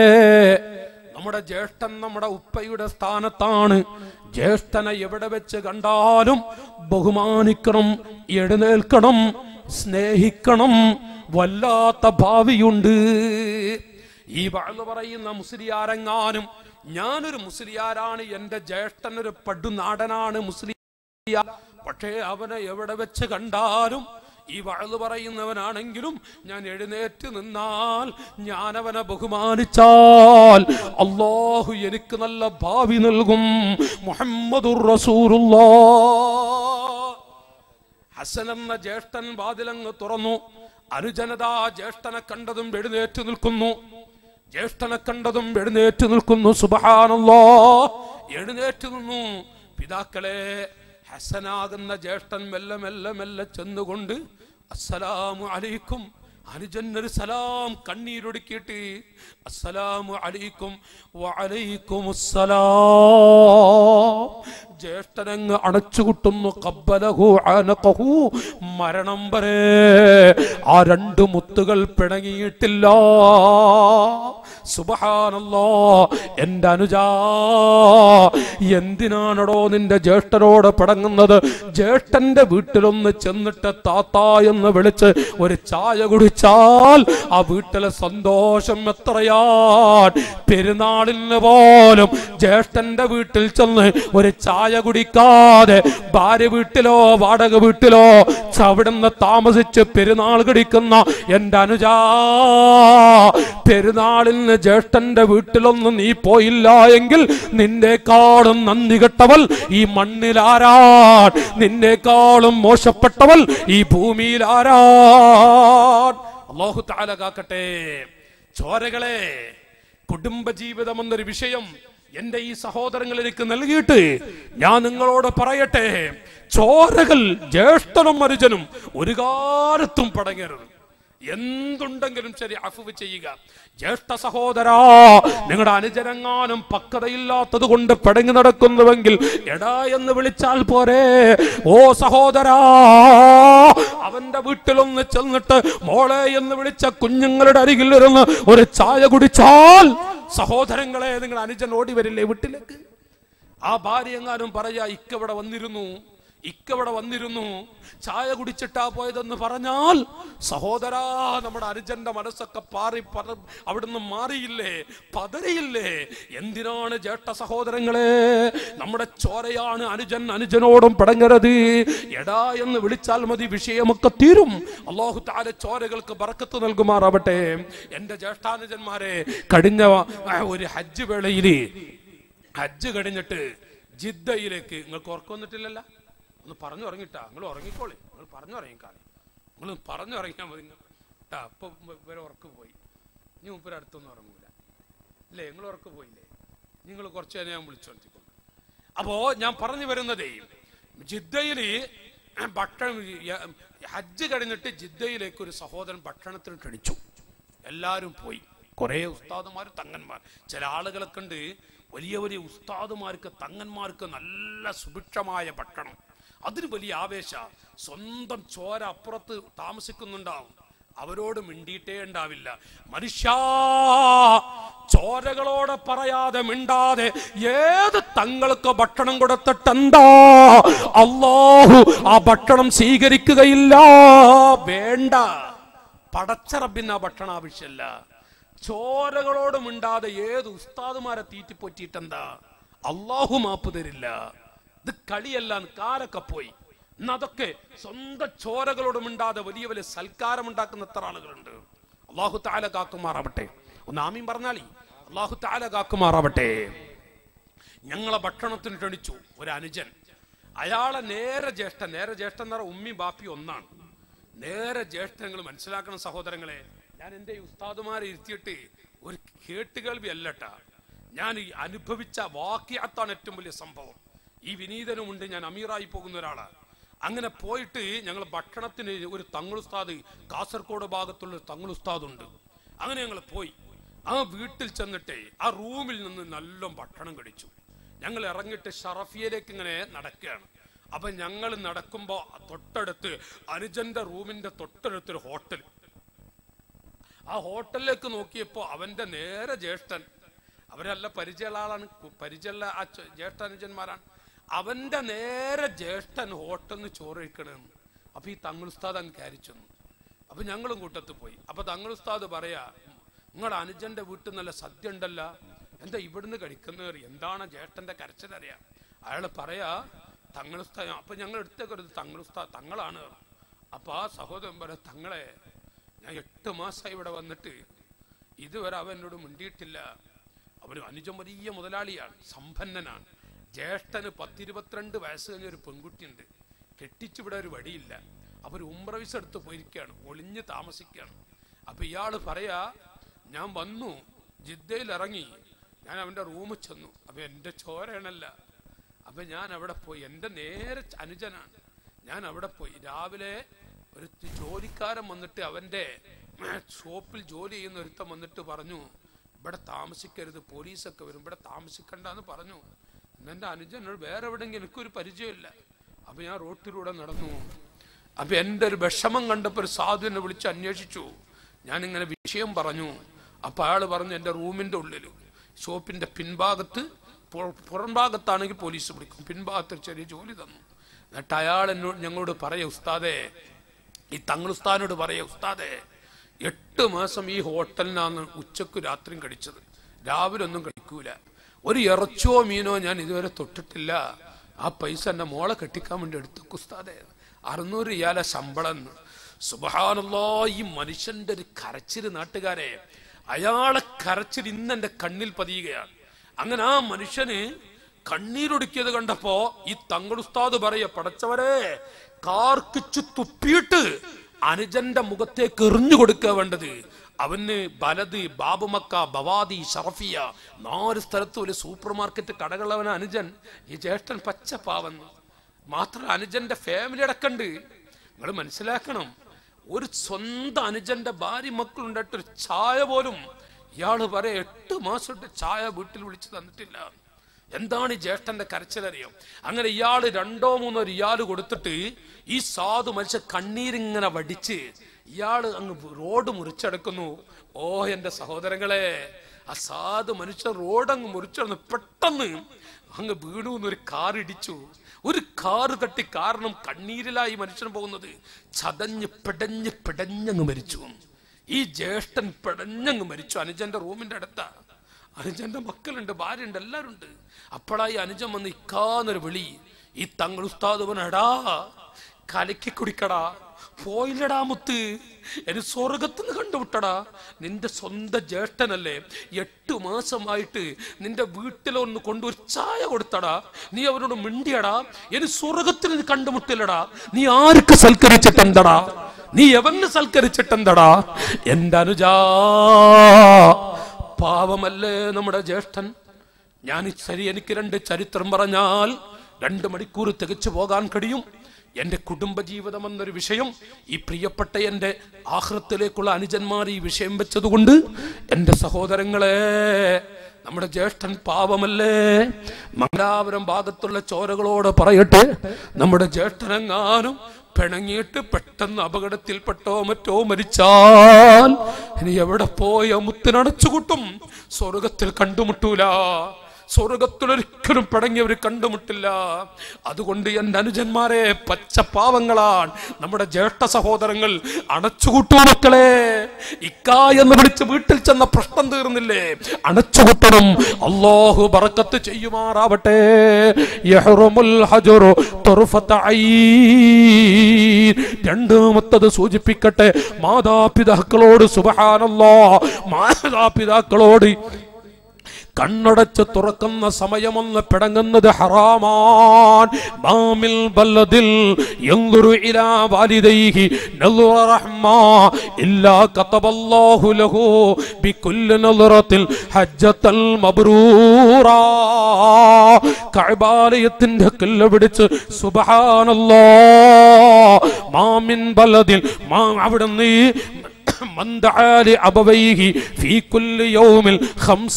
നമ്മുടെ ജ്യേഷ്ഠൻ നമ്മുടെ ഉപ്പയുടെ സ്ഥാനത്താണ് ജ്യേഷ്ഠനെ എവിടെ വെച്ച് കണ്ടാലും ബഹുമാനിക്കണം എഴുന്നേൽക്കണം സ്നേഹിക്കണം വല്ലാത്ത ഭാവിയുണ്ട് ഈ വാഴ്ന്നു പറയുന്ന മുസ്ലിയാരെങ്ങാനും ഞാനൊരു മുസ്ലിയാരാണ് എന്റെ ജ്യേഷ്ഠൻ ഒരു പടുനാടനാണ് മുസ്ലിയാർ പക്ഷേ അവനെ എവിടെ വെച്ച് കണ്ടാലും ഈ വഴുതു പറയുന്നവനാണെങ്കിലും ഞാൻ എഴുന്നേറ്റ് നിന്നാൽ ഞാൻ അവനെ ബഹുമാനിച്ചാൽ അള്ളാഹു എനിക്ക് നല്ല ഭാവി നൽകും മുഹമ്മദുർ റസൂറുല്ലാ ഹസൻ എന്ന ജ്യേഷ്ഠൻ വാതിലങ്ങ് തുറന്നു അനുജനതാ ജ്യേഷ്ഠനെ കണ്ടതും എഴുന്നേറ്റ് നിൽക്കുന്നു ജ്യേഷ്ഠനെ കണ്ടതും എഴുന്നേറ്റ് നിൽക്കുന്നു സുബഹാനല്ലോ എഴുന്നേറ്റ് നിന്നു പിതാക്കളെ ഹസനാകുന്ന ജ്യേഷ്ഠൻ മെല്ലെ മെല്ലെ മെല്ലെ ചെന്നുകൊണ്ട് അസ്സലാമു അലൈക്കും അനുജന്നൊരു സലാം കണ്ണീരൊടുക്കിയിട്ട് അസ്സലാമു അലൈക്കും വഅലൈക്കും അസ്സലാം ജ്യേഷ്ഠനങ്ങ് അടച്ചുകുട്ടുന്നു കബ്ബലഹു അനഖഹു മരണം വരെ ആ രണ്ട് മുത്തുകൾ പിണങ്ങിയിട്ടില്ല സുബഹാനല്ലോ എന്റെ അനുജാ എന്തിനാണടോ നിന്റെ ജ്യേഷ്ഠനോട് പടങ്ങുന്നത് ജ്യേഷ്ഠന്റെ വീട്ടിലൊന്ന് ചെന്നിട്ട് താത്ത എന്ന് വിളിച്ച് ഒരു ചായ കുടിച്ചാൽ ആ വീട്ടിലെ സന്തോഷം എത്രയാൻ പെരുന്നാളിന് പോലും ജ്യേഷ്ഠന്റെ വീട്ടിൽ ചെന്ന് ഒരു ചായ കുടിക്കാതെ ഭാര്യ വീട്ടിലോ വാടക വീട്ടിലോ അവിടുന്ന് താമസിച്ച് പെരുന്നാൾ കഴിക്കുന്ന എന്റെ അനുജാ പെരുന്നാളിന് ജ്യേഷ്ഠന്റെ വീട്ടിലൊന്നും നീ പോയില്ല എങ്കിൽ നിന്നെക്കാളും നന്ദി കെട്ടവൾ ഈ മണ്ണിൽ ആരാൻ നിന്നെക്കാളും മോശപ്പെട്ടവൾ ഈ ഭൂമിയിൽ ആരാൻ അള്ളാഹു താല കാക്കട്ടെ ചോരകളെ കുടുംബജീവിതം എന്നൊരു വിഷയം എന്റെ ഈ സഹോദരങ്ങൾ എനിക്ക് നൽകിയിട്ട് ഞാൻ നിങ്ങളോട് പറയട്ടെ ചോരകൾ ജ്യേഷ്ഠനും അനുജനും ഒരു കാലത്തും പടങ്ങരുത് എന്തുണ്ടെങ്കിലും ശരി അഫുവ് ചെയ്യുക ജ്യേഷ്ഠ സഹോദരാ നിങ്ങളുടെ അനുജനങ്ങാനും പക്വതയില്ലാത്തത് കൊണ്ട് പിടങ്ങി നടക്കുന്നുവെങ്കിൽ എടാ എന്ന് വിളിച്ചാൽ പോരെ ഓ സഹോദരാ അവന്റെ വീട്ടിലൊന്ന് ചെന്നിട്ട് മോളെ എന്ന് വിളിച്ച കുഞ്ഞുങ്ങളുടെ അരികിൽ ഇരുന്ന് ഒരു ചായ കുടിച്ചാൽ സഹോദരങ്ങളെ നിങ്ങൾ അനുജൻ ഓടി വരില്ലേ വീട്ടിലേക്ക് ആ ഭാര്യ എങ്ങാനും പറയാ ഇക്കവിടെ വന്നിരുന്നു ഇക്കവിടെ വന്നിരുന്നു ചായ കുടിച്ചിട്ടാ പോയതെന്ന് പറഞ്ഞാൽ സഹോദരാ നമ്മുടെ അനുജന്റെ മനസ്സൊക്കെ പാറി പറ അവിടുന്ന് മാറിയില്ലേ പതറിയില്ലേ എന്തിനാണ് ജേട്ട സഹോദരങ്ങളെ നമ്മുടെ ചോരയാണ് അനുജൻ അനുജനോടും പടങ്ങരുത് എടാ എന്ന് വിളിച്ചാൽ മതി വിഷയമൊക്കെ തീരും അള്ളാഹു താല ചോരകൾക്ക് ബറക്കത്ത് നൽകുമാറാവട്ടെ എന്റെ ജ്യേഷ്ഠാനുജന്മാരെ കഴിഞ്ഞ ആ, ഒരു ഹജ്ജ് വേളയില് ഹജ്ജ് കഴിഞ്ഞിട്ട് ജിദ്ദയിലേക്ക് നിങ്ങൾക്ക് ഉറക്കം വന്നിട്ടില്ലല്ലോ ഒന്ന് പറഞ്ഞു ഉറങ്ങിട്ടാ നിങ്ങൾ ഉറങ്ങിക്കോളി നിങ്ങൾ പറഞ്ഞു ഉറങ്ങിക്കാളി നിങ്ങൾ പറഞ്ഞു ഉറങ്ങിയാൽ മതി ട്ടാ അപ്പൊ ഇവരെ ഉറക്കം പോയി ഇനി മുപ്പര് അടുത്തൊന്നും ഉറങ്ങൂല അല്ലേ നിങ്ങൾ ഉറക്കം പോയില്ലേ നിങ്ങൾ കുറച്ച് നേരം ഞാൻ വിളിച്ചോണ്ടിരിക്കുന്നു അപ്പോ ഞാൻ പറഞ്ഞു വരുന്നതേ ജിദ്ദയില് ഭക്ഷണം ഹജ്ജ് കഴിഞ്ഞിട്ട് ജിദ്ദയിലേക്ക് ഒരു സഹോദരൻ ഭക്ഷണത്തിന് ക്ഷണിച്ചു എല്ലാവരും പോയി കുറെ ഉസ്താദുമാർ തങ്ങന്മാർ ചില ആളുകളൊക്കെ ഉണ്ട് വലിയ വലിയ ഉസ്താദുമാർക്ക് തങ്ങന്മാർക്ക് നല്ല സുഭിക്ഷമായ ഭക്ഷണം അതിന് വലിയ ആവേശ സ്വന്തം ചോര അപ്പുറത്ത് താമസിക്കുന്നുണ്ടാവും അവരോട് മിണ്ടിയിട്ടേ ഉണ്ടാവില്ല മനുഷ്യ ചോരകളോടെ പറയാതെ മിണ്ടാതെ ഏത് തങ്ങൾക്ക് ഭക്ഷണം കൊടുത്തിട്ടെന്താ അള്ളാഹു ആ ഭക്ഷണം സ്വീകരിക്കുകയില്ല വേണ്ട പടച്ചറബിന് ആ ഭക്ഷണം ആവശ്യമല്ല ചോരകളോട് മിണ്ടാതെ ഏത് ഉസ്താദുമാരെ തീറ്റിപ്പൊറ്റിയിട്ടെന്താ അള്ളാഹു മാപ്പ് തരില്ല ഇത് കളിയല്ല കാലൊക്കെ പോയി ഇന്ന് അതൊക്കെ സ്വന്തം ചോരകളോട് മിണ്ടാതെ വലിയ വലിയ സൽക്കാരം ഉണ്ടാക്കുന്ന എത്ര ആളുകളുണ്ട് അള്ളാഹു താല കാക്കുമാറാവട്ടെ ഒന്ന് ആമീൻ പറഞ്ഞാളി അള്ളാഹു താല കാക്കുമാറാവട്ടെ ഞങ്ങളെ ഭക്ഷണത്തിന് ക്ഷണിച്ചു ഒരു അനുജൻ അയാളെ നേരെ ജ്യേഷ്ഠൻ നേരെ ജ്യേഷ്ഠൻ എന്ന് പറഞ്ഞാൽ ഉമ്മി ബാപ്പി ഒന്നാണ് നേരെ ജ്യേഷ്ഠങ്ങൾ മനസ്സിലാക്കണം സഹോദരങ്ങളെ ഞാൻ എൻ്റെ ഈ ഉസ്താദുമാരെ ഇരുത്തിയിട്ട് ഒരു കേട്ടുകേൾവി അല്ലട്ടാ ഞാൻ ഈ അനുഭവിച്ച വാക്യാത്താണ് ഏറ്റവും വലിയ സംഭവം ഈ വിനീതനുമുണ്ട് ഞാൻ അമീറായി പോകുന്ന ഒരാളാണ് അങ്ങനെ പോയിട്ട് ഞങ്ങൾ ഭക്ഷണത്തിന് ഒരു തങ്ങളുസ്താദ് കാസർഗോഡ് ഭാഗത്തുള്ള ഒരു തങ്ങളുസ്താദ് ഉണ്ട് അങ്ങനെ ഞങ്ങൾ പോയി ആ വീട്ടിൽ ചെന്നിട്ടേ ആ റൂമിൽ നിന്ന് നല്ല ഭക്ഷണം കഴിച്ചു ഞങ്ങൾ ഇറങ്ങിയിട്ട് ഷറഫിയയിലേക്ക് ഇങ്ങനെ നടക്കുകയാണ് അപ്പൊ ഞങ്ങൾ നടക്കുമ്പോ തൊട്ടടുത്ത് അനുജന്റെ റൂമിന്റെ തൊട്ടടുത്ത് ഒരു ഹോട്ടൽ ആ ഹോട്ടലിലേക്ക് നോക്കിയപ്പോ അവന്റെ നേരെ ജ്യേഷ്ഠൻ അവരല്ല പരിചയമുള്ള ആളാണ് കു- പരിചയമുള്ള ആ ചെ- ജ്യേഷ്ഠാനുജന്മാരാണ് അവന്റെ നേരെ ജ്യേഷ്ഠൻ ഹോട്ടലിൽ നിന്ന് ചോറ് കഴിക്കണമെന്ന് അപ്പൊ ഈ തങ്ങളുസ്താദ് അങ്ങ് കയറിച്ചു അപ്പൊ ഞങ്ങളും കൂട്ടത്തിൽ പോയി അപ്പൊ തങ്ങളുസ്താദ് പറയാ നിങ്ങളുടെ അനുജന്റെ വീട്ടിൽ നല്ല സദ്യ ഉണ്ടല്ല എന്താ ഇവിടുന്ന് കഴിക്കുന്നവർ എന്താണ് ജ്യേഷ്ഠന്റെ കരച്ചിലറിയാം അയാൾ പറയാ തങ്ങളുസ്താ അപ്പൊ ഞങ്ങൾ എടുത്തേക്ക് ഒരു തങ്ങളുസ്താ തങ്ങളാണ് അപ്പൊ ആ സഹോദരൻ പറയാ തങ്ങളെ ഞാൻ എട്ട് മാസമായി ഇവിടെ വന്നിട്ട് ഇതുവരെ അവൻ എന്നോട് മിണ്ടിയിട്ടില്ല അവന് അനുജൻ വലിയ മുതലാളിയാണ് സമ്പന്നനാണ് ജ്യേഷ്ഠന് പത്തിരുപത്തിരണ്ട് വയസ്സ് കഴിഞ്ഞ ഒരു പെൺകുട്ടിയുണ്ട് കെട്ടിച്ചിവിടെ ഒരു വടിയില്ല അപ്പൊ ഒരു ഉംറ വിസ എടുത്ത് പോയിരിക്കുകയാണ് ഒളിഞ്ഞ് താമസിക്കുകയാണ് അപ്പൊ ഇയാള് പറയാ ഞാൻ വന്നു ജിദ്ദയിൽ ഇറങ്ങി ഞാൻ അവന്റെ റൂമിൽ ചെന്നു അപ്പൊ എന്റെ ചോരയാണല്ല അപ്പൊ ഞാൻ അവിടെ പോയി എന്റെ നേരെ അനുജനാണ് ഞാൻ അവിടെ പോയി രാവിലെ ഒരു ജോലിക്കാരൻ വന്നിട്ട് അവന്റെ ഷോപ്പിൽ ജോലി ചെയ്യുന്ന ഒരുത്തൻ വന്നിട്ട് പറഞ്ഞു ഇവിടെ താമസിക്കരുത് പോലീസൊക്കെ വരും ഇവിടെ താമസിക്കണ്ടെന്ന് പറഞ്ഞു എന്റെ അനുജനോട് വേറെ എവിടെയെങ്കിലും എനിക്കൊരു പരിചയമില്ല അപ്പൊ ഞാൻ റോട്ടിലൂടെ നടന്നു അപ്പൊ എന്റെ ഒരു വിഷമം കണ്ടപ്പോ ഒരു സാധുവിനെ വിളിച്ച് അന്വേഷിച്ചു ഞാൻ ഇങ്ങനെ വിഷയം പറഞ്ഞു അപ്പൊ അയാൾ പറഞ്ഞു എന്റെ റൂമിന്റെ ഉള്ളിൽ ഷോപ്പിന്റെ പിൻഭാഗത്ത് പുറ- പുറം ഭാഗത്താണെങ്കിൽ പോലീസ് പിടിക്കും പിൻഭാഗത്ത് ഒരു ചെറിയ ജോലി തന്നു എന്നിട്ട് അയാൾ എന്നോട് ഞങ്ങളോട് പറയ ഉസ്താദേ ഈ തങ്ങൾ ഉസ്താദിനോട് പറയ ഉസ്താദേ എട്ട് മാസം ഈ ഹോട്ടലിനാണ് ഉച്ചക്ക് രാത്രിയും കഴിച്ചത് രാവിലെ ഒന്നും കഴിക്കൂല ഒരു ഇറച്ചോ മീനോ ഞാൻ ഇതുവരെ തൊട്ടിട്ടില്ല ആ പൈസ എന്റെ മോളെ കെട്ടിക്കാൻ വേണ്ടി എടുത്തു ഉസ്താദേ അറുന്നൂറ് റിയാല ശമ്പളം സുബഹാനല്ലോ ഈ മനുഷ്യന്റെ ഒരു കരച്ചില് നാട്ടുകാരെ അയാളെ കരച്ചിൽ ഇന്ന് എന്റെ കണ്ണിൽ പതിയുകയാണ് അങ്ങനെ ആ മനുഷ്യന് കണ്ണീരൊടുക്കിയത് കണ്ടപ്പോ ഈ തങ്ങളുസ്താദ് പറയ പടച്ചവരെ കാർക്കിച്ചു തുപ്പിയിട്ട് അനുജന്റെ മുഖത്തേക്ക് എറിഞ്ഞു കൊടുക്കുക വേണ്ടത് അവന് ബലത് ബാബുമക്ക ബവാദി ഷറഫിയ നാല് സ്ഥലത്തും ഒരു സൂപ്പർ മാർക്കറ്റ് കടകളവൻ അനുജൻ ഈ ജ്യേഷ്ഠൻ പച്ച പാവന്ന് മാത്രമല്ല അനുജന്റെ ഫാമിലി അടക്കണ്ട് നിങ്ങൾ മനസ്സിലാക്കണം ഒരു സ്വന്തം അനുജന്റെ ഭാര്യ മക്കളുണ്ടായിട്ട് ഒരു ചായ പോലും ഇയാള് പറയാ എട്ട് മാസമായിട്ട് ചായ വീട്ടിൽ വിളിച്ചു തന്നിട്ടില്ല എന്താണ് ഈ ജ്യേഷ്ഠന്റെ കരച്ചിലറിയോ അങ്ങനെ ഇയാള് രണ്ടോ മൂന്നോ റിയാല് കൊടുത്തിട്ട് ഈ സാധു മനുഷ്യ കണ്ണീരിങ്ങനെ വടിച്ച് ഇയാള് അങ്ങ് റോഡ് മുറിച്ചെടുക്കുന്നു ഓ എന്റെ സഹോദരങ്ങളെ ആ സാധു മനുഷ്യൻ റോഡ് അങ്ങ് മുറിച്ചെടുന്ന് പെട്ടെന്ന് അങ്ങ് വീണു ഒരു കാർ ഇടിച്ചു ഒരു കാറ് തട്ടി കാരണം കണ്ണീരിലായി മനുഷ്യൻ പോകുന്നത് ചതഞ്ഞ് പിടഞ്ഞ് പിടഞ്ഞങ്ങ് മരിച്ചു ഈ ജ്യേഷ്ഠൻ പിടഞ്ഞങ്ങ് മരിച്ചു അനുജന്റെ റൂമിന്റെ അടുത്താ അനുജന്റെ മക്കളുണ്ട് ഭാര്യയുണ്ട് എല്ലാവരും ഉണ്ട് അപ്പോഴായി അനുജൻ വന്ന് ഇക്കാന്നൊരു വിളി ഈ തങ്ങൾ ഉസ്താദ് എടാ കലക്കി കുടിക്കടാ പോയില്ലടാ മുത്ത് എന്നെ സ്വർഗത്തുനിന്ന് കണ്ടുവിട്ടടാ നിന്റെ സ്വന്തം ജ്യേഷ്ഠനല്ലേ എട്ട് മാസമായിട്ട് നിന്റെ വീട്ടിലൊന്ന് കൊണ്ടൊരു ചായ കൊടുത്തടാ നീ അവരോട് മിണ്ടിയടാ എനി സ്വർഗത്തിൽ നിന്ന് കണ്ടുമുട്ടില്ലടാ നീ ആർക്ക് സൽക്കരിച്ചിട്ടെന്തടാ നീ എവന് സൽക്കരിച്ചിട്ടെന്തടാ എന്റെ അനുജാ പാവമല്ലേ നമ്മുടെ ജ്യേഷ്ഠൻ ഞാൻ ശരി എനിക്ക് രണ്ട് ചരിത്രം പറഞ്ഞാൽ രണ്ട് മണിക്കൂർ തികച്ചു പോകാൻ കഴിയും എന്റെ കുടുംബജീവിതം എന്നൊരു വിഷയം ഈ പ്രിയപ്പെട്ട എന്റെ ആഹൃത്തിലേക്കുള്ള അനുജന്മാർ ഈ വിഷയം വെച്ചതുകൊണ്ട് എന്റെ സഹോദരങ്ങളെ നമ്മുടെ ജ്യേഷ്ഠൻ പാവമല്ലേ മംഗലാപുരം ഭാഗത്തുള്ള ചോരകളോട് പറയട്ടെ നമ്മുടെ ജ്യേഷ്ഠനെങ്ങാനും പിണങ്ങിയിട്ട് പെട്ടെന്ന് അപകടത്തിൽപ്പെട്ടോ മറ്റോ മരിച്ചാൽ ഇനി എവിടെ പോയ മുത്തിനടച്ചുകൂട്ടും സ്വർഗത്തിൽ കണ്ടുമുട്ടൂല സ്വർഗത്തിലൊരിക്കലും പിടങ്ങിയവർ കണ്ടുമുട്ടില്ല അതുകൊണ്ട് എന്റെ അനുജന്മാരെ പച്ചപ്പാവങ്ങളാണ് നമ്മുടെ ജ്യേഷ്ഠ സഹോദരങ്ങൾ അണച്ചുകൂട്ടൂ മക്കളെ ഇക്ക എന്ന് വിളിച്ച് വീട്ടിൽ ചെന്ന പ്രശ്നം തീർന്നില്ലേ അണച്ചുകൂട്ടണം അള്ളാഹു ബറക്കത്ത് ചെയ്യുമാറാവട്ടെ യഹ്റുമുൽ ഹജറു തുർഫത്ത ഐൻ. രണ്ടാമത്തത് സൂചിപ്പിക്കട്ടെ മാതാപിതാക്കളോട് സുബഹാനല്ലോ മാതാപിതാക്കളോട് കണ്ണടച്ച് തുറക്കുന്ന സമയമൊന്ന് പിടങ്ങുന്നത് ഹറാമാൻ മാമിൽ ബല്ലദിൽ യൻദുറു ഇലാ വാലിദൈഹി നളുറ റഹ്മാ ഇല്ലാ കതബല്ലാഹു ലഹു ബികുല്ലി നളുറത്തിൽ ഹജ്ജത്തൽ മബ്റൂറാ കഅബാലയത്തിന്റെ കില്ല പിടിച്ച് സുബ്ഹാനല്ലാഹ് മാമിൻ ബലദിൽ മാ അവിടുന്ന് من دعا لأبويه في كل يوم خمس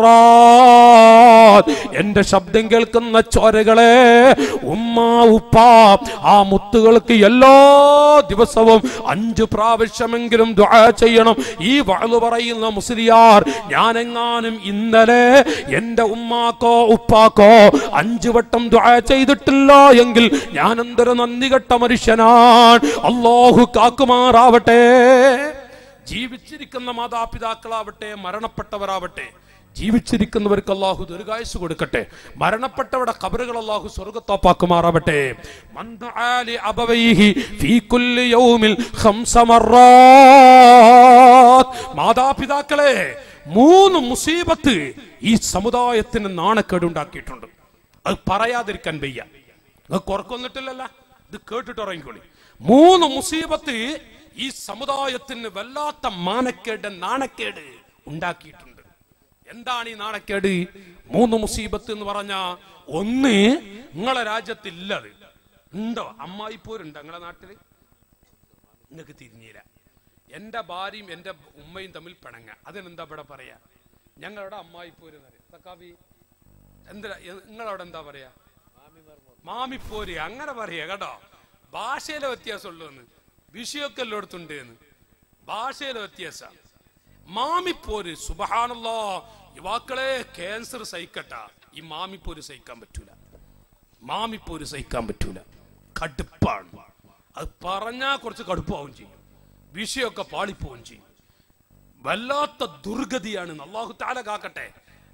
مرات എന്റെ ശബ്ദം കേൾക്കുന്ന ചോരകളെ ഉമ്മ ഉപ്പ ആ മുത്തുകൾക്ക് എല്ലാ ദിവസവും അഞ്ചു പ്രാവശ്യമെങ്കിലും ദുആ ചെയ്യണം ഈ വാളു പറയുന്ന മുസ്ലിയാർ ഞാനെങ്ങാനും ഇന്നലെ എന്റെ ഉമ്മാക്കോ ഉപ്പാക്കോ അഞ്ചു വട്ടം ദുആ ചെയ്തിട്ടില്ല എങ്കിൽ ഞാൻ എന്തൊരു നന്ദി കെട്ട മനുഷ്യനാണ് അള്ളാഹു കാക്കുമാറാവട്ടെ ജീവിച്ചിരിക്കുന്ന മാതാപിതാക്കളാവട്ടെ മരണപ്പെട്ടവരാവട്ടെ ജീവിച്ചിരിക്കുന്നവർക്ക് അള്ളാഹു ദീർഘായുസ് കൊടുക്കട്ടെ മരണപ്പെട്ടവരുടെ കബറുകൾ അള്ളാഹു സ്വർഗത്തോപ്പാക്കുമാറാവട്ടെ മന്ദആലി അബവൈഹി ഫീ കുല്ലി യൗമിൽ ഖംസ മറാത്ത്. മാതാപിതാക്കളെ മൂന്ന് മുസീബത്ത് ഈ സമുദായത്തിന് നാണക്കേടുണ്ടാക്കിയിട്ടുണ്ട് അത് പറയാതിരിക്കാൻ വയ്യ അത് കുറക്കൊന്നിട്ടില്ലല്ല ഇത് കേട്ടിട്ട് ഇറങ്ങിക്കോളി മൂന്ന് മുസീബത്ത് ഈ സമുദായത്തിന് വല്ലാത്ത മാനക്കേട് നാണക്കേട് ഉണ്ടാക്കിയിട്ടുണ്ട് എന്താണ് ഈ നാണക്കേട് മൂന്ന് മുസീബത്ത് എന്ന് പറഞ്ഞ ഒന്ന് നിങ്ങളെ രാജ്യത്തില്ലത് ഉണ്ടോ അമ്മായിപ്പോരുണ്ടോ നിങ്ങളെ നാട്ടില് നിങ്ങൾക്ക് തിരിഞ്ഞില്ല എന്റെ ഭാര്യയും എന്റെ ഉമ്മയും തമ്മിൽ പിണങ്ങ അതിനെന്താ ഇവിടെ പറയാ ഞങ്ങളുടെ അമ്മായിപ്പോര് തക്കാവി എന്താ നിങ്ങളവിടെ എന്താ പറയാ മാമിപ്പോര് അങ്ങനെ പറയാ കേട്ടോ ഭാഷയിലെ വ്യത്യാസമുള്ളൂ എന്ന് വിഷയമൊക്കെ എല്ലായിടത്തുണ്ട് എന്ന് ഭാഷയിലെ വ്യത്യാസം മാമിപ്പോര് സുബഹാനല്ലോ യുവാക്കളെ ക്യാൻസർ സഹിക്കട്ട ഈ മാമിപ്പോര് സഹിക്കാൻ പറ്റൂല മാമിപ്പോര് സഹിക്കാൻ പറ്റൂല കടുപ്പാണ് അത് പറഞ്ഞാ കുറച്ച് കടുപ്പാവും ചെയ്യും വിഷയമൊക്കെ പാളിപ്പോവും ചെയ്യും വല്ലാത്ത ദുർഗതിയാണ് അള്ളാഹു താല കാക്കട്ടെ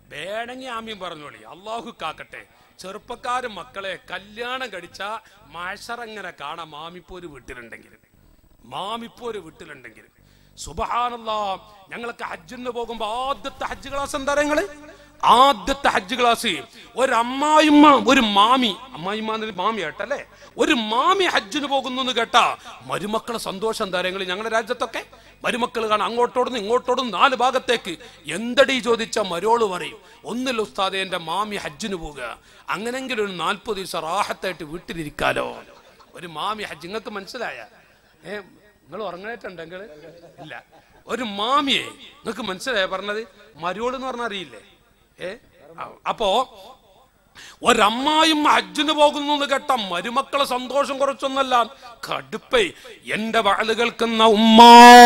വേണമെങ്കിൽ ആമ്യം പറഞ്ഞോളി അള്ളാഹു കാക്കട്ടെ ചെറുപ്പക്കാരും മക്കളെ കല്യാണം കഴിച്ച മാഷറങ്ങനെ കാണാം മാമിപ്പോ ഒരു വീട്ടിലുണ്ടെങ്കിൽ മാമിപ്പോ ഒരു വീട്ടിലുണ്ടെങ്കിൽ സുബഹാനല്ലാ ഞങ്ങളൊക്കെ ഹജ്ജിന് പോകുമ്പോ ആദ്യത്തെ ഹജ്ജ് ക്ലാസ് എന്താ നിങ്ങള് ആദ്യത്തെ ഹജ്ജ് ക്ലാസ് ഒരു അമ്മായിമ്മ ഒരു മാമി അമ്മായിമ്മ എന്നൊരു മാമി കേട്ടല്ലേ ഒരു മാമി ഹജ്ജിന് പോകുന്നു എന്ന് കേട്ടാ മരുമക്കളെ സന്തോഷം എന്താ നിങ്ങൾ ഞങ്ങളുടെ രാജ്യത്തൊക്കെ മരുമക്കൾ കാണാം അങ്ങോട്ടോടുന്ന് ഇങ്ങോട്ടോടുന്ന് നാല് ഭാഗത്തേക്ക് എന്തടി ചോദിച്ച മരോള് പറയും ഒന്നില്ല ഉസ്താദെ എന്റെ മാമി ഹജ്ജിന് പോവുക അങ്ങനെങ്കിലും ഒരു നാൽപ്പത് ദിവസം റാഹത്തായിട്ട് വീട്ടിലിരിക്കാലോ ഒരു മാമി ഹജ്ജ് നിങ്ങൾക്ക് മനസ്സിലായ ഏ നിങ്ങൾ ഉറങ്ങണേറ്റുണ്ടെങ്കിൽ ഇല്ല ഒരു മാമിയെ നിങ്ങൾക്ക് മനസ്സിലായ പറഞ്ഞത് മരോള് എന്ന് പറഞ്ഞാൽ അറിയില്ലേ ഏ ആ, അപ്പോ ഒരമ്മായും ഹജ്ജിന് പോകുന്നു എന്ന് കേട്ട മരുമക്കളെ സന്തോഷം കുറച്ചൊന്നല്ല കടുപ്പേ എന്റെ വാള് കേൾക്കുന്ന ഉമ്മ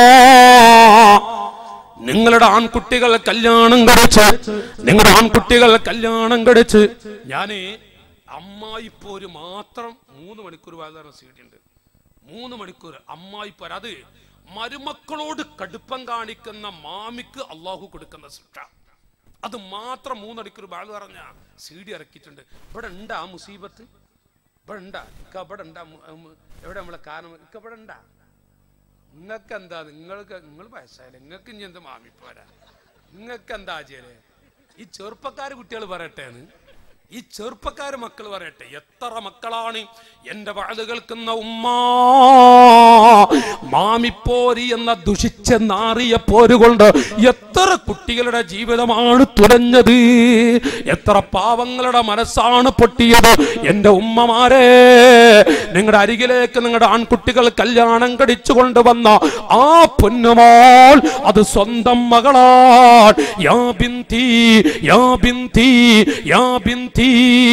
നിങ്ങളുടെ ആൺകുട്ടികൾ കല്യാണം കഴിച്ച് നിങ്ങളുടെ ആൺകുട്ടികൾ കല്യാണം കഴിച്ച് ഞാന് അമ്മായിപ്പോര് മാത്രം മൂന്ന് മണിക്കൂർ വായന സീറ്റുണ്ട് മൂന്ന് മണിക്കൂർ അമ്മായിപ്പോർ അത് മരുമക്കളോട് കടുപ്പം കാണിക്കുന്ന മാമിക്ക് അള്ളാഹു കൊടുക്കുന്ന ശിക്ഷ അത് മാത്രം മൂന്നടിക്കൊരു ബാൾ പറഞ്ഞ സി ഡി ഇറക്കിയിട്ടുണ്ട് ഇവിടെ ഉണ്ടാ മുസീബത്ത് ഇവിടെ ഉണ്ടാ ഇക്ക ഇവിടെ ഉണ്ടാ മു- മു- എവിടെ നമ്മളെ കാരണം ഇക്ക ഇവിടെ ഉണ്ടാ നിങ്ങൾക്ക് എന്താ നിങ്ങൾക്ക് നിങ്ങൾ വയസ്സായാലും നിങ്ങൾക്ക് ഇനി എന്ത് മാമിപ്പോരാ നിങ്ങൾക്ക് എന്താ ചെയ്യലേ ഈ ചെറുപ്പക്കാര് കുട്ടികൾ പറയട്ടെ എന്ന് ഈ ചെറുപ്പക്കാര് മക്കൾ പറയട്ടെ എത്ര മക്കളാണ് എന്റെ വാഴ് കേൾക്കുന്ന ഉമ്മ മാമിപ്പോരി എന്ന ദുഷിച്ച നാറിയ പോരുകൊണ്ട് എത്ര കുട്ടികളുടെ ജീവിതമാണ് തുലഞ്ഞത് എത്ര പാവങ്ങളുടെ മനസ്സാണ് പൊട്ടിയത് എന്റെ ഉമ്മമാരെ നിങ്ങളുടെ അരികിലേക്ക് നിങ്ങളുടെ ആൺകുട്ടികൾ കല്യാണം കഴിച്ചു കൊണ്ടുവന്ന ആ പൊന്നുമോൾ അത് സ്വന്തം മകളാണ് യാ ബിന്തി യാ ബിന്തി യാ ബിന്തി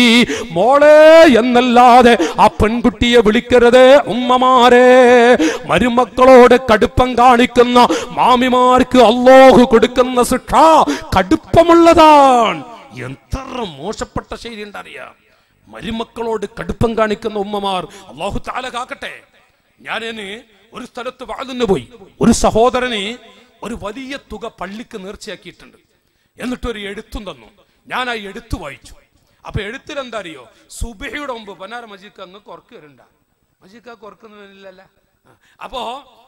മോളെ എന്നല്ലാതെ ആ പെൺകുട്ടിയെ വിളിക്കരുത് ഉമ്മമാരെ മരുമക്കളോട് കടുപ്പം കാണിക്കുന്ന മാമിമാർക്ക് അള്ളാഹു കൊടുക്കുന്ന ശിക്ഷ കടുപ്പമുള്ളതാണ് എത്ര മോശപ്പെട്ട ശൈലി ഉണ്ടറിയാം മരുമക്കളോട് കടുപ്പം കാണിക്കുന്ന ഉമ്മമാർ അള്ളാഹു താല കാക്കട്ടെ ഞാന് ഒരു സ്ഥലത്ത് വാഴുന്നു പോയി ഒരു സഹോദരന് ഒരു വലിയ തുക പള്ളിക്ക് നേർച്ചയാക്കിയിട്ടുണ്ട് എന്നിട്ട് ഒരു എഴുത്തും തന്നു ഞാൻ ആ എഴുത്ത് വായിച്ചു അപ്പൊ എഴുത്തിൽ എന്താ അറിയോ സുബിഹയുടെ മുമ്പ് പനാര മജീക്ക് അങ്ങ് കുറക്ക് വരണ്ട മജീക്ക കുറക്കുന്നില്ലല്ല അപ്പോ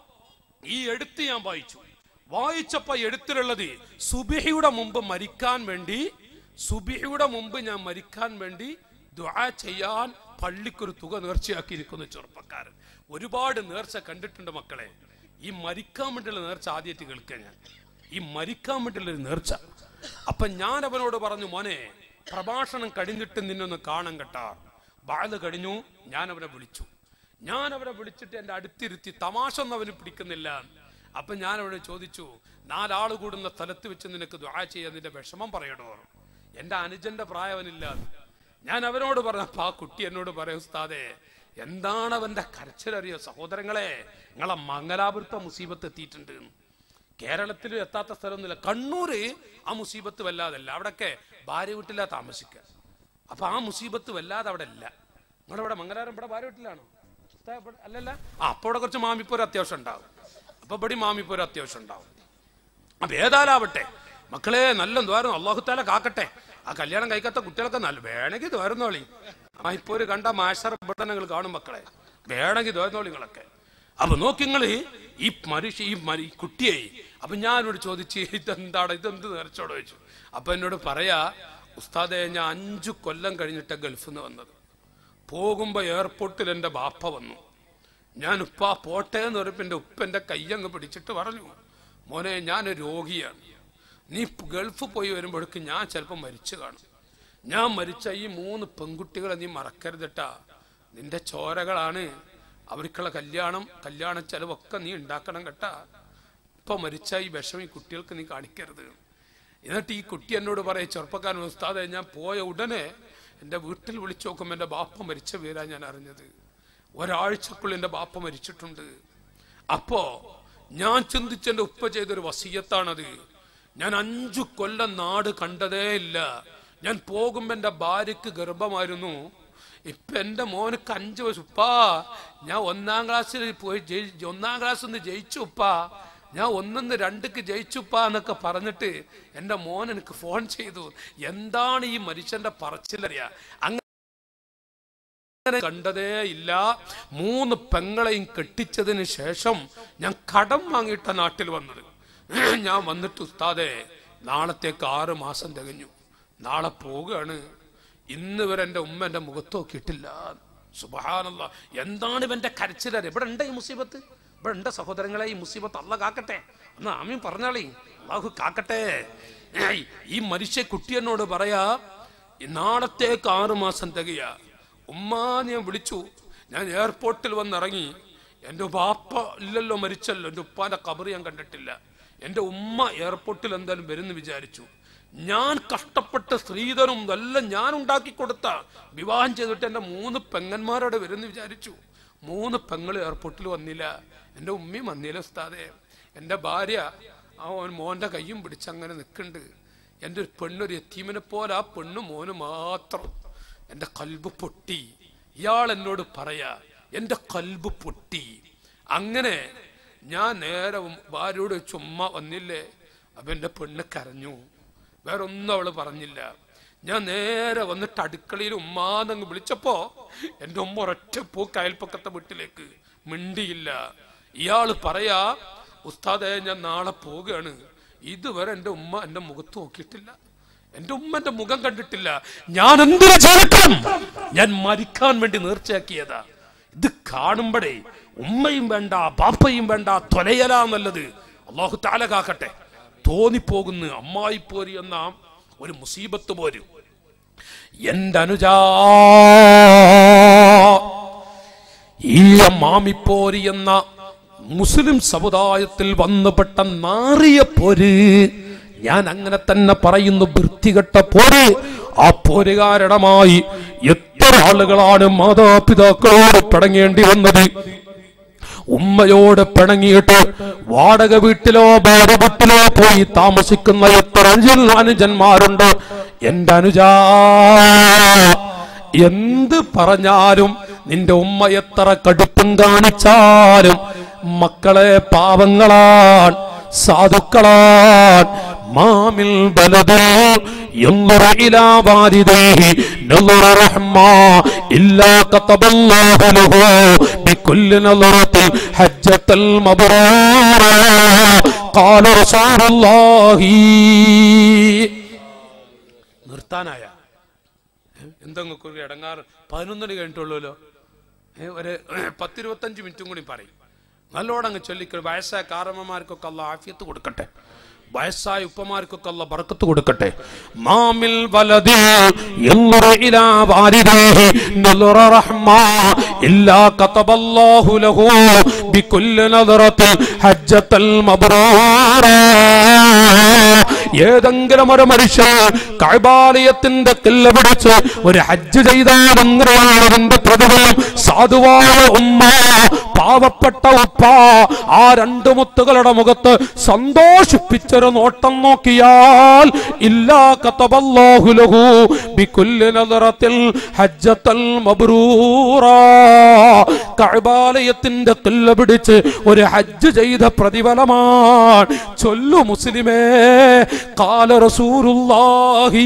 ഈ എഴുത്ത് ഞാൻ വായിച്ചു വായിച്ചപ്പോ എഴുത്തിലുള്ളത് സുബിഹിയുടെ മുമ്പ് മരിക്കാൻ വേണ്ടി സുബിഹിയുടെ മുമ്പ് ഞാൻ മരിക്കാൻ വേണ്ടി ദുആ ചെയ്യാൻ പള്ളിക്കൊരു തുക നേർച്ചയാക്കിയിരിക്കുന്നു ചെറുപ്പക്കാരൻ ഒരുപാട് നേർച്ച കണ്ടിട്ടുണ്ട് മക്കളെ ഈ മരിക്കാൻ വേണ്ടിയുള്ള നേർച്ച ആദ്യമായിട്ട് കേൾക്കുക ഞാൻ ഈ മരിക്കാൻ വേണ്ടിയുള്ള ഒരു നേർച്ച അപ്പൊ ഞാൻ അവനോട് പറഞ്ഞു മോനെ പ്രഭാഷണം കഴിഞ്ഞിട്ട് നിന്നൊന്ന് കാണാൻ കേട്ടാ ബാല് കഴിഞ്ഞു ഞാൻ അവനെ വിളിച്ചു ഞാൻ അവനെ വിളിച്ചിട്ട് എന്റെ അടുത്തിരുത്തി തമാശ ഒന്നും അവന് പിടിക്കുന്നില്ല അപ്പൊ ഞാൻ അവനെ ചോദിച്ചു നാലാള് കൂടുന്ന സ്ഥലത്ത് വെച്ച് നിനക്ക് ദ്വാ ചെയ്യാൻ നിന്റെ വിഷമം പറയണോ എന്റെ അനുജന്റെ പ്രായവനില്ല ഞാൻ അവനോട് പറഞ്ഞപ്പോ ആ കുട്ടി എന്നോട് പറയും ഉസ്താദേ എന്താണ് അവന്റെ കരച്ചിലറിയോ സഹോദരങ്ങളെ നിങ്ങളെ മംഗലാപുരത്തെ മുസീബത്ത് എത്തിയിട്ടുണ്ട് കേരളത്തിൽ എത്താത്ത സ്ഥലമൊന്നുമില്ല കണ്ണൂര് ആ മുസീബത്ത് വല്ലാതല്ല അവിടൊക്കെ ഭാര്യ വീട്ടിലാ താമസിക്കുക അപ്പൊ ആ മുസീബത്ത് വല്ലാതെ അവിടെ ഇല്ല നിങ്ങളിവിടെ മംഗലാരം ഇവിടെ ഭാര്യ വീട്ടിലാണോ ഉസ്താദ് ഇവിടെ- അല്ലല്ല ആ അപ്പൊ ഇവിടെ കുറച്ച് മാമിപ്പോര് അത്യാവശ്യം ഉണ്ടാവും അപ്പൊ ഇവിടെ മാമിപ്പോര് അത്യാവശ്യം ഉണ്ടാവും അപ്പൊ ഏതാലാവട്ടെ മക്കളെ നല്ല ദ്വാരം അള്ളാഹുത്താല കാക്കട്ടെ ആ കല്യാണം കഴിക്കാത്ത കുട്ടികളൊക്കെ നല്ല വേണമെങ്കിൽ ദ്വാരുന്നോളി ആ ഇപ്പൊ ഒരു കണ്ട മാഷർ ഇവിടെ നിങ്ങൾ കാണും മക്കളെ വേണമെങ്കിൽ ദ്വാരുന്നോളി നിങ്ങളൊക്കെ അപ്പൊ നോക്കി നിങ്ങൾ ഈ മനുഷ്യ ഈ മരി കുട്ടിയെ അപ്പൊ ഞാനോട് ചോദിച്ച് ഇതെന്താണ് ഇതെന്ത് നേർച്ചോട് ചോദിച്ചു അപ്പൊ എന്നോട് പറയാ ഉസ്താദെ ഞാൻ അഞ്ചു കൊല്ലം കഴിഞ്ഞിട്ട് ഗൾഫിൽ നിന്ന് വന്നത് പോകുമ്പോ എയർപോർട്ടിൽ എന്റെ ബാപ്പ വന്നു ഞാൻ ഉപ്പ പോട്ടെ എന്ന് പറഞ്ഞപ്പോ എന്റെ ഉപ്പ എന്റെ കയ്യങ്ങ് പിടിച്ചിട്ട് പറഞ്ഞു മോനെ ഞാൻ രോഗിയാണ് നീ ഗൾഫ് പോയി വരുമ്പോഴേക്ക് ഞാൻ ചിലപ്പോൾ മരിച്ചു കാണും ഞാൻ മരിച്ച ഈ മൂന്ന് പെൺകുട്ടികളെ നീ മറക്കരുതട്ടാ നിന്റെ ചോരകളാണ് അവർക്കുള്ള കല്യാണം കല്യാണ ചെലവൊക്കെ നീ ഉണ്ടാക്കണം കേട്ടാ ഇപ്പൊ മരിച്ച ഈ വിഷം ഈ കുട്ടികൾക്ക് നീ കാണിക്കരുത് എന്നിട്ട് ഈ കുട്ടി എന്നോട് പറയും ചെറുപ്പക്കാരൻ ഉസ്താദെ ഞാൻ പോയ ഉടനെ എൻ്റെ വീട്ടിൽ വിളിച്ചു നോക്കുമ്പോൾ എൻ്റെ ബാപ്പ മരിച്ച പേരാ ഞാൻ അറിഞ്ഞത് ഒരാഴ്ചക്കുള്ളിൽ എൻ്റെ ബാപ്പ മരിച്ചിട്ടുണ്ട് അപ്പോ ഞാൻ ചിന്തിച്ച എൻ്റെ ഉപ്പ ചെയ്തൊരു വസീയത്താണത് ഞാൻ അഞ്ചു കൊല്ലം നാട് കണ്ടതേ ഇല്ല ഞാൻ പോകുമ്പോ എൻ്റെ ഭാര്യക്ക് ഗർഭമായിരുന്നു ഇപ്പൊ എൻ്റെ മോനക്ക് അഞ്ച് വയസ്സ് ഉപ്പാ ഞാൻ ഒന്നാം ക്ലാസ്സിൽ പോയി ജയി- ഒന്നാം ക്ലാസ്സിൽ നിന്ന് ജയിച്ചു ഉപ്പാ ഞാൻ ഒന്നിന്ന് രണ്ടിക്ക് ജയിച്ചുപ്പാ എന്നൊക്കെ പറഞ്ഞിട്ട് എൻ്റെ മോൻ എനിക്ക് ഫോൺ ചെയ്തു എന്താണ് ഈ മനുഷ്യന്റെ പറച്ചിലറിയാ അങ്ങനെ കണ്ടതേ ഇല്ല മൂന്ന് പെങ്ങളെയും കെട്ടിച്ചതിന് ശേഷം ഞാൻ കടം വാങ്ങിയിട്ട നാട്ടിൽ വന്നത് ഞാൻ വന്നിട്ട് ഉസ്താദെ നാളത്തേക്ക് ആറ് മാസം തികഞ്ഞു നാളെ പോവുകയാണ് ഇന്ന് വരെ എൻ്റെ ഉമ്മ എൻ്റെ മുഖത്ത് നോക്കിയിട്ടില്ല സുബഹാനല്ല എന്താണ് ഇവന്റെ കരച്ചിലറി ഇവിടെ ഉണ്ട് ഈ മുസീബത്ത് ഇവിടെ ഉണ്ട് സഹോദരങ്ങളെ ഈ മുസീബത്ത് അല്ല കാക്കട്ടെ എന്ന് ആമീൻ പറഞ്ഞാളേ അള്ളാഹു കാക്കട്ടെ ഏയ്, ഈ മനുഷ്യ കുട്ടി എന്നോട് പറയാ "ഈ നാളത്തേക്ക് ആറ് മാസം തികയ ഉമ്മ ഞാൻ വിളിച്ചു ഞാൻ എയർപോർട്ടിൽ വന്നിറങ്ങി എൻ്റെ ബാപ്പ ഇല്ലല്ലോ മരിച്ചല്ലോ എൻ്റെ ഉപ്പാന്റെ കബർ ഞാൻ കണ്ടിട്ടില്ല എൻ്റെ ഉമ്മ എയർപോർട്ടിൽ എന്തായാലും വരുമെന്ന് വിചാരിച്ചു ഞാൻ കഷ്ടപ്പെട്ട സ്ത്രീധനും ഇതെല്ലാം ഞാൻ ഉണ്ടാക്കി കൊടുത്ത വിവാഹം ചെയ്തിട്ട് എൻ്റെ മൂന്ന് പെങ്ങന്മാരോടെ വരുമെന്ന് വിചാരിച്ചു മൂന്ന് പെങ്ങൾ എയർപോർട്ടിൽ വന്നില്ല എൻ്റെ ഉമ്മയും വന്നില്ല ഉസ്താദെ എൻ്റെ ഭാര്യ ആ ഓൻ മോൻ്റെ കയ്യും പിടിച്ച് അങ്ങനെ നിൽക്കുന്നുണ്ട് എൻ്റെ ഒരു പെണ്ണൊരു എത്തീമിനെ പോലെ ആ പെണ്ണ് മോന് മാത്രം എൻ്റെ കൽബ് പൊട്ടി ഇയാൾ എന്നോട് പറയാ എൻ്റെ കൽബ് പൊട്ടി അങ്ങനെ ഞാൻ നേരെ ഉം- ഭാര്യയോട് ചുമ്മാ വന്നില്ലേ അപ്പൊ എൻ്റെ പെണ്ണ് കരഞ്ഞു വേറെ ഒന്നും അവള് പറഞ്ഞില്ല ഞാൻ നേരെ വന്നിട്ട് അടുക്കളയിൽ ഉമ്മാന്നങ്ങ് വിളിച്ചപ്പോ എൻ്റെ ഉമ്മ ഒരൊറ്റ പോക്ക് അയൽപ്പക്കത്തെ വീട്ടിലേക്ക് മിണ്ടിയില്ല ഇയാള് പറയാ ഉസ്താദെ ഞാൻ നാളെ പോവുകയാണ് ഇതുവരെ എൻ്റെ ഉമ്മ എൻ്റെ മുഖത്ത് നോക്കിയിട്ടില്ല എന്റെ ഉമ്മന്റെ മുഖം കണ്ടിട്ടില്ല ഞാൻ എന്തിനു ജീവിക്കണം ഞാൻ മരിക്കാൻ വേണ്ടി നേർച്ചയാക്കിയതാ ഇത് കാണുമ്പോഴേ ഉമ്മയും വേണ്ട ബാപ്പയും വേണ്ട തൊലയല എന്നുള്ളത് അള്ളാഹു താല കാക്കട്ടെ തോന്നിപ്പോകുന്നു അമ്മായി പോരി എന്ന ഒരു മുസീബത്ത് പോരും എന്റെ അനുജാ ഈ മാമിപ്പോരി എന്ന മുസ്ലിം സമുദായത്തിൽ വന്നുപെട്ട നാറിയ പോര് ഞാൻ അങ്ങനെ തന്നെ പറയുന്നു വൃത്തികെട്ട പോര് ആ പോരുകാരണമായി എത്ര ആളുകളാണ് മാതാപിതാക്കളോട് പിടങ്ങേണ്ടി വന്നത് ഉമ്മയോട് പിണങ്ങിയിട്ട് വാടക വീട്ടിലോ ഭാര്യ വീട്ടിലോ പോയി താമസിക്കുന്ന എത്ര അനുജൻ അനുജന്മാരുണ്ട് എന്റെ അനുജാ എന്ത് പറഞ്ഞാലും നിന്റെ ഉമ്മ എത്ര കടുപ്പം കാണിച്ചാലും മക്കളെ പാവങ്ങളാൻ സാധുക്കളാൻ മാമിൽ ബലദോ ينظر إلى والديه نظر رحمة إلا كتب الله له بكل نظرة حجة المبرورة قال رسول الله നിർത്താനായ എന്തെങ്കിലും ഒരു ഇടങ്ങാറ് പതിനൊന്നര കഴിഞ്ഞിട്ടുള്ളൂല്ലോ ഏ, ഒരു പത്തിരുപത്തഞ്ച് മിനിറ്റും കൂടി പറയും നല്ലോണം അങ്ങ് ചൊല്ലിക്ക വയസ്സായ കാരണന്മാർക്കൊക്കെ അല്ല ആഫിയത്ത് കൊടുക്കട്ടെ വയസ്സായ ഉപ്പമാർക്കൊക്കെ അല്ല ബർക്കത്ത് കൊടുക്കട്ടെ മാമിൽ വലതി ينظر إلى والديه نظر رحمة إلا كتب الله له بكل نظرة حجة المبرورة ഏതെങ്കിലും ഒരു മനുഷ്യൻ കൈബാലയത്തിന്റെ കില്ല പിടിച്ച് ഒരു ഹജ്ജ് ചെയ്താൽ എങ്ങനെയാണ് അതിന്റെ പ്രതിഫലം സാധുവായ ഉമ്മ പാവപ്പെട്ട ഉപ്പ ആ രണ്ട് മുത്തുകളുടെ മുഖത്ത് സന്തോഷിപ്പിച്ചൊരു നോട്ടം നോക്കിയാൽ ഇല്ലാ കത്തബല്ലാഹു ലഹു ബികുല്ലി നദറത്തിൽ ഹജ്ജത്തൽ മബ്റൂറ കഅബാലയത്തിന്റെ കില്ല പിടിച്ച് ഒരു ഹജ്ജ് ചെയ്ത പ്രതിഫലമാണ് ചൊല്ലു മുസ്ലിമേ കാല റസൂലുള്ളാഹി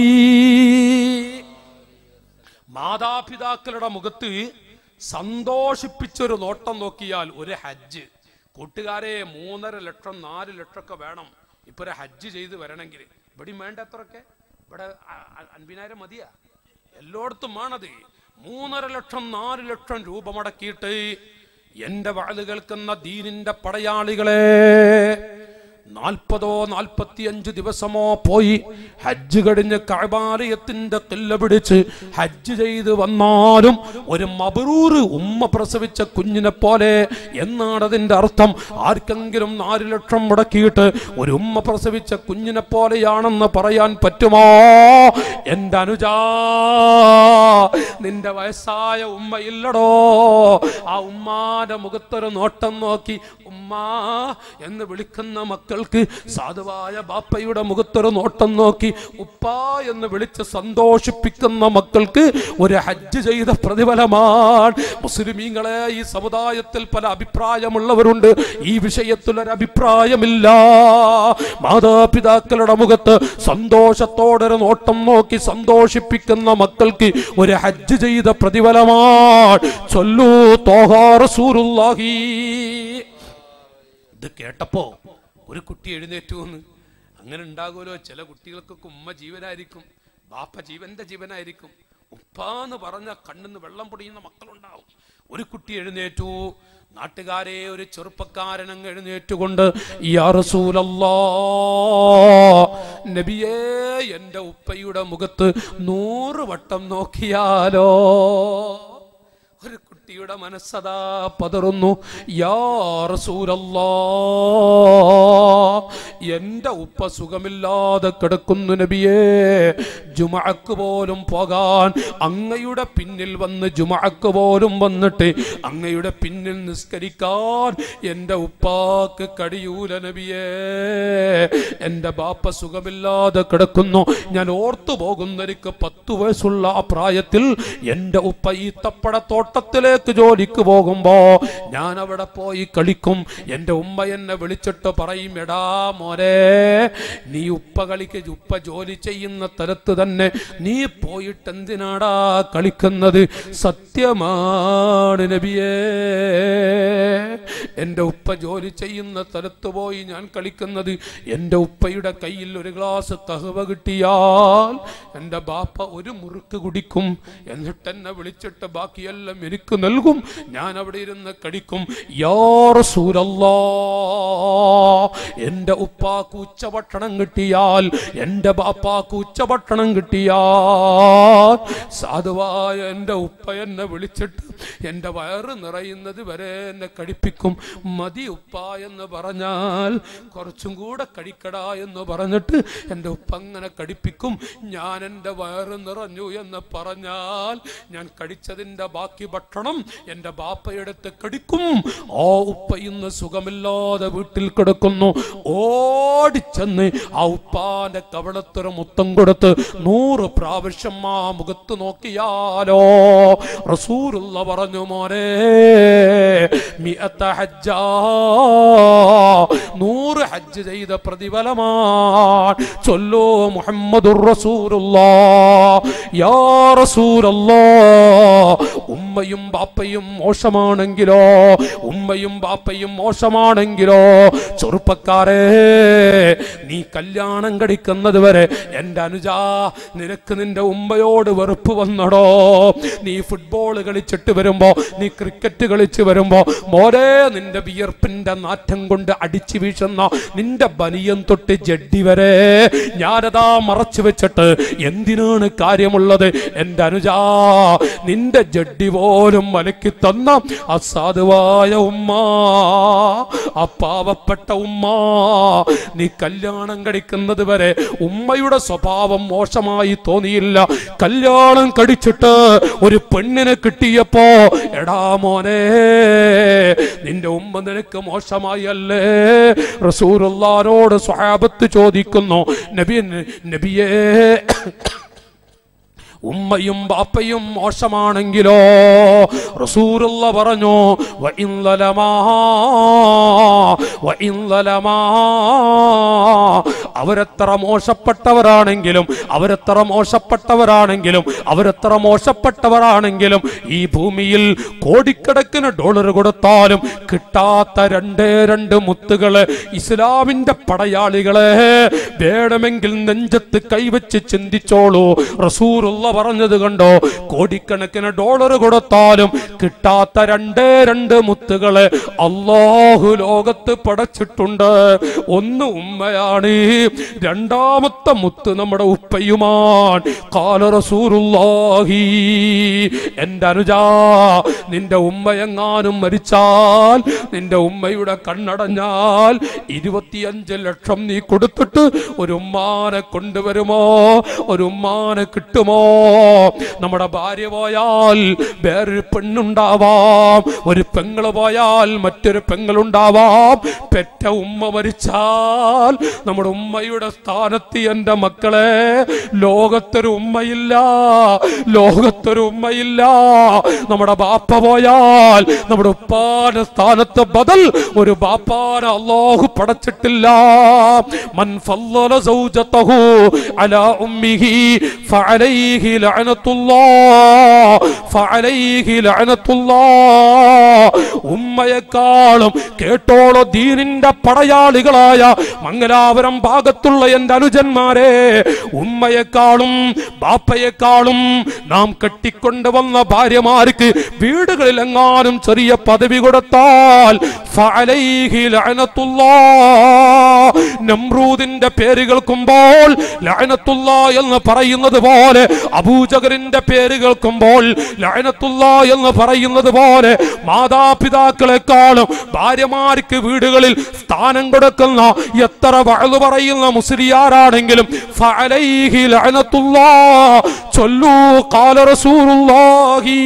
മാതാപിതാക്കളുടെ മുഖത്ത് സന്തോഷിപ്പിച്ചൊരു നോട്ടം നോക്കിയാൽ ഒരു ഹജ്ജ് കൂട്ടുകാരെ മൂന്നര ലക്ഷം നാല് ലക്ഷമൊക്കെ വേണം ഇപ്പൊ ഒരു ഹജ്ജ് ചെയ്ത് വരണമെങ്കിൽ ഇവിടെയും വേണ്ട എത്രയൊക്കെ ഇവിടെ അ- അ- അൻപതിനായിരം മതിയാ എല്ലായിടത്തും വേണത് മൂന്നര ലക്ഷം നാല് ലക്ഷം രൂപ മുടക്കിയിട്ട് എന്റെ വാഴ് കേൾക്കുന്ന ദീനിന്റെ പടയാളികളെ നാൽപ്പതോ നാൽപ്പത്തിയഞ്ച് ദിവസമോ പോയി ഹജ്ജ് കഴിഞ്ഞ് കഴബാലയത്തിന്റെ കില്ല പിടിച്ച് ഹജ്ജ് ചെയ്ത് വന്നാലും ഒരു മബറൂറ് ഉമ്മ പ്രസവിച്ച കുഞ്ഞിനെ പോലെ എന്നാണ് അതിന്റെ അർത്ഥം ആർക്കെങ്കിലും നാല് ലക്ഷം മുടക്കിയിട്ട് ഒരു ഉമ്മ പ്രസവിച്ച കുഞ്ഞിനെ പോലെയാണെന്ന് പറയാൻ പറ്റുമോ എന്റെ അനുജാ നിന്റെ വയസ്സായ ഉമ്മ ഇല്ലടോ ആ ഉമ്മാന്റെ മുഖത്തൊരു നോട്ടം നോക്കി ഉമ്മ എന്ന് വിളിക്കുന്ന മക്കൾക്ക് സാധുവായ ബാപ്പയുടെ മുഖത്തൊരു നോട്ടം നോക്കി ഉപ്പ എന്ന് വിളിച്ച് സന്തോഷിപ്പിക്കുന്ന മക്കൾക്ക് ഒരു ഹജ്ജ് ചെയ്ത പ്രതിഫലമാണ് മുസ്ലിമീങ്ങളെ ഈ സമുദായത്തിൽ പല അഭിപ്രായമുള്ളവരുണ്ട് ഈ വിഷയത്തിൽ ഒരു അഭിപ്രായമില്ല മാതാപിതാക്കളുടെ മുഖത്ത് സന്തോഷത്തോടെ ഒരു നോട്ടം നോക്കി സന്തോഷിപ്പിക്കുന്ന മക്കൾക്ക് ഒരു ഹജ്ജ് ചെയ്ത പ്രതിഫലമാണ് ചൊല്ലൂ തോഹാ റസൂലുള്ളാഹി ഇത് കേട്ടപ്പോ ഒരു കുട്ടി എഴുന്നേറ്റു എന്ന് അങ്ങനെ ഉണ്ടാകുമല്ലോ ചില കുട്ടികൾക്കൊക്കെ ഉമ്മ ജീവനായിരിക്കും ബാപ്പ ജീവന്റെ ജീവനായിരിക്കും ഉപ്പാന്ന് പറഞ്ഞ കണ്ണിന്ന് വെള്ളം പൊടിയുന്ന മക്കളുണ്ടാവും ഒരു കുട്ടി എഴുന്നേറ്റു നാട്ടുകാരെ ഒരു ചെറുപ്പക്കാരൻ അങ്ങ് എഴുന്നേറ്റുകൊണ്ട് യാ റസൂലല്ലാ നബിയേ എന്റെ ഉപ്പയുടെ മുഖത്ത് നൂറ് വട്ടം നോക്കിയാലോ ഒരു കുട്ടിയുടെ മനസ്സതാ പതറുന്നു യാ റസൂലല്ലാ എന്റെ ഉപ്പ സുഖമില്ലാതെ കിടക്കുന്നു നബിയേ ജുമഅക്ക് പോലും പോകാൻ അങ്ങയുടെ പിന്നിൽ വന്ന് ജുമഅക്ക് പോലും വന്നിട്ട് അങ്ങയുടെ പിന്നിൽ നിസ്കരിക്കാൻ എന്റെ ഉപ്പാക്ക് കഴിയൂല നബിയേ എന്റെ ബാപ്പ സുഖമില്ലാതെ കിടക്കുന്നു ഞാൻ ഓർത്തു പോകുന്നവർക്ക് പത്തു വയസ്സുള്ള ആ പ്രായത്തിൽ എന്റെ ഉപ്പ ഈ തപ്പടത്തോട്ടത്തിലേക്ക് ജോലിക്ക് പോകുമ്പോ ഞാൻ അവിടെ പോയി കളിക്കും എന്റെ ഉമ്മ എന്നെ വിളിച്ചിട്ട് പറയും എടാ മോനെ നീ ഉപ്പ കളിക്ക് ഉപ്പ ജോലി ചെയ്യുന്ന തരത്ത് തന്നെ നീ പോയിട്ട് എന്തിനാടാ കളിക്കുന്നത് സത്യമാണ് നബിയേ എന്റെ ഉപ്പ ജോലി ചെയ്യുന്ന സ്ഥലത്ത് പോയി ഞാൻ കളിക്കുന്നത് എന്റെ ഉപ്പയുടെ കയ്യിൽ ഒരു ഗ്ലാസ് തഹവ കിട്ടിയാൽ എന്റെ ബാപ്പ ഒരു മുറുക്ക് കുടിക്കും എന്നിട്ട് എന്നെ വിളിച്ചിട്ട് ബാക്കിയെല്ലാം എനിക്ക് നൽകും ഞാൻ അവിടെ ഇരുന്ന് കടിക്കും യാ റസൂലല്ലാ എന്റെ ഉപ്പാക്ക് ഉച്ചഭക്ഷണം കിട്ടിയാൽ എന്റെ ബാപ്പാക്ക് ഉച്ചഭക്ഷണം കിട്ടിയാൽ സാധുവായ എന്റെ ഉപ്പ എന്നെ വിളിച്ചിട്ട് എന്റെ വയറ് നിറയുന്നത് വരെ എന്നെ കടിപ്പിക്കും മതി ഉപ്പ എന്ന് പറഞ്ഞാൽ കുറച്ചും കൂടെ കടിക്കടാ എന്ന് പറഞ്ഞിട്ട് എൻ്റെ ഉപ്പ അങ്ങനെ കടിപ്പിക്കും ഞാൻ എൻ്റെ വയറ് നിറഞ്ഞു എന്ന് പറഞ്ഞാൽ ഞാൻ കടിച്ചതിൻ്റെ ബാക്കി ഭക്ഷണം എൻ്റെ ബാപ്പയെടുത്ത് കടിക്കും ആ ഉപ്പ ഇന്ന് സുഖമില്ലാതെ വീട്ടിൽ കിടക്കുന്നു ഓടിച്ചെന്ന് ആ ഉപ്പാന്റെ കവളത്തൊരു മുത്തം കൊടുത്ത് നൂറ് പ്രാവശ്യം ആ മുഖത്ത് നോക്കിയാലോ റസൂലുള്ള പറഞ്ഞു മോനെ മിഅത്ത ഹജ്ജാ നൂറ് ഹജ്ജ് ചെയ്ത പ്രതിഫലമാണ് ചൊല്ലോ മുഹമ്മദുർ റസൂലുള്ളാ യാ റസൂലല്ലാ ഉമ്മയും ബാപ്പയും മോശമാണെങ്കിലോ ഉമ്മയും ബാപ്പയും മോശമാണെങ്കിലോ ചെറുപ്പക്കാരെ നീ കല്യാണം കഴിക്കുന്നത് വരെ എൻ്റെ അനുജാ നിനക്ക് നിന്റെ ഉമ്മയോട് വെറുപ്പ് വന്നടോ നീ ഫുട്ബോൾ കളിച്ചിട്ട് വരുമ്പോ നീ ക്രിക്കറ്റ് കളിച്ച് വരുമ്പോ മോരെ നിന്റെ വിയർപ്പിന്റെ നാറ്റം കൊണ്ട് അടിച്ചു വീശുന്ന നിന്റെ ബനിയം തൊട്ട് ജഡ്ഡി വരെ ഞാനതാ മറച്ചു വെച്ചിട്ട് എന്തിനാണ് കാര്യമുള്ളത് എൻ്റെ അനുജാ നിന്റെ ജഡ്ഡി പോലും മലക്കി തന്ന അസാധുവായ ഉമ്മ ആ പാവപ്പെട്ട ഉമ്മ നീ കല്യാണം കഴിക്കുന്നത് വരെ ഉമ്മയുടെ സ്വഭാവം മോശമായി തോന്നിയില്ല കല്യാണം കഴിച്ചിട്ട് ഒരു പെണ്ണിനെ കിട്ടിയപ്പോ എടാ മോനെ നിന്റെ ഉമ്മ നിനക്ക് മോശമായി അല്ലേ റസൂറുള്ളാരോട് സ്വഹാബത്ത് ചോദിക്കുന്നു നബി നബിയേ ഉമ്മയും ബാപ്പയും മോശമാണെങ്കിലോ റസൂറുള്ള പറഞ്ഞു "വഇൻ ലലമാ, വഇൻ ലലമാ." അവരെത്ര മോശപ്പെട്ടവരാണെങ്കിലും അവരെത്ര മോശപ്പെട്ടവരാണെങ്കിലും അവരെത്ര മോശപ്പെട്ടവരാണെങ്കിലും ഈ ഭൂമിയിൽ കോടിക്കണക്കിന് ഡോളർ കൊടുത്താലും കിട്ടാത്ത രണ്ടേ രണ്ട് മുത്തുകള് ഇസ്ലാമിന്റെ പടയാളികളെ വേണമെങ്കിൽ നെഞ്ചത്ത് കൈവച്ച് ചിന്തിച്ചോളൂ റസൂറുള്ള പറഞ്ഞത് കണ്ടോ കോടിക്കണക്കിന് ഡോളർ കൊടുത്താലും കിട്ടാത്ത രണ്ടേ രണ്ട് മുത്തുകളെ അള്ളാഹു ലോകത്ത് പടച്ചിട്ടുണ്ട് ഒന്ന് ഉമ്മയാണ് രണ്ടാമത്തെ മുത്ത് നമ്മുടെ ഉപ്പയുമാൻ കാല റസൂറുല്ലാഹി എന്റെ അനുജാ നിന്റെ ഉമ്മയെങ്ങാനും മരിച്ചാൽ നിന്റെ ഉമ്മയുടെ കണ്ണടഞ്ഞാൽ ഇരുപത്തിയഞ്ച് ലക്ഷം നീ കൊടുത്തിട്ട് ഒരു ഉമ്മാനെ കൊണ്ടുവരുമോ ഒരു ഉമ്മാനെ കിട്ടുമോ നമ്മുടെ ഭാര്യ പോയാൽ വേറൊരു പെണ്ണുണ്ടാവാം ഒരു പെങ്ങള് പോയാൽ മറ്റൊരു പെങ്ങളുണ്ടാവാം പെറ്റ ഉമ്മ മരിച്ചാൽ നമ്മുടെ ഉമ്മയുടെ സ്ഥാനത്ത് എന്റെ മക്കളെ ലോകത്തൊരു ഉമ്മയില്ല ലോകത്തൊരു ഉമ്മയില്ല നമ്മുടെ ബാപ്പ പോയാൽ നമ്മുടെ ഉപ്പാന്റെ സ്ഥാനത്ത് ബദൽ ഒരു ബാപ്പാനെ അള്ളാഹു പടച്ചിട്ടില്ല മൻ ഫല്ലല സൗജതഹു അലാ ഉമ്മിഹി ഫഅലൈഹി ലഅനത്തുല്ലാഹ് ഫഅലൈഹി ലഅനത്തുല്ലാഹ് ഉമ്മയെക്കാളും കേട്ടോളോ ദീനിന്റെ പടയാളികളായ മംഗലാപുരം ഭാഗത്തുള്ള എന്റെ അനുജന്മാരെ ഉമ്മയെക്കാളും ബാപ്പയെക്കാളും നാം കെട്ടിക്കൊണ്ടുവന്ന ഭാര്യമാർക്ക് വീടുകളിൽ എങ്ങാനും ചെറിയ പദവി കൊടുത്താൽ ഫഅലൈഹി ലഅനത്തുല്ലാഹ്. നമ്രൂദിന്റെ പേര് കേൾക്കുമ്പോൾ ലഅനത്തുള്ള എന്ന് പറയുന്നത് പോലെ അബൂജകരിന്റെ പേര് കേൾക്കുമ്പോൾ ലഅനത്തുള്ള എന്ന് പറയുന്നത് പോലെ മാതാപിതാക്കളെക്കാളും ഭാര്യമാർക്ക് വീടുകളിൽ സ്ഥാനം കൊടുക്കുന്ന എത്ര വഴുതു പറയുന്ന മുസ്ലിയാരാണെങ്കിലും ഫഅലൈഹി ലഅനത്തുല്ലാഹ്. ചൊല്ലൂ ഖാല റസൂലുള്ളാഹി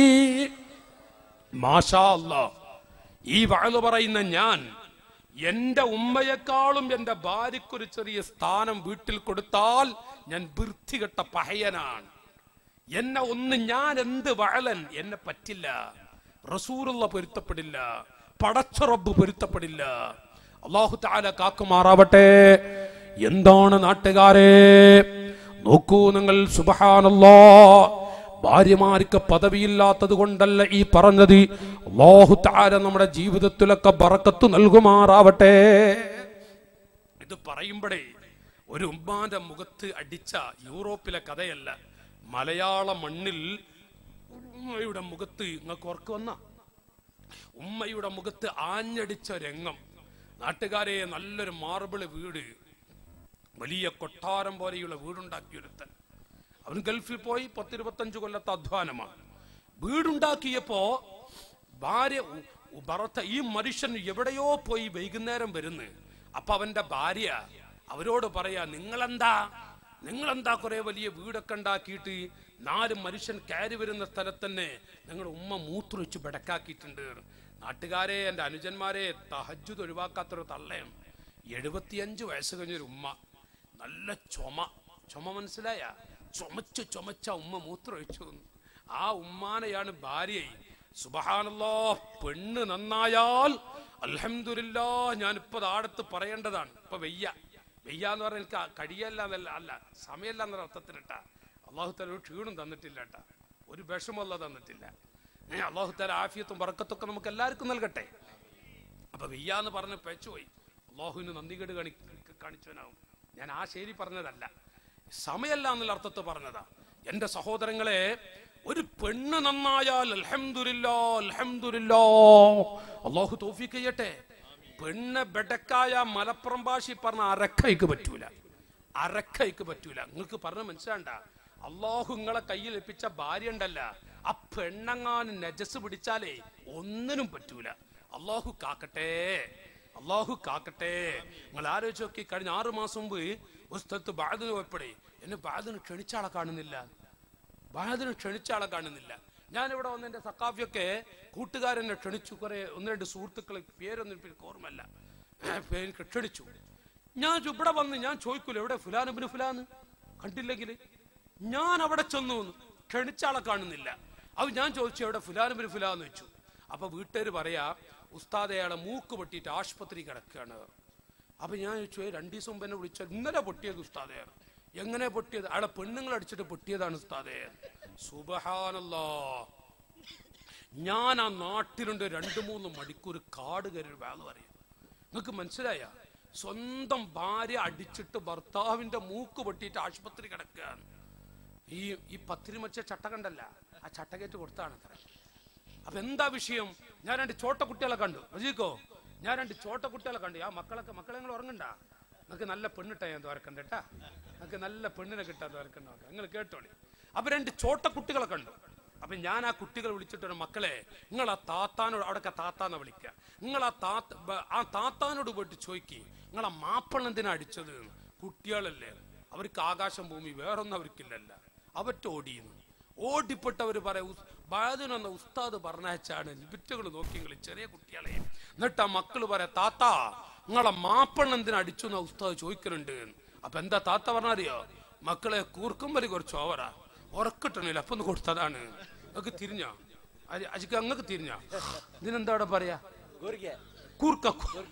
മാഷാ അല്ലാഹ്. ഈ വഴുതു പറയുന്ന ഞാൻ എന്റെ ഉമ്മയെക്കാളും എന്റെ ഭാര്യയ്ക്കൊരു ചെറിയ സ്ഥാനം വീട്ടിൽ കൊടുത്താൽ ഞാൻ വൃത്തികെട്ട പഹയനാണ് എന്നെ ഒന്ന് ഞാൻ എന്ത് വഴലൻ എന്നെ പറ്റില്ല റസൂറുള്ള പൊരുത്തപ്പെടില്ല പടച്ച റബ്ബ് പൊരുത്തപ്പെടില്ല അള്ളാഹു താല കാക്കുമാറാവട്ടെ എന്താണ് നാട്ടുകാരെ നോക്കൂ നിങ്ങൾ സുബഹാനല്ലോ ഭാര്യമാർക്ക് പദവിയില്ലാത്തത് കൊണ്ടല്ല ഈ പറഞ്ഞത് അള്ളാഹു താല നമ്മുടെ ജീവിതത്തിലൊക്കെ ബറക്കത്ത് നൽകുമാറാവട്ടെ ഇത് പറയുമ്പോഴേ ഒരു ഉമ്മാന്റെ മുഖത്ത് അടിച്ച യൂറോപ്പിലെ കഥയല്ല മലയാള മണ്ണിൽ ഉമ്മയുടെ മുഖത്ത് നിങ്ങൾക്ക് ഓർക്ക് വന്ന ഉമ്മയുടെ മുഖത്ത് ആഞ്ഞടിച്ച രംഗം നാട്ടുകാരെ നല്ലൊരു മാർബിള് വീട് വലിയ കൊട്ടാരം പോലെയുള്ള വീടുണ്ടാക്കിയൊരുത്തൻ അവൻ ഗൾഫിൽ പോയി പത്തിരുപത്തഞ്ച് കൊല്ലത്തെ അധ്വാനമാണ് വീടുണ്ടാക്കിയപ്പോ ഭാര്യ ഉ- ഉ- ഭർത്ത ഈ മനുഷ്യൻ എവിടെയോ പോയി വൈകുന്നേരം വരുന്നു അപ്പൊ അവന്റെ ഭാര്യ അവരോട് പറയാ നിങ്ങളെന്താ നിങ്ങളെന്താ കുറെ വലിയ വീടൊക്കെ ഉണ്ടാക്കിയിട്ട് നാല് മനുഷ്യൻ കയറി വരുന്ന സ്ഥലത്ത് തന്നെ നിങ്ങളുടെ ഉമ്മ മൂത്രമൊഴിച്ച് ബെടക്കാക്കിയിട്ടുണ്ട് നാട്ടുകാരെ എൻ്റെ അനുജന്മാരെ തഹജ്ജുദ് ഒഴിവാക്കാത്തൊരു തള്ളയം എഴുപത്തിയഞ്ച് വയസ്സ് കഴിഞ്ഞൊരു ഉമ്മ നല്ല ചുമ ചുമ മനസ്സിലായ ചുമച്ച് ചുമച്ച ഉമ്മ മൂത്രമൊഴിച്ചു എന്ന്. ആ ഉമ്മാനെയാണ് ഭാര്യയായി സുബഹാനല്ലോ പെണ്ണ് നന്നായാൽ അൽഹംദുലില്ലാ ഞാനിപ്പോ ആടത്ത് പറയേണ്ടതാണ് ഇപ്പൊ വെയ്യ വെയ്യ എന്ന് പറഞ്ഞാൽ എനിക്ക് കഴിയല്ല എന്നല്ല അല്ല സമയമല്ല എന്ന അർത്ഥത്തിലിട്ട അള്ളാഹു തല ഒരു ക്ഷീണം തന്നിട്ടില്ല കേട്ടാ ഒരു വിഷമല്ല തന്നിട്ടില്ല ഏ അള്ളാഹു തല ആഫിയത്തും പറക്കത്തൊക്കെ നമുക്ക് എല്ലാവർക്കും നൽകട്ടെ അപ്പൊ വെയ്യാന്ന് പറഞ്ഞ് പെച്ചുപോയി അള്ളാഹുവിന് നന്ദികേട് കാണി കാണിച്ചവനാവും ഞാൻ ആ ശൈലി പറഞ്ഞതല്ല സമയല്ല എന്നുള്ള അർത്ഥത്തിൽ പറഞ്ഞതാ എന്റെ സഹോദരങ്ങളെ ഒരു പെണ്ണ് നന്നായാൽ അൽഹംദുലില്ലാ അൽഹംദുലില്ലാ അള്ളാഹു തോഫിക്ക് ചെയ്യട്ടെ പെണ്ണ് ബെടക്കായ മലപ്പുറം ഭാഷ പറഞ്ഞ അരക്കൈക്ക് പറ്റൂല അരക്കൈക്ക് പറ്റൂല നിങ്ങൾക്ക് പറഞ്ഞ മനസ്സിലാണ്ട അള്ളാഹു നിങ്ങളെ കയ്യിൽ ഏൽപ്പിച്ച ഭാര്യ ഉണ്ടല്ല ആ പെണ്ണങ്ങാനും നജസ് പിടിച്ചാലേ ഒന്നിനും പറ്റൂല അള്ളാഹു കാക്കട്ടെ അള്ളാഹു കാക്കട്ടെ നിങ്ങൾ ആലോചിച്ച് നോക്കി കഴിഞ്ഞ ആറു മാസം മുമ്പ് ഒരു സ്ഥലത്ത് ബാധിന് പോയപ്പോഴേ എന്നെ ബാധിന് ക്ഷണിച്ചാളെ കാണുന്നില്ല ബാധിന് ക്ഷണിച്ചാളെ കാണുന്നില്ല ഞാൻ ഇവിടെ വന്ന എന്റെ സക്കാഫിയൊക്കെ കൂട്ടുകാരെന്നെ ക്ഷണിച്ചു കുറെ ഒന്ന് രണ്ട് സുഹൃത്തുക്കളെ പേരൊന്നും എനിക്ക് ഓർമ്മല്ല എനിക്ക് ക്ഷണിച്ചു ഞാൻ ചു- ഇവിടെ വന്ന് ഞാൻ ചോദിക്കൂല എവിടെ ഫുലാനുബിന് ഫുലാന്ന് കണ്ടില്ലെങ്കിൽ ഞാൻ അവിടെ ചെന്നു എന്ന്. ക്ഷണിച്ച ആളെ കാണുന്നില്ല അത് ഞാൻ ചോദിച്ചു എവിടെ ഫുലാനുബിന് ഫുലാന്ന് വെച്ചു അപ്പൊ വീട്ടുകാർ പറയാ ഉസ്താദ് അയാളെ മൂക്ക് പൊട്ടിയിട്ട് ആശുപത്രി കിടക്കുകയാണ് അപ്പൊ ഞാൻ ചോദിച്ചു "ഏയ് രണ്ടു ദിവസം മുമ്പ് എന്നെ വിളിച്ച ഇന്നലെ പൊട്ടിയത് ഉസ്താദയാണ് എങ്ങനെ പൊട്ടിയത് അയാളെ പെണ്ണുങ്ങൾ അടിച്ചിട്ട് പൊട്ടിയതാണ് ഉസ്താദേ സുബഹാനല്ലാ ഞാൻ ആ നാട്ടിലുണ്ട് രണ്ടു മൂന്ന് മണിക്കൂർ കാട് കയറി വേല പറയും നിങ്ങൾക്ക് മനസ്സിലായ സ്വന്തം ഭാര്യ അടിച്ചിട്ട് ഭർത്താവിന്റെ മൂക്ക് പൊട്ടിയിട്ട് ആശുപത്രി കിടക്കുകയാണ് ഈ ഈ പത്തിരി മച്ച ചട്ട കണ്ടല്ല ആ ചട്ടകേറ്റ് കൊടുത്താണ് അത്ര അപ്പൊ എന്താ വിഷയം ഞാൻ രണ്ട് ചോട്ട കുട്ടികളെ കണ്ടു റജീക്കോ ഞാൻ രണ്ട് ചോട്ട കുട്ടികളെ കണ്ടു ആ മക്കളൊക്കെ മക്കളെ നിങ്ങൾ ഉറങ്ങണ്ട നിങ്ങൾക്ക് നല്ല പെണ്ണിട്ട ഞാൻ ദ്വാരക്കണ്ട കേട്ടാ നിങ്ങൾക്ക് നല്ല പെണ്ണിനെ കിട്ടാൻ ദ്വാരക്കണ്ട നിങ്ങൾ കേട്ടോളി അപ്പൊ രണ്ട് ചോട്ട കുട്ടികളെ കണ്ടു അപ്പൊ ഞാൻ ആ കുട്ടികളെ വിളിച്ചിട്ട് ഒരു മക്കളെ നിങ്ങൾ ആ താത്താനോട് അവിടെയൊക്കെ താത്താന്ന് വിളിക്കുക നിങ്ങൾ ആ താത്ത ബ- ആ താത്താനോട് പോയിട്ട് ചോദിക്കുക നിങ്ങൾ ആ മാപ്പിള എന്തിനാ അടിച്ചത് എന്ന്. കുട്ടികളല്ലേ അവർക്ക് ആകാശം ഭൂമി വേറൊന്നും അവർക്കില്ലല്ല അവറ്റ ഓടിയുന്നു ഓടിപ്പെട്ടവർ പറയാം ബാദിനെന്ന ഉസ്താദ് പറഞ്ഞാച്ചാണ് ലിമിറ്റുകൾ നോക്കി നിങ്ങൾ ചെറിയ കുട്ടികളെ എന്നിട്ട് ആ മക്കള് പറയാം താത്ത നിങ്ങളെ മാപ്പിള എന്തിനാ അടിച്ചു എന്ന ഉസ്താദ് ചോദിക്കുന്നുണ്ട് അപ്പൊ എന്താ താത്ത പറഞ്ഞറിയോ മക്കളെ കൂർക്കുമ്പലി കുറച്ച് ഓവറാ ഉറക്കിട്ടണില്ല അപ്പൊ ഒന്ന് കൊടുത്തതാണ് നിങ്ങൾക്ക് തിരിഞ്ഞോ അജിക്ക് അങ്ങക്ക് തിരിഞ്ഞോ ഇതിനെന്താ അവിടെ പറയാ കൂർക്ക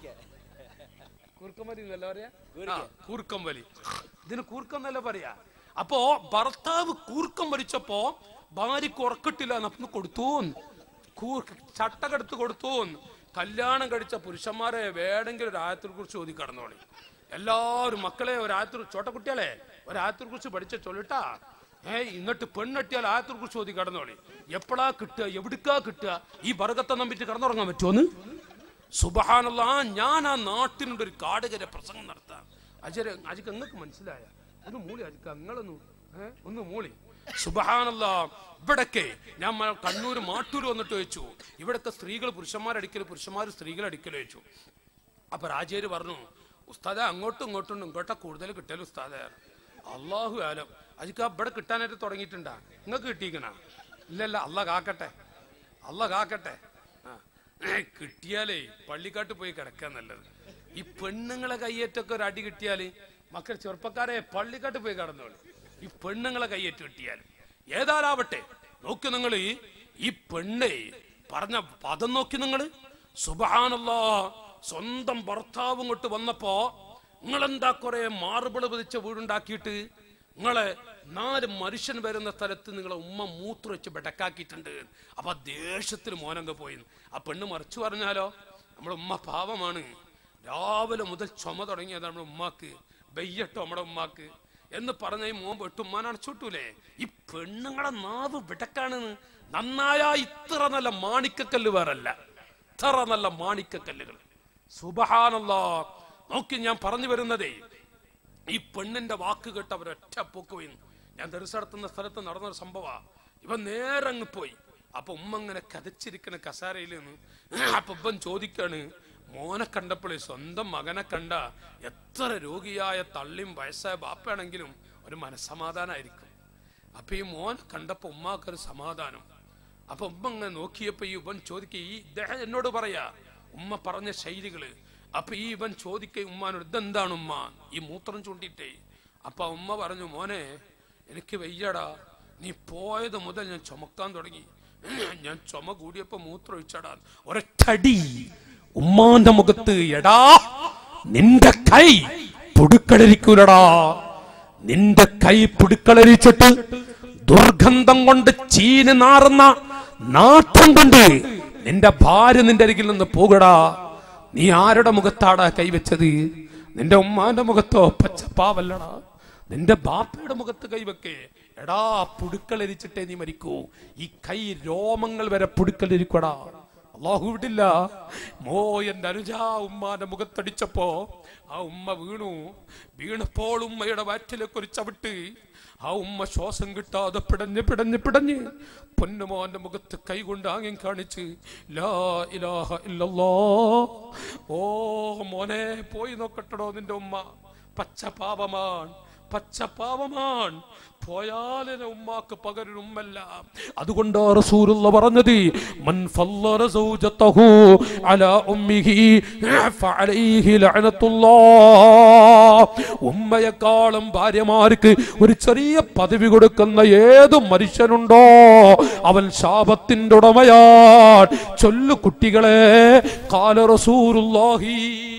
കൂർക്കമ്പലി എന്നല്ല പറയാ ആ, കൂർക്കം വലി ഇതിന് കൂർക്കം എന്നല്ല പറയാ അപ്പോ ഭർത്താവ് കൂർക്കം വലിച്ചപ്പോ ഭാര്യക്ക് ഉറക്കിട്ടില്ല എന്നപ്പൊ കൊടുത്തു കൂർക്ക് ചട്ടകെടുത്ത് കൊടുത്തു കല്യാണം കഴിച്ച പുരുഷന്മാരെ വേണമെങ്കിൽ ഒരു ആയത്തിനെ കുറിച്ച് ഓതി കടന്നോളി എല്ലാവരും മക്കളെ ഒരു ആയത്തിൽ ചോട്ടക്കുട്ടികളെ ഒരു ആയത്തിനെ കുറിച്ച് പഠിച്ച ചൊല്ലിട്ടാ ഏ എന്നിട്ട് പെണ്ണെട്ടിയാൽ ആയത്തിനെ കുറിച്ച് ഓതി കടന്നോളി എപ്പോഴാ കിട്ടുക എവിടുക്കാ കിട്ടുക ഈ ബർഗത്തെ നമ്പിട്ട് കടന്നുറങ്ങാൻ പറ്റുമോന്ന് സുബഹാനല്ല ഞാൻ ആ നാട്ടിനുണ്ട് ഒരു കാടുകര പ്രസംഗം നടത്താം അജര അജിക്ക് നിങ്ങൾക്ക് മനസ്സിലായ ഒന്ന് മൂളി അജിക്ക് അങ്ങളൊന്നു ഏ ഒന്ന് മൂളി സുബഹാനല്ല ഇവിടൊക്കെ ഞാൻ മ- കണ്ണൂർ മാട്ടൂർ വന്നിട്ട് ചോദിച്ചു ഇവിടൊക്കെ സ്ത്രീകൾ പുരുഷന്മാരടിക്കൽ പുരുഷന്മാർ സ്ത്രീകൾ അടിക്കൽ ചോദിച്ചു അപ്പൊ രാജേര് പറഞ്ഞു ഉസ്താദ അങ്ങോട്ടും ഇങ്ങോട്ടും ഇങ്ങോട്ടാ കൂടുതൽ കിട്ടൽ ഉസ്താദ അള്ളാഹു ആലം അജിക്ക് ഇവിടെ കിട്ടാനായിട്ട് തുടങ്ങിയിട്ടുണ്ടാ നിങ്ങൾക്ക് കിട്ടിയിക്കണ ഇല്ലല്ല അല്ല കാക്കട്ടെ അല്ല കാക്കട്ടെ ആ. കിട്ടിയാലേ പള്ളിക്കാട്ട് പോയി കിടക്കാൻ നല്ലത് ഈ പെണ്ണുങ്ങളെ കയ്യേറ്റൊക്കെ ഒരു അടി കിട്ടിയാല് മക്കൾ ചെറുപ്പക്കാരെ പള്ളിക്കാട്ട് പോയി കടന്നോളൂ ഈ പെണ്ണുങ്ങളെ കയ്യേറ്റ് കിട്ടിയാലും ഏതാലാവട്ടെ നോക്കി നിങ്ങൾ ഈ പെണ്ണെ പറഞ്ഞ പദം നോക്കി നിങ്ങൾ സുബാനല്ലോ സ്വന്തം ഭർത്താവ് ഇങ്ങോട്ട് വന്നപ്പോ നിങ്ങളെന്താ കുറെ മാർബിള് പതിച്ച വീടുണ്ടാക്കിയിട്ട് നിങ്ങളെ നാല് മനുഷ്യൻ വരുന്ന സ്ഥലത്ത് നിങ്ങളെ ഉമ്മ മൂത്ര വെച്ച് ബെടക്കാക്കിയിട്ടുണ്ട് അപ്പൊ ആ ദേഷ്യത്തിൽ മോനങ്ങ് പോയി ആ പെണ്ണ് മറിച്ചു പറഞ്ഞാലോ നമ്മുടെ ഉമ്മ പാവമാണ് രാവിലെ മുതൽ ചുമ തുടങ്ങിയതാണ് നമ്മുടെ ഉമ്മാക്ക് ബയ്യട്ടോ നമ്മുടെ ഉമ്മാക്ക് എന്ന് പറഞ്ഞ ഈ മോൻ വെട്ടുമ്മാൻ അടച്ചുവിട്ടൂലേ ഈ പെണ്ണുങ്ങളെ നാവ് വിടക്കാണ് നന്നായ ഇത്ര നല്ല മാണിക്കക്കല്ല് വേറല്ല ഇത്ര നല്ല മാണിക്കക്കല്ലുകൾ സുബഹാനല്ലാ നോക്കി ഞാൻ പറഞ്ഞു വരുന്നതേ ഈ പെണ്ണിന്റെ വാക്ക് കേട്ട് അവരൊറ്റ പോക്ക് പോയി ഞാൻ ദർശനത്തുന്ന സ്ഥലത്ത് നടന്നൊരു സംഭവ ഇവൻ നേരെ അങ്ങ് പോയി അപ്പൊ ഉമ്മ ഇങ്ങനെ കതച്ചിരിക്കണ കസാരയിൽ നിന്ന് അപ്പൊ ഇവൻ ചോദിക്കാണ് മോനെ കണ്ടപ്പോഴേ സ്വന്തം മകനെ കണ്ട എത്ര രോഗിയായ തള്ളിയും വയസ്സായ ബാപ്പയാണെങ്കിലും ഒരു മനസ്സമാധാനമായിരിക്കും അപ്പൊ ഈ മോനെ കണ്ടപ്പോ ഉമ്മാക്കൊരു സമാധാനം അപ്പൊ ഉമ്മ ഇങ്ങനെ നോക്കിയപ്പോ ഈ ഇവൻ ചോദിക്കുക ഈ ഇദ്ദേഹം എന്നോട് പറയാ ഉമ്മ പറഞ്ഞ ശൈലികള് അപ്പൊ ഈ ഇവൻ ചോദിക്ക ഉമ്മാനോട് ഇതെന്താണ് ഉമ്മ ഈ മൂത്രം ചൂണ്ടിയിട്ടേ അപ്പൊ ഉമ്മ പറഞ്ഞു മോനെ എനിക്ക് വയ്യടാ നീ പോയത് മുതൽ ഞാൻ ചുമക്കാൻ തുടങ്ങി ഞാൻ ചുമ കൂടിയപ്പോ മൂത്രം ഒഴിച്ചടാ ഒരൊറ്റടി ഉമ്മാന്റെ മുഖത്ത് എടാ നിന്റെ കൈ പുടുക്കളരിക്കൂലടാ നിന്റെ കൈ പുടുക്കളരിച്ചിട്ട് ദുർഗന്ധം കൊണ്ട് ചീന് നാറുന്ന നാട്ടം കൊണ്ട് നിന്റെ ഭാര്യ നിന്റെ അരികിൽ നിന്ന് പോകടാ നീ ആരുടെ മുഖത്താടാ കൈവച്ചത് നിന്റെ ഉമ്മാന്റെ മുഖത്തോ പച്ചപ്പാവല്ലടാ നിന്റെ ബാപ്പയുടെ മുഖത്ത് കൈവെക്കേ എടാ പുടുക്കളരിച്ചിട്ടേ നീ മരിക്കൂ ഈ കൈ രോമങ്ങൾ വരെ പുടുക്കലിരിക്കടാ അള്ളാഹു വിടില്ല മോ എന്റെ അനുജ ഉമ്മാന്റെ മുഖത്തടിച്ചപ്പോ ആ ഉമ്മ വീണു വീണപ്പോൾ ഉമ്മയുടെ വയറ്റിലേക്ക് ഒരു ചവിട്ട് ആ ഉമ്മ ശ്വാസം കിട്ടാതെ പിടഞ്ഞ് പിടഞ്ഞ് പിടഞ്ഞ് പൊന്നുമോന്റെ മുഖത്ത് കൈകൊണ്ട് ആംഗ്യം കാണിച്ച് ലാ ഇലാഹ ഇല്ലല്ലോ ഓ മോനെ പോയി നോക്കട്ടടോ നിന്റെ ഉമ്മ പച്ച പാപമാണ് പച്ച പാപമാണ് പോയാലിന് ഉമ്മാക്ക് പകരം ഉമ്മല്ല അതുകൊണ്ട് റസൂലുള്ള പറഞ്ഞത് മൻ ഫല്ലറ സൗജതഹു അലാ ഉമ്മിഹി ഫഅലൈഹി ലഅനത്തുല്ലാഹ് ഉമ്മയെക്കാളും ഭാര്യമാർക്ക് ഒരു ചെറിയ പദവി കൊടുക്കുന്ന ഏത് മനുഷ്യനുണ്ടോ അവൻ ശാപത്തിന്റെ ഉടമയാൻ ചൊല്ലു കുട്ടികളെ കാല റസൂലുള്ളാഹി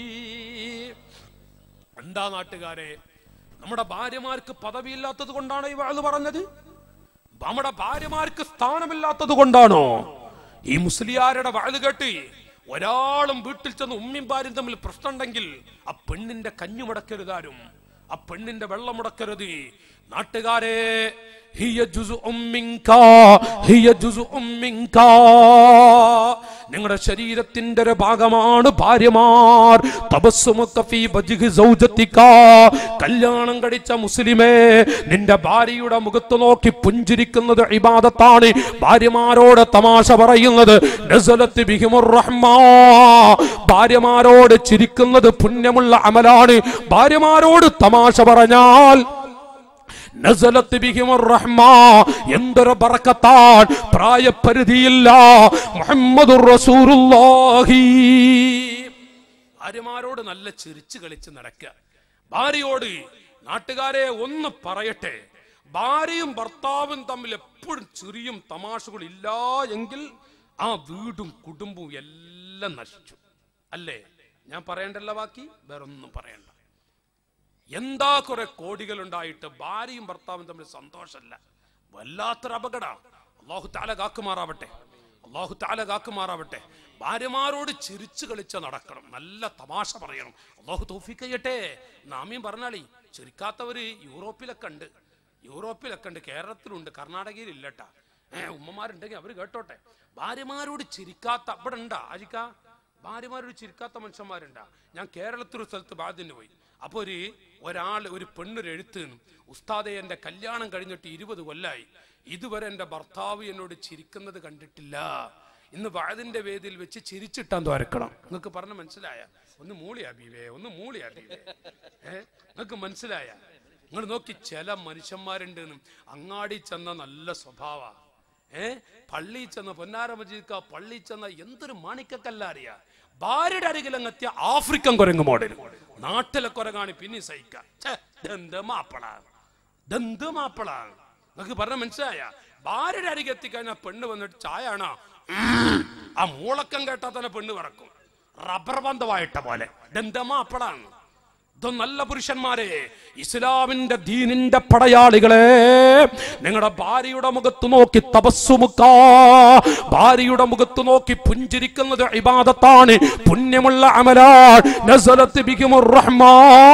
എന്താ നാട്ടുകാരെ നമ്മുടെ ഭാര്യമാർക്ക് പദവിയില്ലാത്തത് കൊണ്ടാണ് ഈ വാഴ് പറഞ്ഞത് നമ്മുടെ ഭാര്യമാർക്ക് സ്ഥാനമില്ലാത്തത് കൊണ്ടാണോ ഈ മുസ്ലിയാരുടെ വാഴ് കേട്ട് ഒരാളും വീട്ടിൽ ചെന്ന് ഉമ്മയും ഭാര്യയും തമ്മിൽ പ്രശ്നമുണ്ടെങ്കിൽ ആ പെണ്ണിന്റെ കഞ്ഞു മുടക്കരുതാരും ആ പെണ്ണിന്റെ വെള്ളം മുടക്കരുത് നാട്ടുകാരെ ഹിയ ജുസുഉം മിൻകാ, ഹിയ ജുസുഉം മിൻകാ. നിങ്ങളുടെ ശരീരത്തിന്റെ ഒരു ഭാഗമാണ് ഭാര്യമാർ തപസ്സുമുക്ക ഫീ വജ്ഹി സൗജത്തിക. കല്യാണം കഴിച്ച മുസ്ലിമേ നിന്റെ ഭാര്യയുടെ മുഖത്ത് നോക്കി പുഞ്ചിരിക്കുന്നത് ഇബാദത്താണ് ഭാര്യമാരോട് തമാശ പറയുന്നത് നസലത്ത് ബിഹിമുർ റഹ്മാ. ഭാര്യമാരോട് ചിരിക്കുന്നത് പുണ്യമുള്ള അമലാണ് ഭാര്യമാരോട് തമാശ പറഞ്ഞാൽ നസലത്ത് ബിഹിമുർ റഹ്മാ. എന്തൊരു ബറക്കത്താൻ പ്രായപരിധിയില്ല മുഹമ്മദുർ റസൂലുള്ളാഹി ഭാര്യമാരോട് നല്ല ചിരിച്ചു കളിച്ച് നടക്കുക ഭാര്യയോട് നാട്ടുകാരെ ഒന്ന് പറയട്ടെ ഭാര്യയും ഭർത്താവും തമ്മിൽ എപ്പോഴും ചെറിയും തമാശകളും ഇല്ല എങ്കിൽ ആ വീടും കുടുംബവും എല്ലാം നശിച്ചു അല്ലേ ഞാൻ പറയണ്ടല്ല ബാക്കി വേറൊന്നും പറയണ്ട എന്താ കുറെ കോടികൾ ഉണ്ടായിട്ട് ഭാര്യയും ഭർത്താവും തമ്മിൽ സന്തോഷമല്ല വല്ലാത്തൊരു അപകട അള്ളാഹു താല കാക്കുമാറാവട്ടെ അള്ളാഹു താല കാക്കുമാറാവട്ടെ ഭാര്യമാരോട് ചിരിച്ചു കളിച്ച് നടക്കണം നല്ല തമാശ പറയണം അള്ളാഹു തോഫിക്ക് ചെയ്യട്ടെ നാമിയും പറഞ്ഞാളി ചിരിക്കാത്തവര് യൂറോപ്പിലൊക്കെ ഉണ്ട് യൂറോപ്പിലൊക്കെ ഉണ്ട് കേരളത്തിലുണ്ട് കർണാടകയിൽ ഇല്ലട്ടാ ഏഹ് ഉമ്മമാരുണ്ടെങ്കിൽ അവര് കേട്ടോട്ടെ ഭാര്യമാരോട് ചിരിക്കാത്ത അവിടെ ഉണ്ടാ ആജിക്ക ഭാര്യമാരോട് ചിരിക്കാത്ത മനുഷ്യന്മാരുണ്ടാ ഞാൻ കേരളത്തിലൊരു സ്ഥലത്ത് ബാധ്യന് പോയി അപ്പൊ ഒരു ഒരാൾ ഒരു പെണ്ണൊരു എഴുത്ത് ഉസ്താദെ എന്റെ കല്യാണം കഴിഞ്ഞിട്ട് ഇരുപത് കൊല്ലായി ഇതുവരെ എന്റെ ഭർത്താവ് എന്നോട് ചിരിക്കുന്നത് കണ്ടിട്ടില്ല ഇന്ന് വാതിന്റെ വേദിയിൽ വെച്ച് ചിരിച്ചിട്ടാൻ തോരക്കണം നിങ്ങൾക്ക് പറഞ്ഞ മനസ്സിലായ ഒന്ന് മൂളി അബീവേ ഒന്ന് മൂളി അബീവേ ഏ നിങ്ങൾക്ക് മനസ്സിലായ നിങ്ങൾ നോക്കി ചില മനുഷ്യന്മാരുണ്ട് അങ്ങാടി ചെന്ന നല്ല സ്വഭാവ ഏ പള്ളി ചെന്ന പൊന്നാര മജീദ്ക്ക പള്ളി ചെന്ന എന്തൊരു മാണിക്കക്കല്ല അറിയാ ഭാര്യയുടെ അരികിലങ്ങെത്തിയ ആഫ്രിക്കൻ കുരങ്ങ് മോഡൽ നാട്ടിലെ കുരങ്ങാണ് പിന്നെ സഹിക്ക മാപ്പള ദന്ത് മാപ്പള നിങ്ങൾക്ക് പറഞ്ഞ മനസ്സിലായ ഭാര്യയുടെ അരികെ എത്തിക്കഴിഞ്ഞാൽ പെണ്ണ് വന്നിട്ട് ചായ ആണോ ആ മൂളക്കം കേട്ടാൽ തന്നെ പെണ്ണ് പറക്കും റബ്ബർ ബന്ധമായിട്ട പോലെ ദന്ത മാപ്പളാണ് നല്ല പുരുഷന്മാരെ ഇസ്ലാമിന്റെ ദീനിന്റെ പടയാളികളെ നിങ്ങളുടെ ഭാര്യയുടെ മുഖത്ത് നോക്കി തപസ്സുമുക്ക ഭാര്യയുടെ മുഖത്ത് നോക്കി പുഞ്ചിരിക്കുന്നത് ഇബാദത്താണ് പുണ്യമുള്ള അമലാണ് നസലത്ത് ബിഹിമുർ റഹ്മാ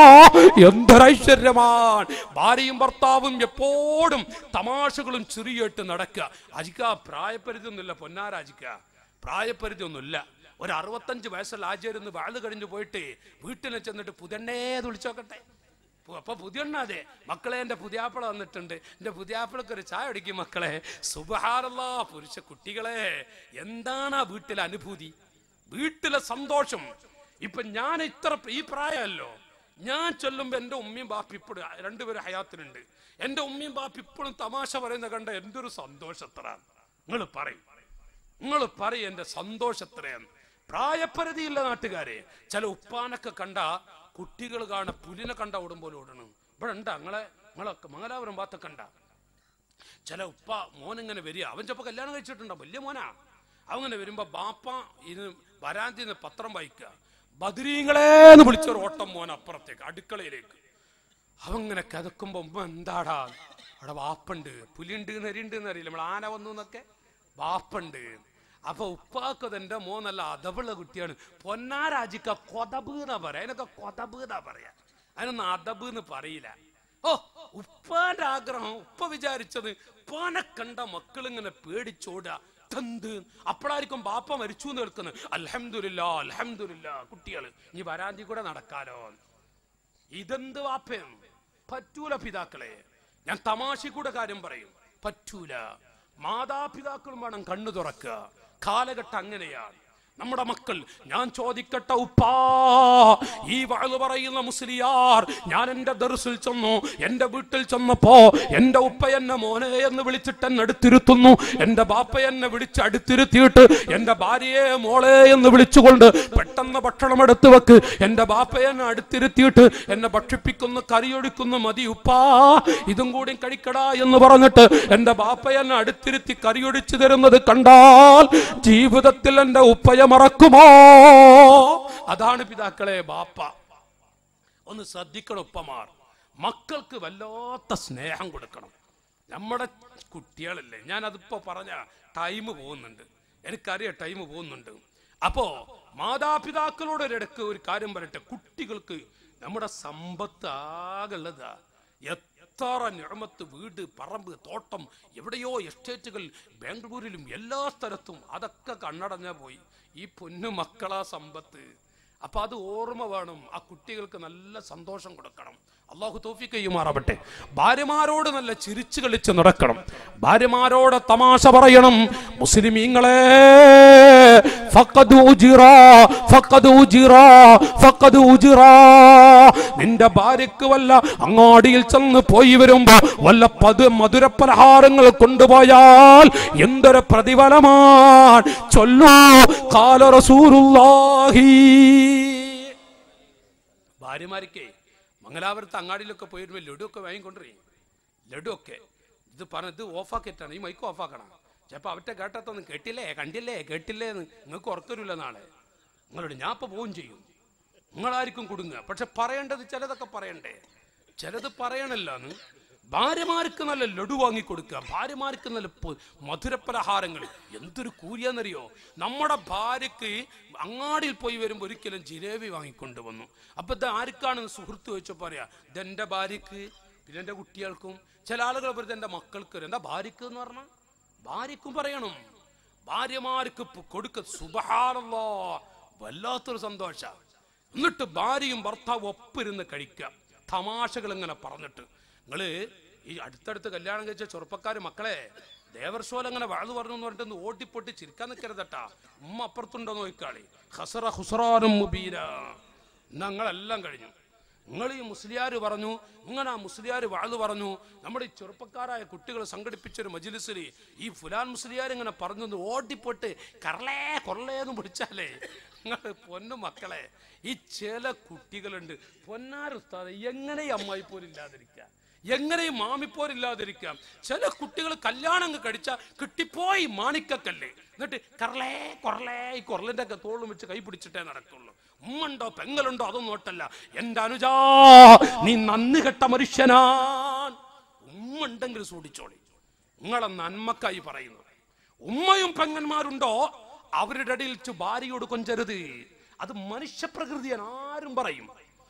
എന്തൊരൈശ്വര്യമാണ് ഭാര്യയും ഭർത്താവും എപ്പോഴും തമാശകളും ചെറിയിട്ട് നടക്കുക അജിക്ക പ്രായപരിധി ഒന്നുമില്ല പൊന്നാരാജിക്ക പ്രായപരിധി ഒന്നുമില്ല ഒരു അറുപത്തഞ്ച് വയസ്സുള്ള ആചാര്യൊന്ന് വാള് കഴിഞ്ഞു പോയിട്ട് വീട്ടിൽ ചെന്നിട്ട് പുതണ്ണേത് വിളിച്ചോക്കട്ടെ പു- അപ്പൊ പുതിയണ്ണാതെ മക്കളെ എന്റെ പുതിയാപ്പിള വന്നിട്ടുണ്ട് എന്റെ പുതിയാപ്പിളക്ക് ഒരു ചായ അടിക്കും മക്കളെ സുബഹാരല്ല പുരുഷ കുട്ടികളെ എന്താണ് ആ വീട്ടിലെ അനുഭൂതി വീട്ടിലെ സന്തോഷം ഇപ്പൊ ഞാൻ ഇത്ര ഈ പ്രായമല്ലോ ഞാൻ ചൊല്ലുമ്പോ എന്റെ ഉമ്മയും ബാപ്പി ഇപ്പോഴും രണ്ടുപേരും ഹയാത്തിനുണ്ട് എന്റെ ഉമ്മയും ബാപ്പി ഇപ്പോഴും തമാശ പറയുന്ന കണ്ട എന്തൊരു സന്തോഷത്രാണ് നിങ്ങൾ പറയും നിങ്ങൾ പറയും എന്റെ സന്തോഷത്രയാണ് പ്രായപരിധിയില്ല നാട്ടുകാരെ ചില ഉപ്പാനൊക്കെ കണ്ട കുട്ടികൾ കാണ പുലിനെ കണ്ട ഓടും പോലെ ഓടണം ഇവിടെ ഉണ്ടാ നിങ്ങളെ നിങ്ങളൊക്കെ മംഗലാപുരം ഭാഗത്തൊക്കെ ഉണ്ടാ ചില ഉപ്പ മോനിങ്ങനെ വരിക അവൻ ചിലപ്പോൾ കല്യാണം കഴിച്ചിട്ടുണ്ടോ വലിയ മോനാ അവങ്ങനെ വരുമ്പോ ബാപ്പ ഇത് വരാന്തിന്ന് പത്രം വായിക്കുക ബദരീങ്ങളേന്ന് വിളിച്ചൊരു ഓട്ടം മോൻ അപ്പുറത്തേക്ക് അടുക്കളയിലേക്ക് അവങ്ങനെ കിതക്കുമ്പോ ഉമ്മ എന്താടാ അവിടെ വാപ്പുണ്ട് പുലിയുണ്ട് നരിയുണ്ട് എന്നറിയില്ല നമ്മൾ ആന വന്നു എന്നൊക്കെ വാപ്പുണ്ട് അപ്പൊ ഉപ്പാക്കത് എന്റെ മോൻ നല്ല അതവുള്ള കുട്ടിയാണ് പൊന്നാരാജിക്ക കൊതബ് എന്നാ പറയാ അതിനൊക്കെ കൊതബ് എന്നാ പറയാ അതിനൊന്നും അതബ് എന്ന് പറയില്ല ഓ ഉപ്പാന്റെ ആഗ്രഹം ഉപ്പ വിചാരിച്ചത് ഉപ്പാനെ കണ്ട മക്കൾ ഇങ്ങനെ പേടിച്ചോടുക തന്ത് അപ്പോഴായിരിക്കും ബാപ്പ മരിച്ചു എന്ന് കേൾക്കുന്നത് അൽഹംദുലില്ലാ അൽഹംദുലില്ലാ കുട്ടികൾ ഇനി വരാന്തി കൂടെ നടക്കാലോ ഇതെന്ത് വാപ്പയും പറ്റൂല പിതാക്കളെ ഞാൻ തമാശ കൂടെ കാര്യം പറയും പറ്റൂല മാതാപിതാക്കളും വേണം കണ്ണു തുറക്കുക കാലഘട്ടം അങ്ങനെയാണ് നമ്മുടെ മക്കൾ ഞാൻ ചോദിക്കട്ടെ ഉപ്പാ ഈ വാഴ് പറയുന്ന മുസ്ലിയാർ ഞാൻ എന്റെ ദർസിൽ ചെന്നു എന്റെ വീട്ടിൽ ചെന്നപ്പോ എന്റെ ഉപ്പ എന്നെ മോനെ എന്ന് വിളിച്ചിട്ട് എന്നെ അടുത്തിരുത്തുന്നു എന്റെ ബാപ്പ എന്നെ വിളിച്ച് അടുത്തിരുത്തിയിട്ട് എന്റെ ഭാര്യയെ മോളെ എന്ന് വിളിച്ചുകൊണ്ട് പെട്ടെന്ന് ഭക്ഷണം എടുത്തു വെക്ക് എന്റെ ബാപ്പ എന്നെ അടുത്തിരുത്തിയിട്ട് എന്നെ ഭക്ഷിപ്പിക്കുന്നു കറിയൊഴിക്കുന്നു മതി ഉപ്പാ ഇതും കൂടി കഴിക്കടാ എന്ന് പറഞ്ഞിട്ട് എന്റെ ബാപ്പ എന്നെ അടുത്തിരുത്തി കറിയൊഴിച്ചു തരുന്നത് കണ്ടാൽ ജീവിതത്തിൽ എന്റെ ഉപ്പയെ മറക്കുമോ അതാണ് പിതാക്കളെ ബാപ്പ ഒന്ന് ശ്രദ്ധിക്കണം ഉപ്പമാർ മക്കൾക്ക് വല്ലാത്ത സ്നേഹം കൊടുക്കണം നമ്മുടെ കുട്ടികളല്ലേ ഞാൻ അതിപ്പോ പറഞ്ഞ ടൈം പോകുന്നുണ്ട് എനിക്കറിയാം ടൈം പോകുന്നുണ്ട് അപ്പോ മാതാപിതാക്കളോട് ഒരിടക്ക് ഒരു കാര്യം പറയട്ടെ കുട്ടികൾക്ക് നമ്മുടെ സമ്പത്ത് ആകുള്ളതാ എത്ര ഞമത്ത് വീട് പറമ്പ് തോട്ടം എവിടെയോ എസ്റ്റേറ്റുകൾ ബാംഗ്ലൂരിലും എല്ലാ സ്ഥലത്തും അതൊക്കെ കണ്ണടഞ്ഞാ പോയി ഈ പൊന്നു മക്കളാ സമ്പത്ത് അപ്പൊ അത് ഓർമ്മ വേണം ആ കുട്ടികൾക്ക് നല്ല സന്തോഷം കൊടുക്കണം അള്ളാഹു തോഫിക്ക് ചെയ്യുമാറാവട്ടെ ഭാര്യമാരോട് നല്ല ചിരിച്ചു കളിച്ച് നടക്കണം ഭാര്യമാരോട് തമാശ പറയണം മുസ്ലിമീങ്ങളെ ഫഖദ് ഉജിറ, ഫഖദ് ഉജിറ, ഫഖദ് ഉജിറ. നിന്റെ ഭാര്യക്ക് വല്ല അങ്ങാടിയിൽ ചെന്ന് പോയി വരുമ്പോ വല്ല പത് മധുര പലഹാരങ്ങൾ കൊണ്ടുപോയാൽ എന്തൊരു പ്രതിഫലമാണ് ചൊല്ലൂ കാല റസൂലുള്ളാഹി ഭാര്യമാർക്കേ മംഗലാപുരത്ത് അങ്ങാടിയിലൊക്കെ പോയിരുമ്പോൾ ലഡു ഒക്കെ വാങ്ങിക്കൊണ്ടിരി ലഡു ഒക്കെ ഇത് പറഞ്ഞ ഇത് ഓഫാക്കിയിട്ടാണ് ഈ മൈക്ക് ഓഫാക്കണം ചിലപ്പോൾ അവറ്റ കേട്ടത്തൊന്നും കേട്ടില്ലേ കണ്ടില്ലേ കേട്ടില്ലേ എന്ന് നിങ്ങൾക്ക് ഉറക്കരുല്ല നാളെ നിങ്ങളോട് ഞാൻ ഇപ്പൊ പോവും ചെയ്യും നിങ്ങളായിരിക്കും കുടുങ്ങുക പക്ഷെ പറയേണ്ടത് ചിലതൊക്കെ പറയണ്ടേ ചിലത് പറയണല്ലാന്ന് ഭാര്യമാർക്ക് നല്ല ലഡു വാങ്ങിക്കൊടുക്കുക ഭാര്യമാർക്ക് നല്ല പ- മധുരപലഹാരങ്ങൾ എന്തൊരു കൂലിയാന്നറിയോ നമ്മുടെ ഭാര്യക്ക് അങ്ങാടിയിൽ പോയി വരുമ്പോൾ ഒരിക്കലും ജിലേബി വാങ്ങിക്കൊണ്ടുവന്നു അപ്പൊ ഇത് ആർക്കാണ് സുഹൃത്ത് വെച്ചോ പറയാ ഇതെന്റെ ഭാര്യക്ക് പിന്നെ എന്റെ കുട്ടികൾക്കും ചില ആളുകൾ പറയുന്നത് എന്റെ മക്കൾക്ക് എന്താ ഭാര്യക്ക് എന്ന് പറഞ്ഞാൽ ഭാര്യക്കും പറയണം ഭാര്യമാർക്ക് പ് കൊടുക്ക സുബഹാനല്ലാ വല്ലാത്തൊരു സന്തോഷ എന്നിട്ട് ഭാര്യയും ഭർത്താവും ഒപ്പിരുന്ന് കഴിക്കുക തമാശകൾ ഇങ്ങനെ പറഞ്ഞിട്ട് നിങ്ങള് ഈ അടുത്തടുത്ത് കല്യാണം കഴിച്ച ചെറുപ്പക്കാര് മക്കളെ ദേവർഷോൽ അങ്ങനെ വാഴു പറഞ്ഞു എന്ന് പറഞ്ഞിട്ട് ഒന്ന് ഓട്ടിപ്പൊട്ടി ചിരിക്കാൻ നിൽക്കരുതട്ടാ ഉമ്മ അപ്പുറത്തുണ്ടോ നോക്കാളി ഹസറ ഹുസറാനും മുബീന ഞങ്ങളെല്ലാം കഴിഞ്ഞു നിങ്ങൾ ഈ മുസ്ലിയാർ പറഞ്ഞു ഇങ്ങനെ ആ മുസ്ലിയാർ വാഴ് പറഞ്ഞു നമ്മുടെ ഈ ചെറുപ്പക്കാരായ കുട്ടികൾ സംഘടിപ്പിച്ചൊരു മജിലിസിൽ ഈ ഫുലാൻ മുസ്ലിയാർ ഇങ്ങനെ പറഞ്ഞു എന്ന് ഓടിപ്പോട്ട് കറലേ കൊറലേന്ന് പിടിച്ചാലേ നിങ്ങൾ പൊന്നു മക്കളെ ഈ ചില കുട്ടികളുണ്ട് പൊന്നാരുസ്താദ് എങ്ങനെ ഈ അമ്മായി പോലില്ലാതിരിക്കുക എങ്ങനെ ഈ മാമിപ്പോരില്ലാതിരിക്കാം ചില കുട്ടികൾ കല്യാണം അങ്ങ് കഴിച്ച കിട്ടിപ്പോയി മാണിക്കക്കല്ലേ എന്നിട്ട് കറലേ കൊറലേ ഈ കൊറലിന്റെ ഒക്കെ തോളും വെച്ച് കൈ പിടിച്ചിട്ടേ നടക്കുള്ളൂ ഉമ്മണ്ടോ പെങ്ങളുണ്ടോ അതൊന്നും ഒട്ടല്ല എന്റെ അനുജാ നീ നന്ദി കെട്ട മനുഷ്യനാൻ ഉമ്മ ഉണ്ടെങ്കിൽ സൂടിച്ചോളി നിങ്ങളെ നന്മക്കായി പറയുന്നു ഉമ്മയും പെങ്ങന്മാരുണ്ടോ അവരുടെ ഇടയിൽ ചു ഭാര്യയോട് കൊഞ്ചരുത് അത് മനുഷ്യപ്രകൃതിയാണ് ആരും പറയും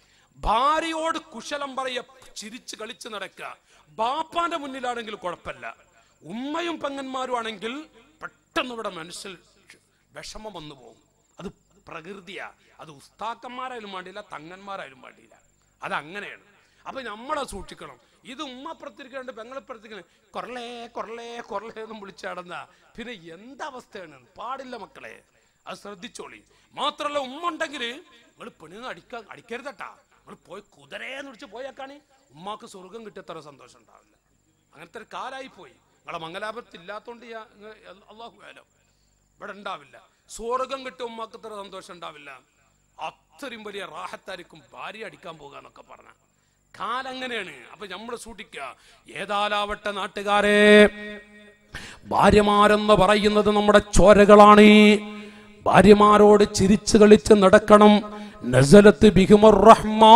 ഭാര്യയോട് കുശലം പറയ ചിരിച്ച് കളിച്ച് നടക്കുക ബാപ്പാന്റെ മുന്നിലാണെങ്കിൽ കുഴപ്പമില്ല ഉമ്മയും പെങ്ങന്മാരും ആണെങ്കിൽ പെട്ടെന്ന് ഇവിടെ മനസ്സിൽ വിഷമം വന്നു പോകും അത് പ്രകൃതിയാ അത് ഉസ്താക്കന്മാരായാലും വേണ്ടിയില്ല തങ്ങന്മാരായാലും വേണ്ടിയില്ല അത് അങ്ങനെയാണ് അപ്പൊ നമ്മളെ സൂക്ഷിക്കണം ഇത് ഉമ്മപ്പുറത്തിരിക്കാണ്ട് പെങ്ങളപ്പുറത്തിരിക്കണ കൊറലേ കൊറലേ കൊറലേ എന്നും വിളിച്ചു നടന്ന പിന്നെ എന്തവസ്ഥയാണ് പാടില്ല മക്കളെ അത് ശ്രദ്ധിച്ചോളി മാത്രല്ല ഉമ്മ ഉണ്ടെങ്കിൽ നിങ്ങൾ പെണ്ണിന്ന് അടിക്കാൻ അടിക്കരുതട്ടാ നിങ്ങൾ പോയി കുതിരയെന്ന് വിളിച്ച് പോയേക്കാണ് ഉമ്മാക്ക് സ്വർഗം കിട്ടിയത്ര സന്തോഷം ഉണ്ടാവില്ല അങ്ങനത്തെ ഒരു കാലായി പോയി നിങ്ങളെ മംഗലാപുരത്ത് ഇല്ലാത്തോണ്ട് ഞാൻ ഇങ്ങ- അള്ളാഹു ആലോ ഇവിടെ ഉണ്ടാവില്ല സ്വർഗം കിട്ടിയ ഉമ്മാക്ക് ഇത്ര സന്തോഷം ഉണ്ടാവില്ല അത്രയും വലിയ റാഹത്തായിരിക്കും ഭാര്യ അടിക്കാൻ പോകുക എന്നൊക്കെ പറഞ്ഞ കാലങ്ങനെയാണ് അപ്പൊ നമ്മൾ സൂക്ഷിക്കുക ഏതാലാവട്ടെ നാട്ടുകാരെ ഭാര്യമാരെന്ന് പറയുന്നത് നമ്മുടെ ചോരകളാണ് ഭാര്യമാരോട് ചിരിച്ചു കളിച്ച് നടക്കണം നസലത്ത് ബിഹിമുർ റഹ്മാ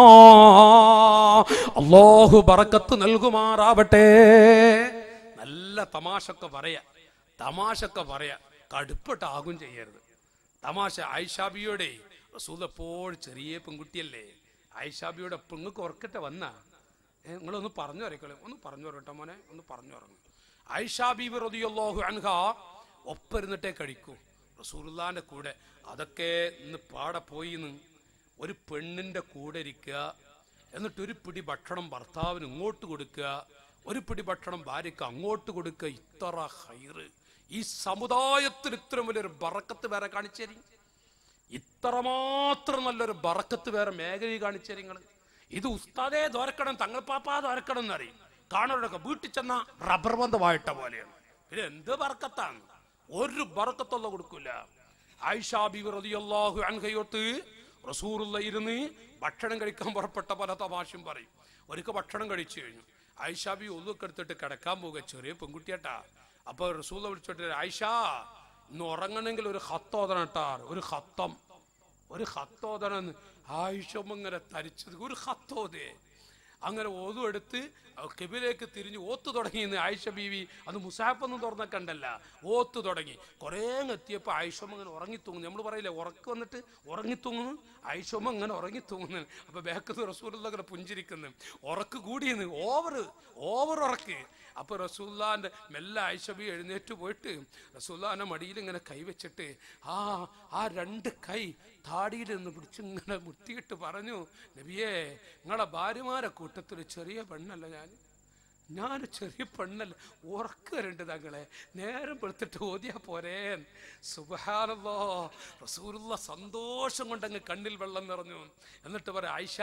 അള്ളാഹു ബറക്കത്ത് നൽകുമാറാവട്ടെ നല്ല തമാശൊക്കെ പറയാ തമാശൊക്കെ പറയാ കടുപ്പിട്ടാകും ചെയ്യരുത് തമാശ ആയിഷാബിയോടെ റസൂൽ എപ്പോഴും ചെറിയ പെൺകുട്ടിയല്ലേ ആയിഷാബിയുടെ പെണ്ണുക്ക് ഉറക്കട്ടെ വന്ന നിങ്ങളൊന്ന് പറഞ്ഞു വരക്കളെ ഒന്ന് പറഞ്ഞു വരട്ടെ മോനെ ഒന്ന് പറഞ്ഞു പറഞ്ഞു ആയിഷാബി റതിയല്ലാഹു അൻഹ ഒപ്പരുന്നിട്ടേ കഴിക്കൂ റസൂലുള്ളാന്റെ കൂടെ അതൊക്കെ ഇന്ന് പാടെ പോയി എന്ന് ഒരു പെണ്ണിന്റെ കൂടെ ഇരിക്കുക എന്നിട്ട് ഒരു പിടി ഭക്ഷണം ഭർത്താവിന് ഇങ്ങോട്ട് കൊടുക്കുക ഒരു പിടി ഭക്ഷണം ഭാര്യക്ക് അങ്ങോട്ട് കൊടുക്കുക ഇത്ര ഹൈറ് ഈ സമുദായത്തിൽ ഇത്രയും വലിയൊരു ബറക്കത്ത് വേറെ കാണിച്ചേരി ഇത്രമാത്രം നല്ലൊരു ബറക്കത്ത് വേറെ മേഖലയിൽ കാണിച്ചേരി നിങ്ങൾ ഇത് ഉസ്താദേ ദ്വാരക്കണം തങ്ങൾ പാപ്പാ ദ്വാരക്കണം എന്നറിയും കാണുന്നവരൊക്കെ വീട്ടിൽ ചെന്ന റബ്ബർ ബന്ധമായിട്ട പോലെയാണ് പിന്നെ എന്ത് ബറക്കത്താണ് ഒരു ബറക്കത്തുള്ള കൊടുക്കൂല ആയിഷാബി റളിയല്ലാഹു അൻഹയൊത്ത് റസൂറുള്ള ഇരുന്ന് ഭക്ഷണം കഴിക്കാൻ പുറപ്പെട്ട പല തമാശയും പറയും ഒരിക്കൽ ഭക്ഷണം കഴിച്ചു കഴിഞ്ഞു ആയിഷാബി ഒന്നൊക്കെ എടുത്തിട്ട് കിടക്കാൻ പോവുക ചെറിയ പെൺകുട്ടിയാട്ടാ അപ്പൊ റസൂല വിളിച്ചോട്ട് ആയിഷ ഇന്ന് ഉറങ്ങണമെങ്കിൽ ഒരു ഹത്തോതനട്ടാ ഒരു ഹത്തം ഒരു ഹത്തോതനം ആയിഷ ഇങ്ങനെ തരിച്ചത് ഒരു ഹത്തോതേ അങ്ങനെ ഓതും എടുത്ത് കെബിലേക്ക് തിരിഞ്ഞ് ഓത്ത് തുടങ്ങിയെന്ന് ആയിഷ ബീവി അത് മുസാഫൊന്നും തുറന്ന കണ്ടല്ല ഓത്ത് തുടങ്ങി കുറേ എത്തിയപ്പോൾ ആയിഷമ്മ അങ്ങനെ ഉറങ്ങിത്തൂങ്ങുന്നു നമ്മൾ പറയില്ലേ ഉറക്ക് വന്നിട്ട് ഉറങ്ങിത്തൂങ്ങുന്നു ആയിഷമ്മ അങ്ങനെ ഉറങ്ങിത്തൂങ്ങുന്നു അപ്പൊ ബാക്കത്ത് റസൂലുള്ള അങ്ങനെ പുഞ്ചിരിക്കുന്നു ഉറക്ക് കൂടിയെന്ന് ഓവർ ഓവർ ഉറക്ക് അപ്പൊ റസൂല്ലാന്റെ മെല്ലെ ആയിഷബി എഴുന്നേറ്റ് പോയിട്ട് റസൂല്ലാന്റെ മടിയിൽ ഇങ്ങനെ കൈവച്ചിട്ട് ആ ആ രണ്ട് കൈ താടിയിൽ നിന്ന് പിടിച്ച് ഇങ്ങനെ മുത്തിയിട്ട് പറഞ്ഞു നബിയേ നിങ്ങളെ ഭാര്യമാരെ കൂട്ടത്തിൽ ചെറിയ പെണ്ണല്ല ഞാൻ ഞാൻ ചെറിയ പെണ്ണല്ല ഉറക്കരുണ്ട് തങ്ങളെ നേരം വെളുത്തിട്ട് ഓതിയാ പോരേ സുബഹാനല്ലോ റസൂലുള്ള സന്തോഷം കൊണ്ടങ്ങ് കണ്ണിൽ വെള്ളം നിറഞ്ഞു എന്നിട്ട് പറയാം ആയിഷ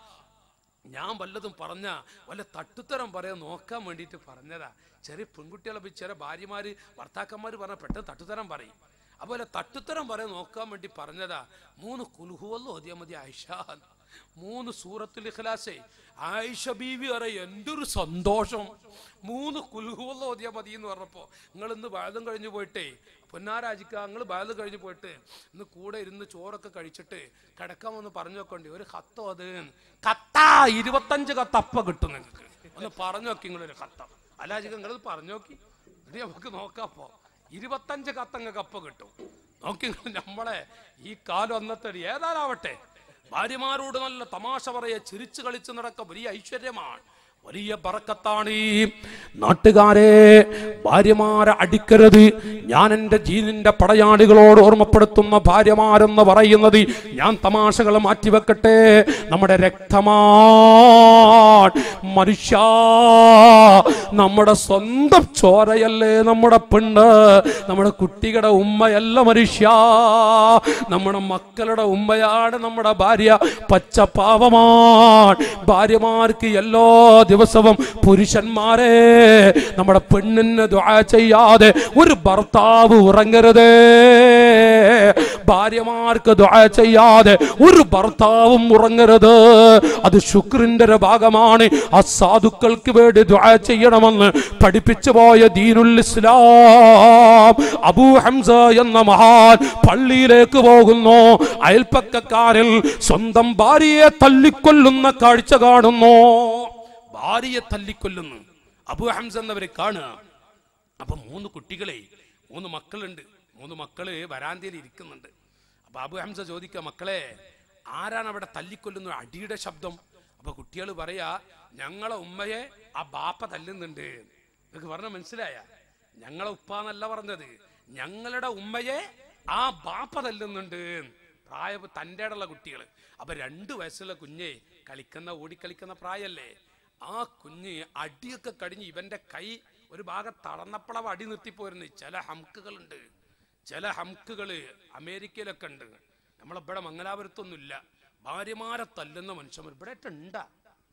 ഞാൻ വല്ലതും പറഞ്ഞ വല്ല തട്ടുത്തരം പറയാൻ നോക്കാൻ വേണ്ടിയിട്ട് പറഞ്ഞതാ ചെറിയ പെൺകുട്ടികളെ പോയി ചില ഭാര്യമാര് ഭർത്താക്കന്മാര് പറഞ്ഞ പെട്ടെന്ന് തട്ടുത്തരം പറയും അതുപോലെ തട്ടുത്തരം പറയാൻ നോക്കാൻ വേണ്ടി പറഞ്ഞതാ മൂന്ന് കുലുഹുവല്ലോ ഓതിയാ മതി ആയിഷ മൂന്ന് സൂറത്തുൽ ഇഖ്ലാസേ ആയിഷ ബീവി പറയും എന്തൊരു സന്തോഷം മൂന്ന് കുലുഹുവല്ലോ ഓതിയാ മതി എന്ന് പറഞ്ഞപ്പോ നിങ്ങൾ ഇന്ന് ബാലം കഴിഞ്ഞു പോയിട്ടേ പൊന്നാരാജിക്ക നിങ്ങൾ ബാലം കഴിഞ്ഞു പോയിട്ട് ഇന്ന് കൂടെ ഇരുന്ന് ചോറൊക്കെ കഴിച്ചിട്ട് കിടക്കാൻ വന്ന് പറഞ്ഞു നോക്കണ്ടേ ഒരു കത്തോ അത് കത്താ ഇരുപത്തഞ്ച് കത്ത് അപ്പ കിട്ടും നിങ്ങൾക്ക് ഒന്ന് പറഞ്ഞു നോക്കി നിങ്ങളൊരു കത്ത അല്ലാജിക്ക നിങ്ങളത് പറഞ്ഞു നോക്കി ഇത് നമുക്ക് നോക്കാപ്പോ ഇരുപത്തഞ്ച് കത്തങ്ങൾക്ക് അപ്പ കിട്ടും നോക്കി നിങ്ങൾ നമ്മളെ ഈ കാലം അന്നത്തെ ഏതാനാവട്ടെ ഭാര്യമാരോട് നല്ല തമാശ പറയെ ചിരിച്ചു കളിച്ച് നടക്ക വലിയ ഐശ്വര്യമാണ് വലിയ ബറക്കത്താണ് ഈ നാട്ടുകാരെ ഭാര്യമാരെ അടിക്കരുത് ഞാൻ എൻ്റെ ജീനിന്റെ പടയാളികളോട് ഓർമ്മപ്പെടുത്തുന്ന ഭാര്യമാരെന്ന് പറയുന്നത് ഞാൻ തമാശകൾ മാറ്റിവെക്കട്ടെ നമ്മുടെ രക്തമാണ് മനുഷ്യ നമ്മുടെ സ്വന്തം ചോരയല്ലേ നമ്മുടെ പെണ്ണ് നമ്മുടെ കുട്ടികളുടെ ഉമ്മയല്ല മനുഷ്യ നമ്മുടെ മക്കളുടെ ഉമ്മയാണ് നമ്മുടെ ഭാര്യ പച്ച പാവമാണ് ഭാര്യമാർക്ക് എല്ലാ ദിവസവും പുരുഷന്മാരെ നമ്മുടെ പെണ്ണിന് ദുആ ചെയ്യാതെ ഒരു ഭർത്താവ് ഉറങ്ങരുത് ഭാര്യമാർക്ക് ദുആ ചെയ്യാതെ ഒരു ഭർത്താവും ഉറങ്ങരുത് അത് ശുക്രിന്റെ ഒരു ഭാഗമാണ് ആ സാധുക്കൾക്ക് വേണ്ടി ദുആ ചെയ്യണമെന്ന് പഠിപ്പിച്ചു പോയ ദീനുൽ ഇസ്ലാം അബൂ ഹംസ എന്ന മഹാൻ പള്ളിയിലേക്ക് പോകുന്നു അയൽപ്പക്കക്കാരിൽ സ്വന്തം ഭാര്യയെ തല്ലിക്കൊല്ലുന്ന കാഴ്ച കാണുന്നു ഭാര്യയെ തല്ലിക്കൊല്ലുന്നു അബൂ ഹംസ എന്നവരെ കാണുക അപ്പൊ മൂന്ന് കുട്ടികളെ മൂന്ന് മക്കളുണ്ട് മൂന്ന് മക്കള് വരാന്തയിൽ ഇരിക്കുന്നുണ്ട് അപ്പൊ അബു ഹംസ ചോദിക്കുക മക്കളെ ആരാണ് അവിടെ തല്ലിക്കൊല്ലുന്ന അടിയുടെ ശബ്ദം അപ്പൊ കുട്ടികൾ പറയാ ഞങ്ങളെ ഉമ്മയെ ആ ബാപ്പ തല്ലുന്നുണ്ട് നിങ്ങൾക്ക് പറഞ്ഞ മനസ്സിലായ ഞങ്ങളെ ഉപ്പാന്നല്ല പറഞ്ഞത് ഞങ്ങളുടെ ഉമ്മയെ ആ ബാപ്പ തല്ലുന്നുണ്ട് പ്രായ തൻ്റെ ഇടമുള്ള കുട്ടികൾ അപ്പൊ രണ്ടു വയസ്സുള്ള കുഞ്ഞെ കളിക്കുന്ന ഓടിക്കളിക്കുന്ന പ്രായല്ലേ ആ കുഞ്ഞ് അടിയൊക്കെ കഴിഞ്ഞ് ഇവന്റെ കൈ ഒരു ഭാഗം തളർന്നപ്പളവ് അടി നിർത്തിപ്പോയിരുന്നു ചില ഹംക്കുകളുണ്ട് ചില ഹംക്കുകള് അമേരിക്കയിലൊക്കെ ഉണ്ട് നമ്മളിവിടെ മംഗലാപുരത്തൊന്നുമില്ല ഭാര്യമാരെ തല്ലുന്ന മനുഷ്യന്മാർ ഇവിടെ ഉണ്ടാ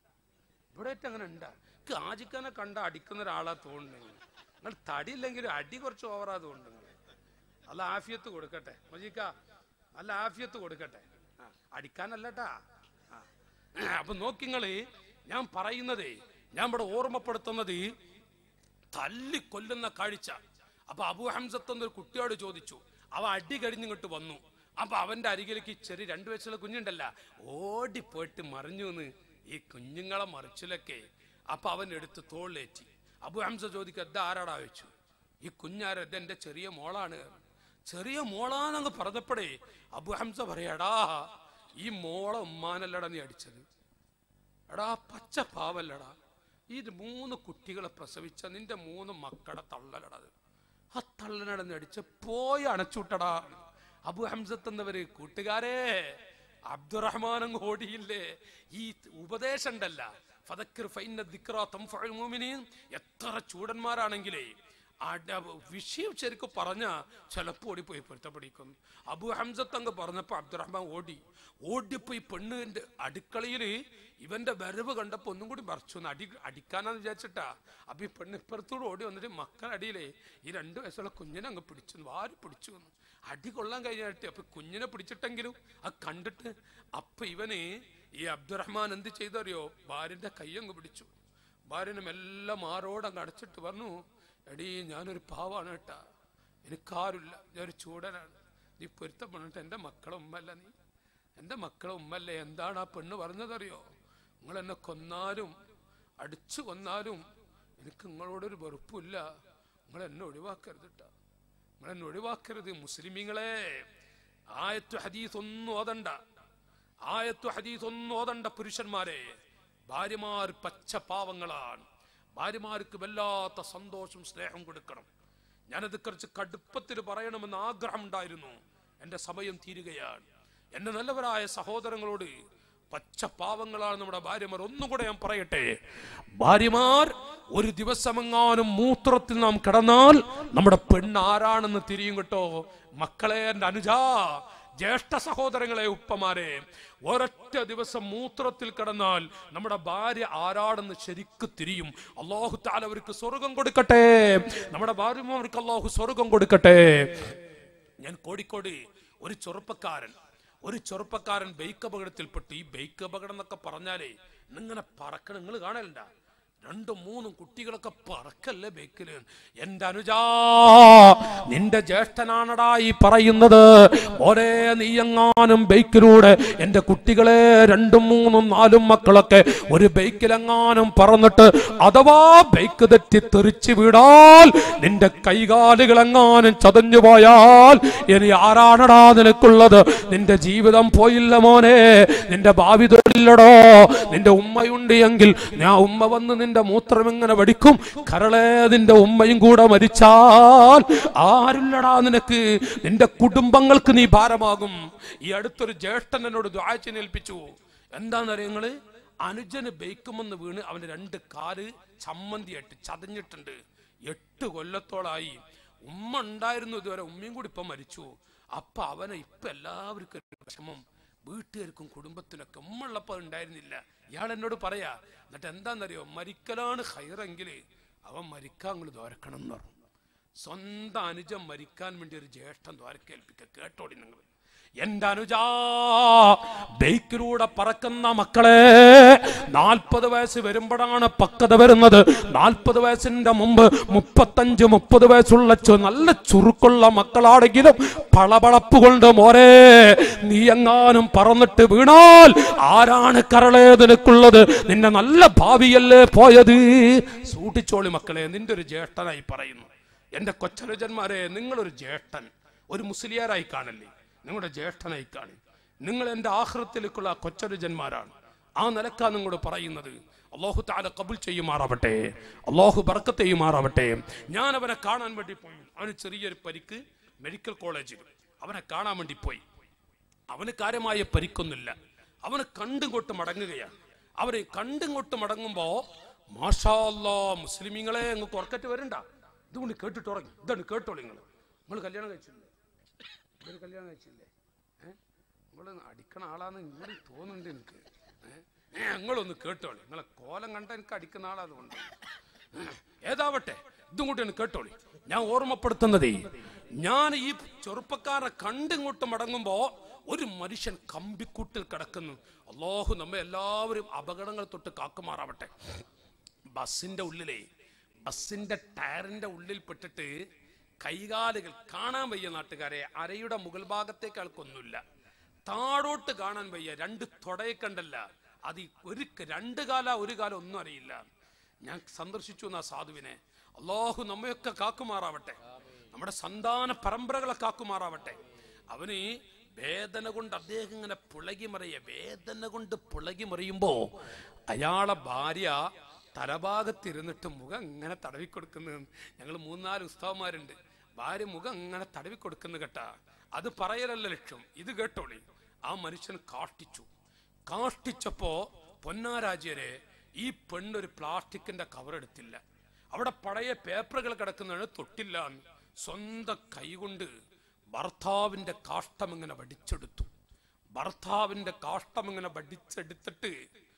ഇവിടെ അങ്ങനെ ഉണ്ടാ എനിക്ക് ആജിക്കാനെ കണ്ട അടിക്കുന്ന ഒരാളാ തോന്നുന്നു നിങ്ങൾ തടിയില്ലെങ്കിലും അടി കുറച്ച് ഓവറാ തോന്നുന്നു നല്ല ആഫിയത്ത് കൊടുക്കട്ടെ മജീക്ക നല്ല ആഫിയത്ത് കൊടുക്കട്ടെ ആ, അടിക്കാനല്ലട്ടാ ആ. അപ്പൊ നോക്കിങ്ങള് ഞാൻ പറയുന്നത് ഞാൻ ഇവിടെ ഓർമ്മപ്പെടുത്തുന്നത് തല്ലിക്കൊല്ലുന്ന കാഴ്ച അപ്പൊ അബു ഹംസത്ത് എന്നൊരു കുട്ടിയോട് ചോദിച്ചു അവ അടി കഴിഞ്ഞിങ്ങോട്ട് വന്നു അപ്പൊ അവന്റെ അരികിലേക്ക് ചെറിയ രണ്ടു വയസ്സുള്ള കുഞ്ഞുണ്ടല്ല ഓടിപ്പോയിട്ട് മറിഞ്ഞു എന്ന് ഈ കുഞ്ഞുങ്ങളെ മറിച്ചിലൊക്കെ അപ്പൊ അവൻ എടുത്ത് തോളിലേറ്റി അബു ഹംസ ചോദിക്കുക എന്താ ആരാടാ വെച്ചു ഈ കുഞ്ഞാര എന്റെ ചെറിയ മോളാണ് ചെറിയ മോളാന്നങ്ങ് പറഞ്ഞപ്പോഴേ അബു ഹംസ പറയാടാ ഈ മോളെ ഉമ്മാനല്ലടാ നീ അടിച്ചത് എടാ പച്ച പാവല്ലടാ ഈ മൂന്ന് കുട്ടികളെ പ്രസവിച്ച നിന്റെ മൂന്ന് മക്കളുടെ തള്ളലടത് ആ തള്ളനടന്ന് അടിച്ച് പോയി അണച്ചുട്ടടാ അബു ഹംസത്ത് എന്നവര് കൂട്ടുകാരെ അബ്ദുറഹ്മാൻ അങ്ങ് ഓടിയില്ലേ ഈ ഉപദേശം ഉണ്ടല്ല ഫദക്കിർ ഫൈന ദിക്റാ തൻഫഉൽ മുഅ്മിനീൻ. എത്ര ചൂടന്മാരാണെങ്കിലേ അട- വിഷയം ശരിക്കും പറഞ്ഞ ചിലപ്പോൾ ഓടിപ്പോയി പൊരുത്തപ്പെടിക്കും അബു ഹംസത്ത് അങ്ങ് പറഞ്ഞപ്പോ അബ്ദുറഹ്മാൻ ഓടി ഓടിപ്പോ ഈ പെണ്ണിന്റെ അടുക്കളയില് ഇവന്റെ വരവ് കണ്ടപ്പോ ഒന്നും കൂടി മറിച്ചു ഒന്ന് അടി അടിക്കാനാന്ന് വിചാരിച്ചിട്ടാ അപ്പൊ ഈ പെണ്ണ് ഇപ്പുറത്തൂടെ ഓടി വന്നിട്ട് മക്കളടിയിലേ ഈ രണ്ടു വയസ്സുള്ള കുഞ്ഞിനെ അങ്ങ് പിടിച്ചു വാരി പിടിച്ചു വന്നു അടി കൊള്ളാൻ കഴിഞ്ഞിട്ട് അപ്പൊ കുഞ്ഞിനെ പിടിച്ചിട്ടെങ്കിലും അത് കണ്ടിട്ട് അപ്പൊ ഇവന് ഈ അബ്ദുറഹ്മാൻ എന്ത് ചെയ്തറിയോ ഭാര്യന്റെ കൈയങ്ങ് പിടിച്ചു ഭാര്യനെ മെല്ലെ മാറോടങ്ങ് അടച്ചിട്ട് പറഞ്ഞു എടീ ഞാനൊരു പാവാണ് കേട്ടാ എനിക്കാരുമില്ല ഞാനൊരു ചൂടനാണ് നീ പൊരുത്തപ്പെട്ടിട്ട് എൻ്റെ മക്കളെ ഉമ്മല്ല നീ എൻ്റെ മക്കളെ ഉമ്മല്ലേ എന്താണ് ആ പെണ്ണ് പറഞ്ഞതറിയോ നിങ്ങൾ എന്നെ കൊന്നാലും അടിച്ചു കൊന്നാലും എനിക്ക് നിങ്ങളോടൊരു വെറുപ്പില്ല നിങ്ങൾ എന്നെ ഒഴിവാക്കരുത് കേട്ടോ നിങ്ങൾ എന്നെ ഒഴിവാക്കരുത് മുസ്ലിമീങ്ങളെ ആയത്തു ഹദീസ് ഒന്നും ഓതണ്ട ആയത്തു ഹദീസ് ഒന്നും ഓതണ്ട പുരുഷന്മാരെ ഭാര്യമാർ പച്ച പാവങ്ങളാണ് ഭാര്യമാർക്ക് വല്ലാത്ത സന്തോഷം സ്നേഹം കൊടുക്കണം ഞാനത് കുറച്ച് കടുപ്പത്തിൽ പറയണമെന്ന് ആഗ്രഹം ഉണ്ടായിരുന്നു എന്റെ സമയം തീരുകയാണ് എന്റെ നല്ലവരായ സഹോദരങ്ങളോട് പച്ച പാവങ്ങളാണ് നമ്മുടെ ഭാര്യമാർ ഒന്നുകൂടെ ഞാൻ പറയട്ടെ ഭാര്യമാർ ഒരു ദിവസമെങ്ങാനും മൂത്രത്തിൽ നാം കിടന്നാൽ നമ്മുടെ പെണ്ണ് ആരാണെന്ന് തിരിയും കേട്ടോ മക്കളെ എന്റെ അനുജാ ജ്യേഷ്ഠ സഹോദരങ്ങളെ ഉപ്പമാരെ ഒരൊറ്റ ദിവസം മൂത്രത്തിൽ കിടന്നാൽ നമ്മുടെ ഭാര്യ ആരാടെന്ന് ശരിക്ക് തിരിയും അള്ളാഹു താല അവർക്ക് സ്വർഗം കൊടുക്കട്ടെ നമ്മുടെ ഭാര്യമാർക്ക് അള്ളാഹു സ്വർഗം കൊടുക്കട്ടെ ഞാൻ കോഴിക്കോട് ഒരു ചെറുപ്പക്കാരൻ ഒരു ചെറുപ്പക്കാരൻ ബൈക്ക് അപകടത്തിൽപ്പെട്ടു ഈ ബൈക്ക് അപകടം എന്നൊക്കെ പറഞ്ഞാലേ ഇന്നിങ്ങനെ പറക്കണം നിങ്ങൾ കാണലുണ്ട രണ്ടും മൂന്നും കുട്ടികളൊക്കെ പറക്കല്ലേ ബൈക്കില് എന്റെ അനുജാ നിന്റെ ജ്യേഷ്ഠനാണടാ ഈ പറയുന്നത് ഒരേ നീയെങ്ങാനും ബൈക്കിലൂടെ എന്റെ കുട്ടികളെ രണ്ടും മൂന്നും നാലും മക്കളൊക്കെ ഒരു ബൈക്കിലെങ്ങാനും പറന്നിട്ട് അഥവാ ബൈക്ക് തെറ്റി തെറിച്ച് വീടാൽ നിന്റെ കൈകാലുകളെങ്ങാനും ചതഞ്ഞു പോയാൽ ഇനി ആരാണടാ നിനക്കുള്ളത് നിന്റെ ജീവിതം പോയില്ല മോനെ നിന്റെ ഭാവി തൊഴില്ലടോ നിന്റെ ഉമ്മയുണ്ട് എങ്കിൽ ഞാൻ ഉമ്മ വന്ന് നിന്റെ മൂത്രം ഇങ്ങനെ വടിക്കും കരളെ നിന്റെ ഉമ്മയും കൂടെ മരിച്ചാൽ ആരുല്ലടാ നിനക്ക് നിന്റെ കുടുംബങ്ങൾക്ക് നീ ഭാരമാകും ഈ അടുത്തൊരു ജ്യേഷ്ഠൻ എന്നോട് ദ്വാഴ്ച ഏൽപ്പിച്ചു എന്താണെന്നറിയ നിങ്ങള് അനുജന് ബൈക്കുമെന്ന് വീണ് അവന്റെ രണ്ട് കാല് ചമ്മന്തിയായിട്ട് ചതഞ്ഞിട്ടുണ്ട് എട്ട് കൊല്ലത്തോളായി ഉമ്മ ഉണ്ടായിരുന്നു ഇതുവരെ ഉമ്മയും കൂടി ഇപ്പൊ മരിച്ചു അപ്പൊ അവനെ ഇപ്പൊ എല്ലാവർക്കും ഒരു വിഷമം വീട്ടുകാർക്കും കുടുംബത്തിനൊക്കെ ഉമ്മ ഉള്ളപ്പോ അത് ഉണ്ടായിരുന്നില്ല ഇയാൾ എന്നോട് പറയാ എന്നിട്ട് എന്താണെന്നറിയോ മരിക്കലാണ് ഹൈറെങ്കിൽ അവൻ മരിക്കാൻ നിങ്ങൾ ദോരക്കണം എന്ന് പറഞ്ഞു സ്വന്തം അനുജം മരിക്കാൻ വേണ്ടി ഒരു ജ്യേഷ്ഠൻ ദ്വാരക്കേൽപ്പിക്ക കേട്ടോടി നിങ്ങൾ എന്റെ അനുജാ ബൈക്കിലൂടെ പറക്കുന്ന മക്കളെ നാൽപ്പത് വയസ്സ് വരുമ്പോഴാണ് പക്വത വരുന്നത് നാൽപ്പത് വയസ്സിന്റെ മുമ്പ് മുപ്പത്തഞ്ച് മുപ്പത് വയസ്സുള്ള ചു- നല്ല ചുരുക്കുള്ള മക്കളാണെങ്കിലും പളപളപ്പ് കൊണ്ട് മോരെ നീ എങ്ങാനും പറന്നിട്ട് വീണാൽ ആരാണ് കരളേ നിനക്കുള്ളത് നിന്റെ നല്ല ഭാവിയല്ലേ പോയത് സൂട്ടിച്ചോളി മക്കളെ നിന്റെ ഒരു ജ്യേഷ്ഠനായി പറയുന്നു എന്റെ കൊച്ചനുജന്മാരെ നിങ്ങളൊരു ജ്യേഷ്ഠൻ ഒരു മുസ്ലിയാരായി കാണല്ലേ നിങ്ങളുടെ ജ്യേഷ്ഠനായി കാണി നിങ്ങൾ എന്റെ ആഹൃത്തിലേക്കുള്ള കൊച്ചനുജന്മാരാണ് ആ നിലക്കാ നിങ്ങളോട് പറയുന്നത് അള്ളാഹു താല കബുൽ ചെയ്യുമാറാവട്ടെ അള്ളാഹു ബർക്കത്ത് ചെയ്യുമാറാവട്ടെ ഞാൻ അവനെ കാണാൻ വേണ്ടി പോയി അവന് ചെറിയൊരു പരിക്ക് മെഡിക്കൽ കോളേജിൽ അവനെ കാണാൻ വേണ്ടി പോയി അവന് കാര്യമായ പരിക്കൊന്നുമില്ല അവന് കണ്ടുകൊട്ട് മടങ്ങുകയാണ് അവന് കണ്ടുകൊട്ട് മടങ്ങുമ്പോ മാഷാ അല്ലാ മുസ്ലിമീങ്ങളെ അങ്ങ് കുറക്കറ്റ് വരണ്ട ഇതുകൊണ്ട് കേട്ടിട്ട് തുടങ്ങി ഇതാണ് കേട്ടോളി നിങ്ങൾ നിങ്ങൾ കല്യാണം കഴിച്ചില്ലേ ഇതൊരു കല്യാണം കഴിച്ചില്ലേ ഏഹ് നിങ്ങൾ അടിക്കണ ആളാന്ന് ഇങ്ങനെ തോന്നുന്നുണ്ട് എനിക്ക് ഏഹ് നിങ്ങളൊന്ന് കേട്ടോളി നിങ്ങളെ കോലം കണ്ട എനിക്ക് അടിക്കുന്ന ആളാതുകൊണ്ട് ഏതാവട്ടെ ഇതും കൂടി ഒന്ന് കേട്ടോളി ഞാൻ ഓർമ്മപ്പെടുത്തുന്നതേ ഞാൻ ഈ ചെറുപ്പക്കാരെ കണ്ടിങ്ങോട്ട് മടങ്ങുമ്പോ ഒരു മനുഷ്യൻ കമ്പിക്കൂട്ടിൽ കിടക്കുന്നു അള്ളാഹു നമ്മെ എല്ലാവരും അപകടങ്ങൾ തൊട്ട് കാക്കുമാറാവട്ടെ ബസ്സിന്റെ ഉള്ളിലേ ബസ്സിന്റെ ടയറിന്റെ ഉള്ളിൽ പെട്ടിട്ട് കൈകാലുകൾ കാണാൻ വയ്യ നാട്ടുകാരെ അരയുടെ മുകൾ ഭാഗത്തേക്കാൾക്കൊന്നുമില്ല താഴോട്ട് കാണാൻ വയ്യ രണ്ട് തൊടയെ കണ്ടല്ല അത് ഈ ഒരു ക- രണ്ട് കാല ഒരു കാലം ഒന്നും അറിയില്ല ഞാൻ സന്ദർശിച്ചു എന്നാ സാധുവിനെ അള്ളാഹു നമ്മയൊക്കെ കാക്കുമാറാവട്ടെ നമ്മുടെ സന്താന പരമ്പരകളെ കാക്കുമാറാവട്ടെ അവന് വേദന കൊണ്ട് അദ്ദേഹം ഇങ്ങനെ പുളകി മറിയ വേദന കൊണ്ട് പുളകി മറിയുമ്പോ അയാളെ ഭാര്യ തലഭാഗത്തിരുന്നിട്ട് മുഖം ഇങ്ങനെ തടവി കൊടുക്കുന്നു ഞങ്ങൾ മൂന്നാല് ഉസ്താവന്മാരുണ്ട് ഭാര്യ മുഖം ഇങ്ങനെ തടവി കൊടുക്കുന്നു കേട്ടാ അത് പറയലല്ല ലക്ഷ്യം ഇത് കേട്ടോളി ആ മനുഷ്യൻ കാഷ്ടിച്ചു കാഷ്ടിച്ചപ്പോ പൊന്നാരാജ്യരെ ഈ പെണ്ണൊരു പ്ലാസ്റ്റിക്കിന്റെ കവർ എടുത്തില്ല അവിടെ പഴയ പേപ്പറുകൾ കിടക്കുന്നതാണ് തൊട്ടില്ല സ്വന്തം കൈകൊണ്ട് ഭർത്താവിന്റെ കാഷ്ടം ഇങ്ങനെ വടിച്ചെടുത്തു ഭർത്താവിന്റെ കാഷ്ടം ഇങ്ങനെ വടിച്ചെടുത്തിട്ട്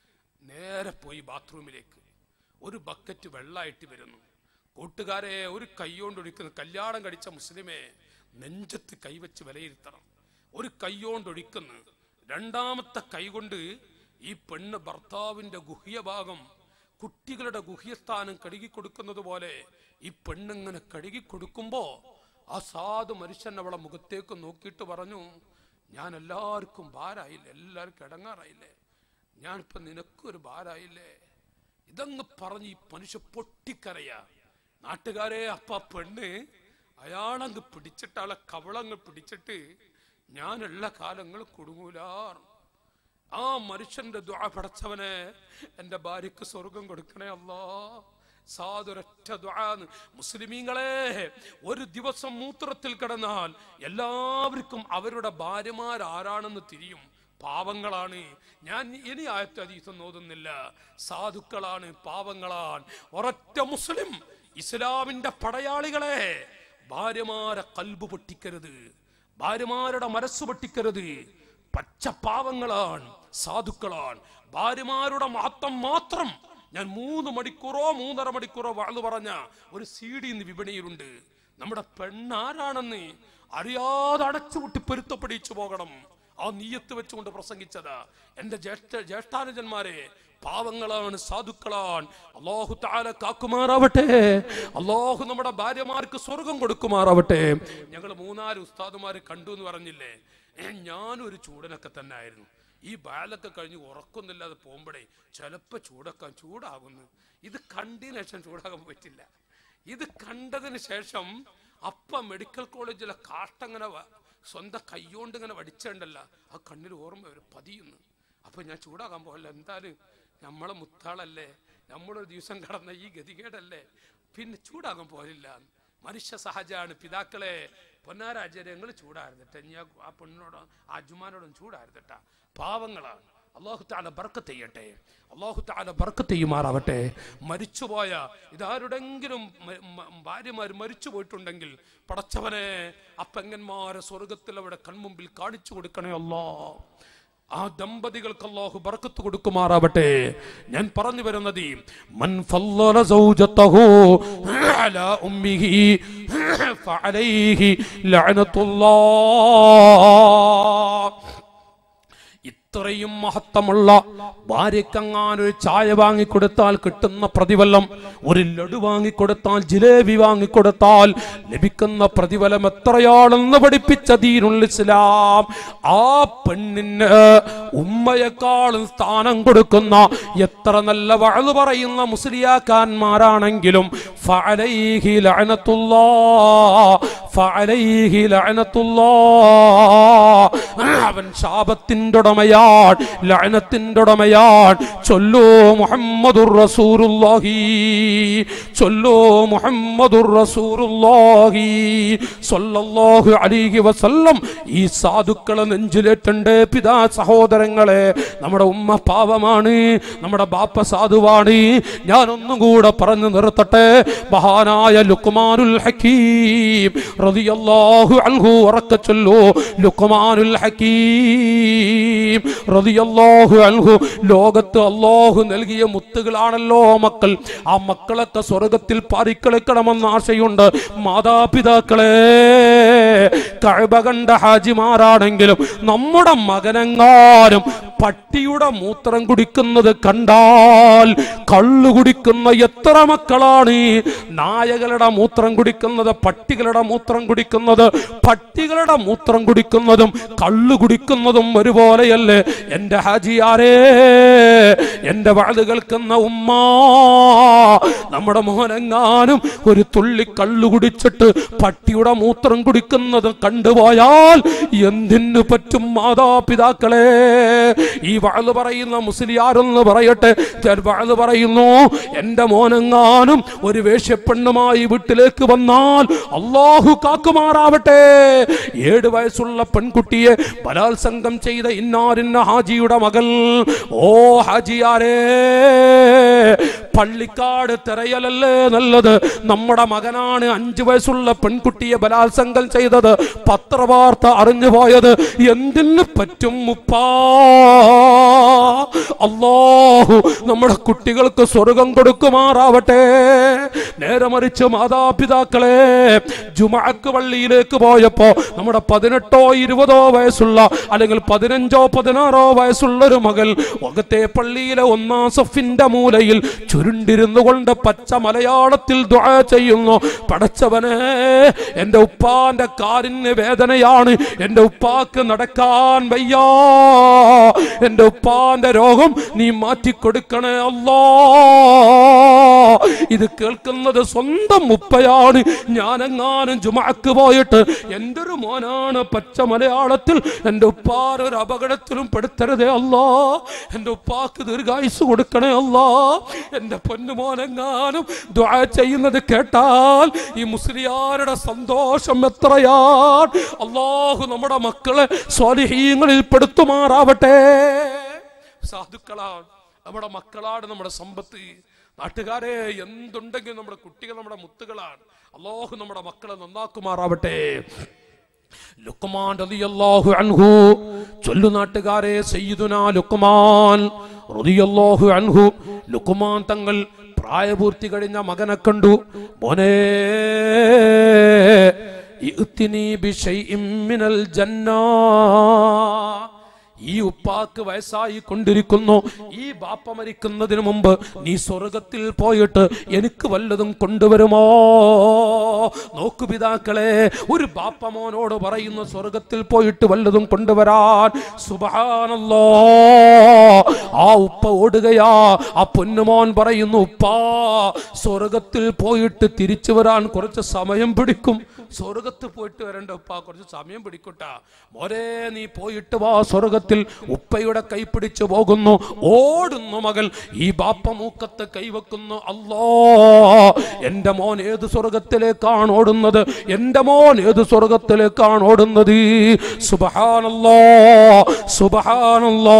നേരെ പോയി ബാത്റൂമിലേക്ക് ഒരു ബക്കറ്റ് വെള്ളമായിട്ട് വരുന്നു കൂട്ടുകാരെ ഒരു കൈയോണ്ട് ഒഴിക്കുന്ന കല്യാണം കഴിച്ച മുസ്ലിമെ നെഞ്ചത്ത് കൈവച്ച് വിലയിരുത്തണം ഒരു കൈയോണ്ട് ഒഴിക്കുന്നു രണ്ടാമത്തെ കൈകൊണ്ട് ഈ പെണ്ണ് ഭർത്താവിന്റെ ഗുഹ്യഭാഗം കുട്ടികളുടെ ഗുഹ്യസ്ഥാനം കഴുകി കൊടുക്കുന്നത് പോലെ ഈ പെണ്ണിങ്ങനെ കഴുകി കൊടുക്കുമ്പോ ആ സാധു മനുഷ്യൻ അവളെ മുഖത്തേക്ക് നോക്കിയിട്ട് പറഞ്ഞു ഞാൻ എല്ലാവർക്കും ഭാരായില്ലേ എല്ലാവർക്കും ഇടങ്ങാറായില്ലേ ഞാനിപ്പോ നിനക്കൊരു ഭാരായില്ലേ ഇതങ്ങ് പറഞ്ഞ് ഈ മനുഷ്യ പൊട്ടിക്കരയാ നാട്ടുകാരെ അപ്പ ആ പെണ്ണ് അയാളങ്ങ് പിടിച്ചിട്ട് ആളെ കവളങ്ങ് പിടിച്ചിട്ട് ഞാനുള്ള കാലങ്ങൾ കുടുങ്ങൂലാർ ആ മനുഷ്യന്റെ ദ്വാ പടച്ചവനെ എന്റെ ഭാര്യക്ക് സ്വർഗം കൊടുക്കണേ അല്ലാ സാധുരൊറ്റ ദ്വാന്ന് മുസ്ലിമീങ്ങളെ ഒരു ദിവസം മൂത്രത്തിൽ കിടന്നാൽ എല്ലാവർക്കും അവരുടെ ഭാര്യമാർ ആരാണെന്ന് തിരിയും പാവങ്ങളാണ് ഞാൻ ഇനി ആയത്ത് അതീസം ഓതുന്നില്ല സാധുക്കളാണ് പാവങ്ങളാണ് ഒരൊറ്റ മുസ്ലിം ഇസ്ലാമിന്റെ പടയാളികളെ ഭാര്യമാരെ കൽബ് പൊട്ടിക്കരുത് ഭാര്യമാരുടെ മനസ്സ് പൊട്ടിക്കരുത് പച്ച പാവങ്ങളാണ് സാധുക്കളാണ് ഭാര്യമാരുടെ മഹത്വം മാത്രം ഞാൻ മൂന്ന് മണിക്കൂറോ മൂന്നര മണിക്കൂറോ വാഴ്ന്നു പറഞ്ഞ ഒരു സി ഡി ഇന്ന് വിപണിയിലുണ്ട് നമ്മുടെ പെണ്ണാരാണെന്ന് അറിയാതെ അടച്ചുവിട്ട് പൊരുത്തപ്പെടിച്ചു പോകണം ആ നീയത്ത് വെച്ചുകൊണ്ട് പ്രസംഗിച്ചത് എന്റെ ജ്യേഷ്ഠ ജ്യേഷ്ഠാനുജന്മാരെ പാവങ്ങളാണ് സാധുക്കളാണ് അള്ളാഹു താല കാക്കുമാറാവട്ടെ അള്ളാഹു നമ്മുടെ ഭാര്യമാർക്ക് സ്വർഗം കൊടുക്കുമാറാവട്ടെ ഞങ്ങൾ മൂന്നാല് ഉസ്താദുമാരെ കണ്ടു എന്ന് പറഞ്ഞില്ലേ ഏ, ഞാനൊരു ചൂടനൊക്കെ തന്നെ ആയിരുന്നു ഈ ബാലൊക്കെ കഴിഞ്ഞ് ഉറക്കൊന്നുമില്ലാതെ പോകുമ്പോഴേ ചിലപ്പോ ചൂടക്കാൻ ചൂടാകുന്നു ഇത് കണ്ടതിന് ശേഷം ചൂടാകാൻ പറ്റില്ല ഇത് കണ്ടതിന് ശേഷം അപ്പ മെഡിക്കൽ കോളേജിലെ കാഷ്ടങ്ങനെ വ- സ്വന്തം കൈകൊണ്ട് ഇങ്ങനെ വടിച്ചണ്ടല്ല ആ കണ്ണിൽ ഓർമ്മ വരും പതിയുന്നു അപ്പൊ ഞാൻ ചൂടാകാൻ പോകല്ല എന്തായാലും നമ്മളെ മുത്താളല്ലേ നമ്മളൊരു ദിവസം കടന്ന ഈ ഗതികേടല്ലേ പിന്നെ ചൂടാകാൻ പോലില്ല മനുഷ്യ സഹജാണ് പിതാക്കളെ പൊന്നാരാചാര്യങ്ങൾ ചൂടായിരുന്നിട്ട് ഇനി ആ- ആ പെണ്ണിനോടും ആ അജുമാനോടും ചൂടായിരുന്നിട്ട പാവങ്ങളാണ് അള്ളാഹു താല ബർക്കത്ത് ചെയ്യട്ടെ അള്ളാഹു താല ബർക്കത്ത് ചെയ്യുമാറാവട്ടെ മരിച്ചുപോയ ഇതാരുടെങ്കിലും മ- മ- ഭാര്യമാർ മരിച്ചു പോയിട്ടുണ്ടെങ്കിൽ പടച്ചവനെ ആ പെങ്ങന്മാരെ സ്വർഗത്തിൽ അവിടെ കൺമുമ്പിൽ കാണിച്ചു കൊടുക്കണേ അല്ലാ ആ ദമ്പതികൾക്ക് അല്ലാഹു ബർക്കത്ത് കൊടുക്കുമാറാവട്ടെ ഞാൻ പറഞ്ഞു വരുന്നത് മൻ ഫല്ലല സൗജതഹു അലാ ഉമ്മിഹി ഫഅലൈഹി ലഅനത്തുല്ലാഹ് ഇത്രയും മഹത്വമുള്ള ഭാര്യക്കങ്ങാനൊരു ചായ വാങ്ങിക്കൊടുത്താൽ കിട്ടുന്ന പ്രതിഫലം ഒരു ലഡു വാങ്ങിക്കൊടുത്താൽ ജിലേബി വാങ്ങിക്കൊടുത്താൽ ലഭിക്കുന്ന പ്രതിഫലം എത്രയാണെന്ന് പഠിപ്പിച്ച ദീനുൽ ഇസ്ലാം ആ പെണ്ണിന് ഉമ്മയെക്കാളും സ്ഥാനം കൊടുക്കുന്ന എത്ര നല്ല വഴു പറയുന്ന മുസ്ലിയാക്കാന്മാരാണെങ്കിലും ഫഅലൈഹി ലഅനത്തുല്ലാ ഫഅലൈഹി ലഅനത്തുല്ലാ അവൻ ശാപത്തിന്റെ ഉടമയാൻ ലഅനത്തിന്റെ ഉടമയാൻ ചൊല്ലോ മുഹമ്മദുർ റസൂലുള്ളാഹി ചൊല്ലോ മുഹമ്മദുർ റസൂലുള്ളാഹി സ്വല്ലല്ലാഹു അലൈഹി വസല്ലം ഈ സാധുക്കളെ നെഞ്ചിലേറ്റുണ്ട് പിതാ സഹോദരങ്ങളെ നമ്മുടെ ഉമ്മ പാവമാണ് നമ്മുടെ ബാപ്പ സാധുവാണ് ഞാനൊന്നും കൂടെ പറഞ്ഞു നിർത്തട്ടെ മഹാനായ ലുക്മാനുൽ ഹക്കീം റളിയല്ലാഹു അൻഹു ഉറക്കെ ചൊല്ലു ലുക്മാനുൽ ഹക്കീം റളിയല്ലാഹു അൻഹു ലോകത്ത് അല്ലാഹു നൽകിയ മുത്തുകളാണല്ലോ മക്കൾ ആ മക്കളൊക്കെ സ്വർഗത്തിൽ പാറിക്കളിക്കണമെന്ന് ആശയുണ്ട് മാതാപിതാക്കളെ കഴബ കണ്ട ഹാജിമാരാണെങ്കിലും നമ്മുടെ മകനെങ്ങാനും പട്ടിയുടെ മൂത്രം കുടിക്കുന്നത് കണ്ടാൽ കള്ളു കുടിക്കുന്ന എത്ര മക്കളാണ് ഈ നായകളുടെ മൂത്രം കുടിക്കുന്നത് പട്ടികളുടെ മൂത്രം കുടിക്കുന്നത് പട്ടികളുടെ മൂത്രം കുടിക്കുന്നതും കള്ളു കുടിക്കുന്നതും ഒരുപോലെയല്ലേ എന്റെ ഹാജിയാരേ എന്റെ വാത് കേൾക്കുന്ന ഉമ്മ നമ്മുടെ മോനെങ്ങാനും ഒരു തുള്ളി കള്ളു കുടിച്ചിട്ട് പട്ടിയുടെ മൂത്രം കുടിക്കുന്നത് കണ്ടുപോയാൽ എന്തിനു പറ്റും മാതാപിതാക്കളെ ഈ വാഴ് പറയുന്ന മുസ്ലിയാരെന്ന് പറയട്ടെ വാഴ് പറയുന്നു എന്റെ മോനെങ്ങാനും ഒരു വേശ്യപ്പെണ്ണുമായി വീട്ടിലേക്ക് വന്നാൽ അള്ളാഹു കാക്കുമാറാവട്ടെ ഏഴ് വയസ്സുള്ള പെൺകുട്ടിയെ ബലാത്സംഗം ചെയ്ത ഇന്നാരിന്ന ഹാജിയുടെ മകൾ ഓ ഹാജിയാരേ പള്ളിക്കാട് തിരയലല്ലേ നല്ലത് നമ്മുടെ മകനാണ് അഞ്ചു വയസ്സുള്ള പെൺകുട്ടിയെ ബലാത്സംഗം ചെയ്തത് പത്രവാർത്ത അറിഞ്ഞു പോയത് എന്തിനു പറ്റും മുപ്പാ അല്ലാഹു നമ്മുടെ കുട്ടികൾക്ക് സ്വർഗം കൊടുക്കുമാറാവട്ടെ നേരെ മറിച്ച് മാതാപിതാക്കളെ ജുമാക്ക് പള്ളിയിലേക്ക് പോയപ്പോ നമ്മുടെ പതിനെട്ടോ ഇരുപതോ വയസ്സുള്ള അല്ലെങ്കിൽ പതിനഞ്ചോ പതിനാറോ വയസ്സുള്ള ഒരു മകൾ ഒകത്തെ പള്ളിയിലെ ഒന്നാം സഫിന്റെ മൂലയിൽ ചുരുങ്ങി ചുരുണ്ടിരുന്നു കൊണ്ട് പച്ച മലയാളത്തിൽ ദുആ ചെയ്യുന്നു പടച്ചവനെ എന്റെ ഉപ്പാന്റെ കാലിന് വേദനയാണ് എന്റെ ഉപ്പാക്ക് നടക്കാൻ വയ്യാ എന്റെ ഉപ്പാന്റെ രോഗം നീ മാറ്റിക്കൊടുക്കണേ അല്ലാ ഇത് കേൾക്കുന്നത് സ്വന്തം ഉപ്പയാണ് ഞാനെങ്ങാനും ജുമാക്ക് പോയിട്ട് എൻ്റെ ഒരു മോനാണ് പച്ച മലയാളത്തിൽ എൻ്റെ ഉപ്പാർ ഒരു അപകടത്തിലും പെടുത്തരുതേ അല്ലാ എൻ്റെ ഉപ്പാക്ക് ദീർഘായുസ് കൊടുക്കണേ അല്ലാ എൻ്റെ പൊന്നുമോനെങ്ങാനും ദ്വാ ചെയ്യുന്നത് കേട്ടാൽ ഈ മുസ്ലിയാരുടെ സന്തോഷം എത്രയാണ് അള്ളാഹു നമ്മുടെ മക്കളെ സ്വാലിഹീങ്ങളിൽ പെടുത്തുമാറാവട്ടെ സാധുക്കളാണ് നമ്മുടെ മക്കളാണ് നമ്മുടെ സമ്പത്ത് നാട്ടുകാരെ എന്തുണ്ടെങ്കിലും നമ്മുടെ കുട്ടികൾ നമ്മുടെ മുത്തുകളാണ് അള്ളാഹു നമ്മുടെ മക്കളെ നന്നാക്കുമാറാവട്ടെ ലുക്മാൻ റളിയല്ലാഹു അൻഹു ചൊല്ലു നാട്ടുകാരെ സയ്യിദുനാ ലുക്മാൻ റളിയല്ലാഹു അൻഹു ലുക്മാൻ തങ്ങൾ പ്രായപൂർത്തി കഴിഞ്ഞ മകനെ കണ്ടു മോനെ ഇഅ്തിനി ബിശൈഇൻ മിനൽ ജന്നാ ഈ ഉപ്പാക്ക് വയസ്സായി കൊണ്ടിരിക്കുന്നു ഈ ബാപ്പ മരിക്കുന്നതിന് മുമ്പ് നീ സ്വർഗത്തിൽ പോയിട്ട് എനിക്ക് വല്ലതും കൊണ്ടുവരുമോ നോക്കു പിതാക്കളെ ഒരു ബാപ്പ മോനോട് പറയുന്നു സ്വർഗത്തിൽ പോയിട്ട് വല്ലതും കൊണ്ടുവരാൻ സുബാനല്ലോ ആ ഉപ്പ ഓടുകയാ ആ പൊന്നുമോൻ പറയുന്നു ഉപ്പാ സ്വർഗത്തിൽ പോയിട്ട് തിരിച്ചു വരാൻ കുറച്ച് സമയം പിടിക്കും സ്വർഗത്ത് പോയിട്ട് വരണ്ട ഉപ്പ കുറച്ച് സമയം പിടിക്കട്ടാ മോരെ നീ പോയിട്ട് വാ സ്വർഗത്തിൽ ഉപ്പയുടെ കൈ പിടിച്ചു പോകുന്നു ഓടുന്നു മകൾ ഈ ബാപ്പ മൂക്കത്ത് കൈവെക്കുന്നു അല്ലോ എന്റെ മോൻ ഏത് സ്വർഗത്തിലേക്കാണ് ഓടുന്നത് എന്റെ മോൻ ഏത് സ്വർഗത്തിലേക്കാണ് ഓടുന്നത് സുബഹാനല്ലോ സുബഹാനല്ലോ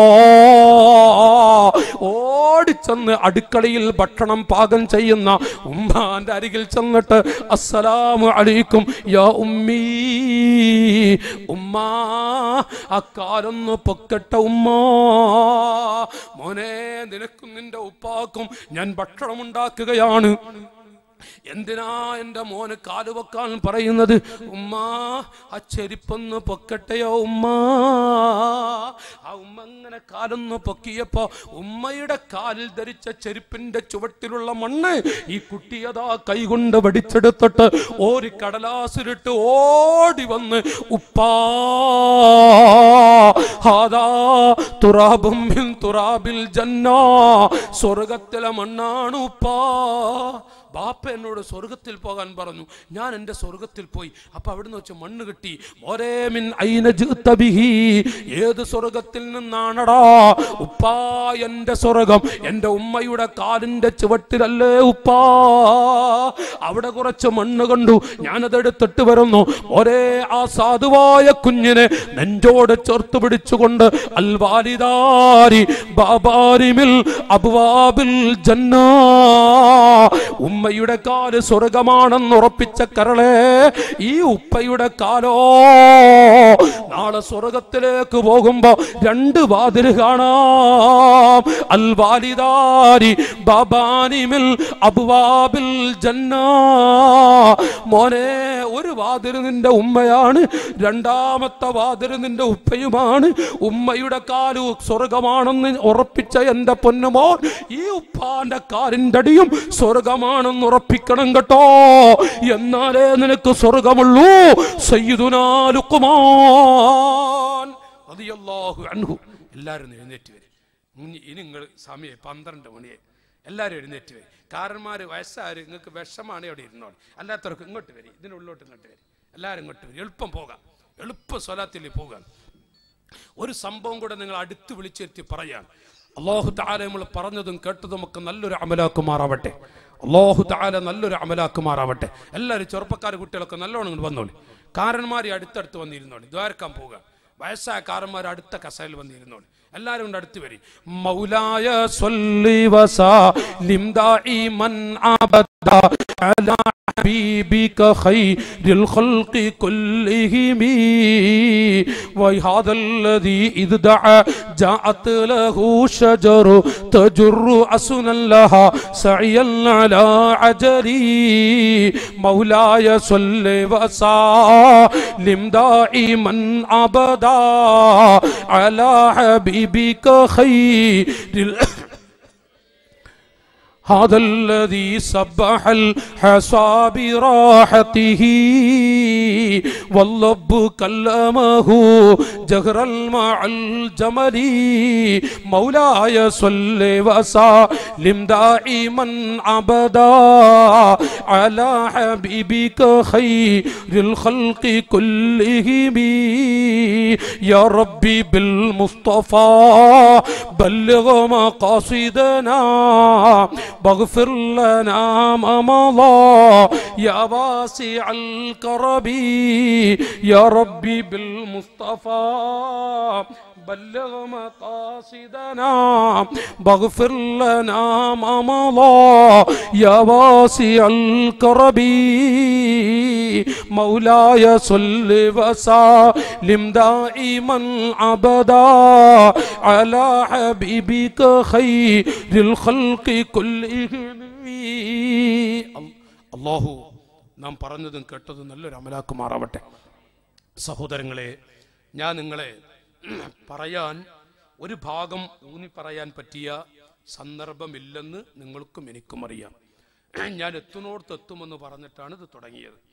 ഓടിച്ചെന്ന് അടുക്കളയിൽ ഭക്ഷണം പാകം ചെയ്യുന്ന ഉമ്മാന്റെ അരികിൽ ചെന്നിട്ട് അസ്സലാമു അലൈക്കും യാ ഉമ്മീ ഉമ്മാ അക്കാലൊന്ന് പൊക്കട്ട ഉമ്മാ മോനെ നിനക്കും നിന്റെ ഉപ്പാക്കും ഞാൻ ഭക്ഷണം ഉണ്ടാക്കുകയാണ് എന്തിനാ എൻ്റെ മോന് കാല് വെക്കാൻ പറയുന്നത് ഉമ്മ ആ ചെരിപ്പൊന്ന് പൊക്കട്ടെയോ ഉമ്മ ആ ഉമ്മ ഇങ്ങനെ കാലൊന്ന് പൊക്കിയപ്പോ ഉമ്മയുടെ കാലിൽ ധരിച്ച ചെരുപ്പിന്റെ ചുവട്ടിലുള്ള മണ്ണ് ഈ കുട്ടിയതാ കൈകൊണ്ട് വടിച്ചെടുത്തിട്ട് ഒരു കടലാസിലിട്ട് ഓടി വന്ന് ഉപ്പാ ഹാദാ തുറാബും മിൻ തുറാബിൽ ജന്ന സ്വർഗത്തിലെ മണ്ണാണ് ഉപ്പാ ബാപ്പ എന്നോട് സ്വർഗത്തിൽ പോകാൻ പറഞ്ഞു ഞാൻ എൻ്റെ സ്വർഗത്തിൽ പോയി അപ്പൊ അവിടുന്ന് വെച്ച് മണ്ണ് കിട്ടി മോരേ മിൻ ഐന ജിഅ്ത ബിഹി ഏത് സ്വർഗത്തിൽ നിന്നാണടാ ഉപ്പാ എൻ്റെ സ്വർഗം എൻ്റെ ഉമ്മയുടെ കാലിൻ്റെ ചുവട്ടിലല്ലേ ഉപ്പാ അവിടെ കുറച്ച് മണ്ണ് കണ്ടു ഞാനതെടുത്തിട്ട് വരുന്നു ഒരേ ആ സാധുവായ കുഞ്ഞിനെ നെഞ്ചോട് ചേർത്ത് പിടിച്ചുകൊണ്ട് അൽവാലിദാരി ബാബാരിമിൽ അബ്വാബിൽ ജന്നാ ഉമ്മയുടെ കാല് സ്വർഗമാണെന്ന് ഉറപ്പിച്ച കരളെ ഈ ഉപ്പയുടെ കാലോ നാളെ സ്വർഗത്തിലേക്ക് പോകുമ്പോ രണ്ട് വാതില് കാണാം അൽവാലിദാരി ബാബാനിമിൽ അബ്വാബിൽ ജന്നാ മോനെ ഒരു വാതില് നിന്റെ ഉമ്മയാണ് രണ്ടാമത്തെ വാതില് നിന്റെ ഉപ്പയുമാണ് ഉമ്മയുടെ കാലു സ്വർഗമാണെന്ന് ഉറപ്പിച്ച എന്റെ പൊന്നുമോൻ ഈ ഉപ്പാന്റെ കാലിന്റെ അടിയും സ്വർഗമാണെന്ന് ഉറപ്പിക്കണം കേട്ടോ എന്നാലേ നിനക്ക് സ്വർഗമുള്ളൂ സയ്യിദുനാ ലുഖ്മാൻ റളിയല്ലാഹു അൻഹു എല്ലാവരും എഴുന്നേറ്റ് വരും ഇനി ഇനി നിങ്ങൾ സമയം പന്ത്രണ്ട് മണിയായി എല്ലാവരും എഴുന്നേറ്റ് വരും കാരന്മാർ വയസ്സാര് നിങ്ങൾക്ക് വിഷമാണ് അവിടെ ഇരുന്നോളി അല്ലാത്തവർക്ക് ഇങ്ങോട്ട് വരും ഇതിനുള്ളിലോട്ട് ഇങ്ങോട്ട് വരും എല്ലാവരും ഇങ്ങോട്ട് വരും എളുപ്പം പോകാം എളുപ്പം സ്വലാത്തിൽ പോകാം ഒരു സംഭവം കൂടെ നിങ്ങൾ അടുത്ത് വിളിച്ചിരുത്തി പറയാൻ അള്ളാഹു താല നമ്മൾ പറഞ്ഞതും കേട്ടതും ഒക്കെ നല്ലൊരു അമലാക്കുമാറാവട്ടെ അള്ളാഹു താല നല്ലൊരു അമലാക്കുമാറാവട്ടെ എല്ലാവരും ചെറുപ്പക്കാർ കുട്ടികളൊക്കെ നല്ലോണം ഇങ്ങോട്ട് വന്നോളി കാരന്മാർ അടുത്തടുത്ത് വന്നിരുന്നോളി ദ്വാരക്കാൻ പോവുക വയസ്സായ കാരന്മാർ അടുത്ത കസയിൽ വന്നിരുന്നോളി എല്ലാവരും കൊണ്ട് അടുത്ത് വരി മൗലായ സ്വല്ലി വസലിം ദാഇമൻ അബദ അലാ حبيبك خير الخلق كلهم وهذا الذي إذ دعا جاءت له شجر تجر أسنا لها سعيا على عجلي مولاي صل وسلم دائما أبدا على حبيبك خير ال... هذا الذي سبح الحصى براحته واللب كلمه جهرا مع الجمل مولاي صل وسلم دائما ابدا على حبيبك خير الخلق كلهم يا ربي بالمصطفى بلغ مقاصدنا واغفر لنا ما مضى يا واسع الكرب يا ربي بالمصطفى بلغ مقاصدنا واغفر لنا ما مضى يا واسع الكرب مولاي صل وسلم دائما ابدا على حبيبك خير الخلق كلهم അള്ളാഹു നാം പറഞ്ഞതും കേട്ടതും നല്ലൊരു അമലാക്കുമാറാവട്ടെ സഹോദരങ്ങളെ ഞാൻ നിങ്ങളെ പറയാൻ ഒരു ഭാഗം ഊന്നി പറയാൻ പറ്റിയ സന്ദർഭമില്ലെന്ന് നിങ്ങൾക്കും എനിക്കും അറിയാം ഞാൻ എത്തുന്നോടത്ത് എത്തുമെന്ന് പറഞ്ഞിട്ടാണ് ഇത് തുടങ്ങിയത്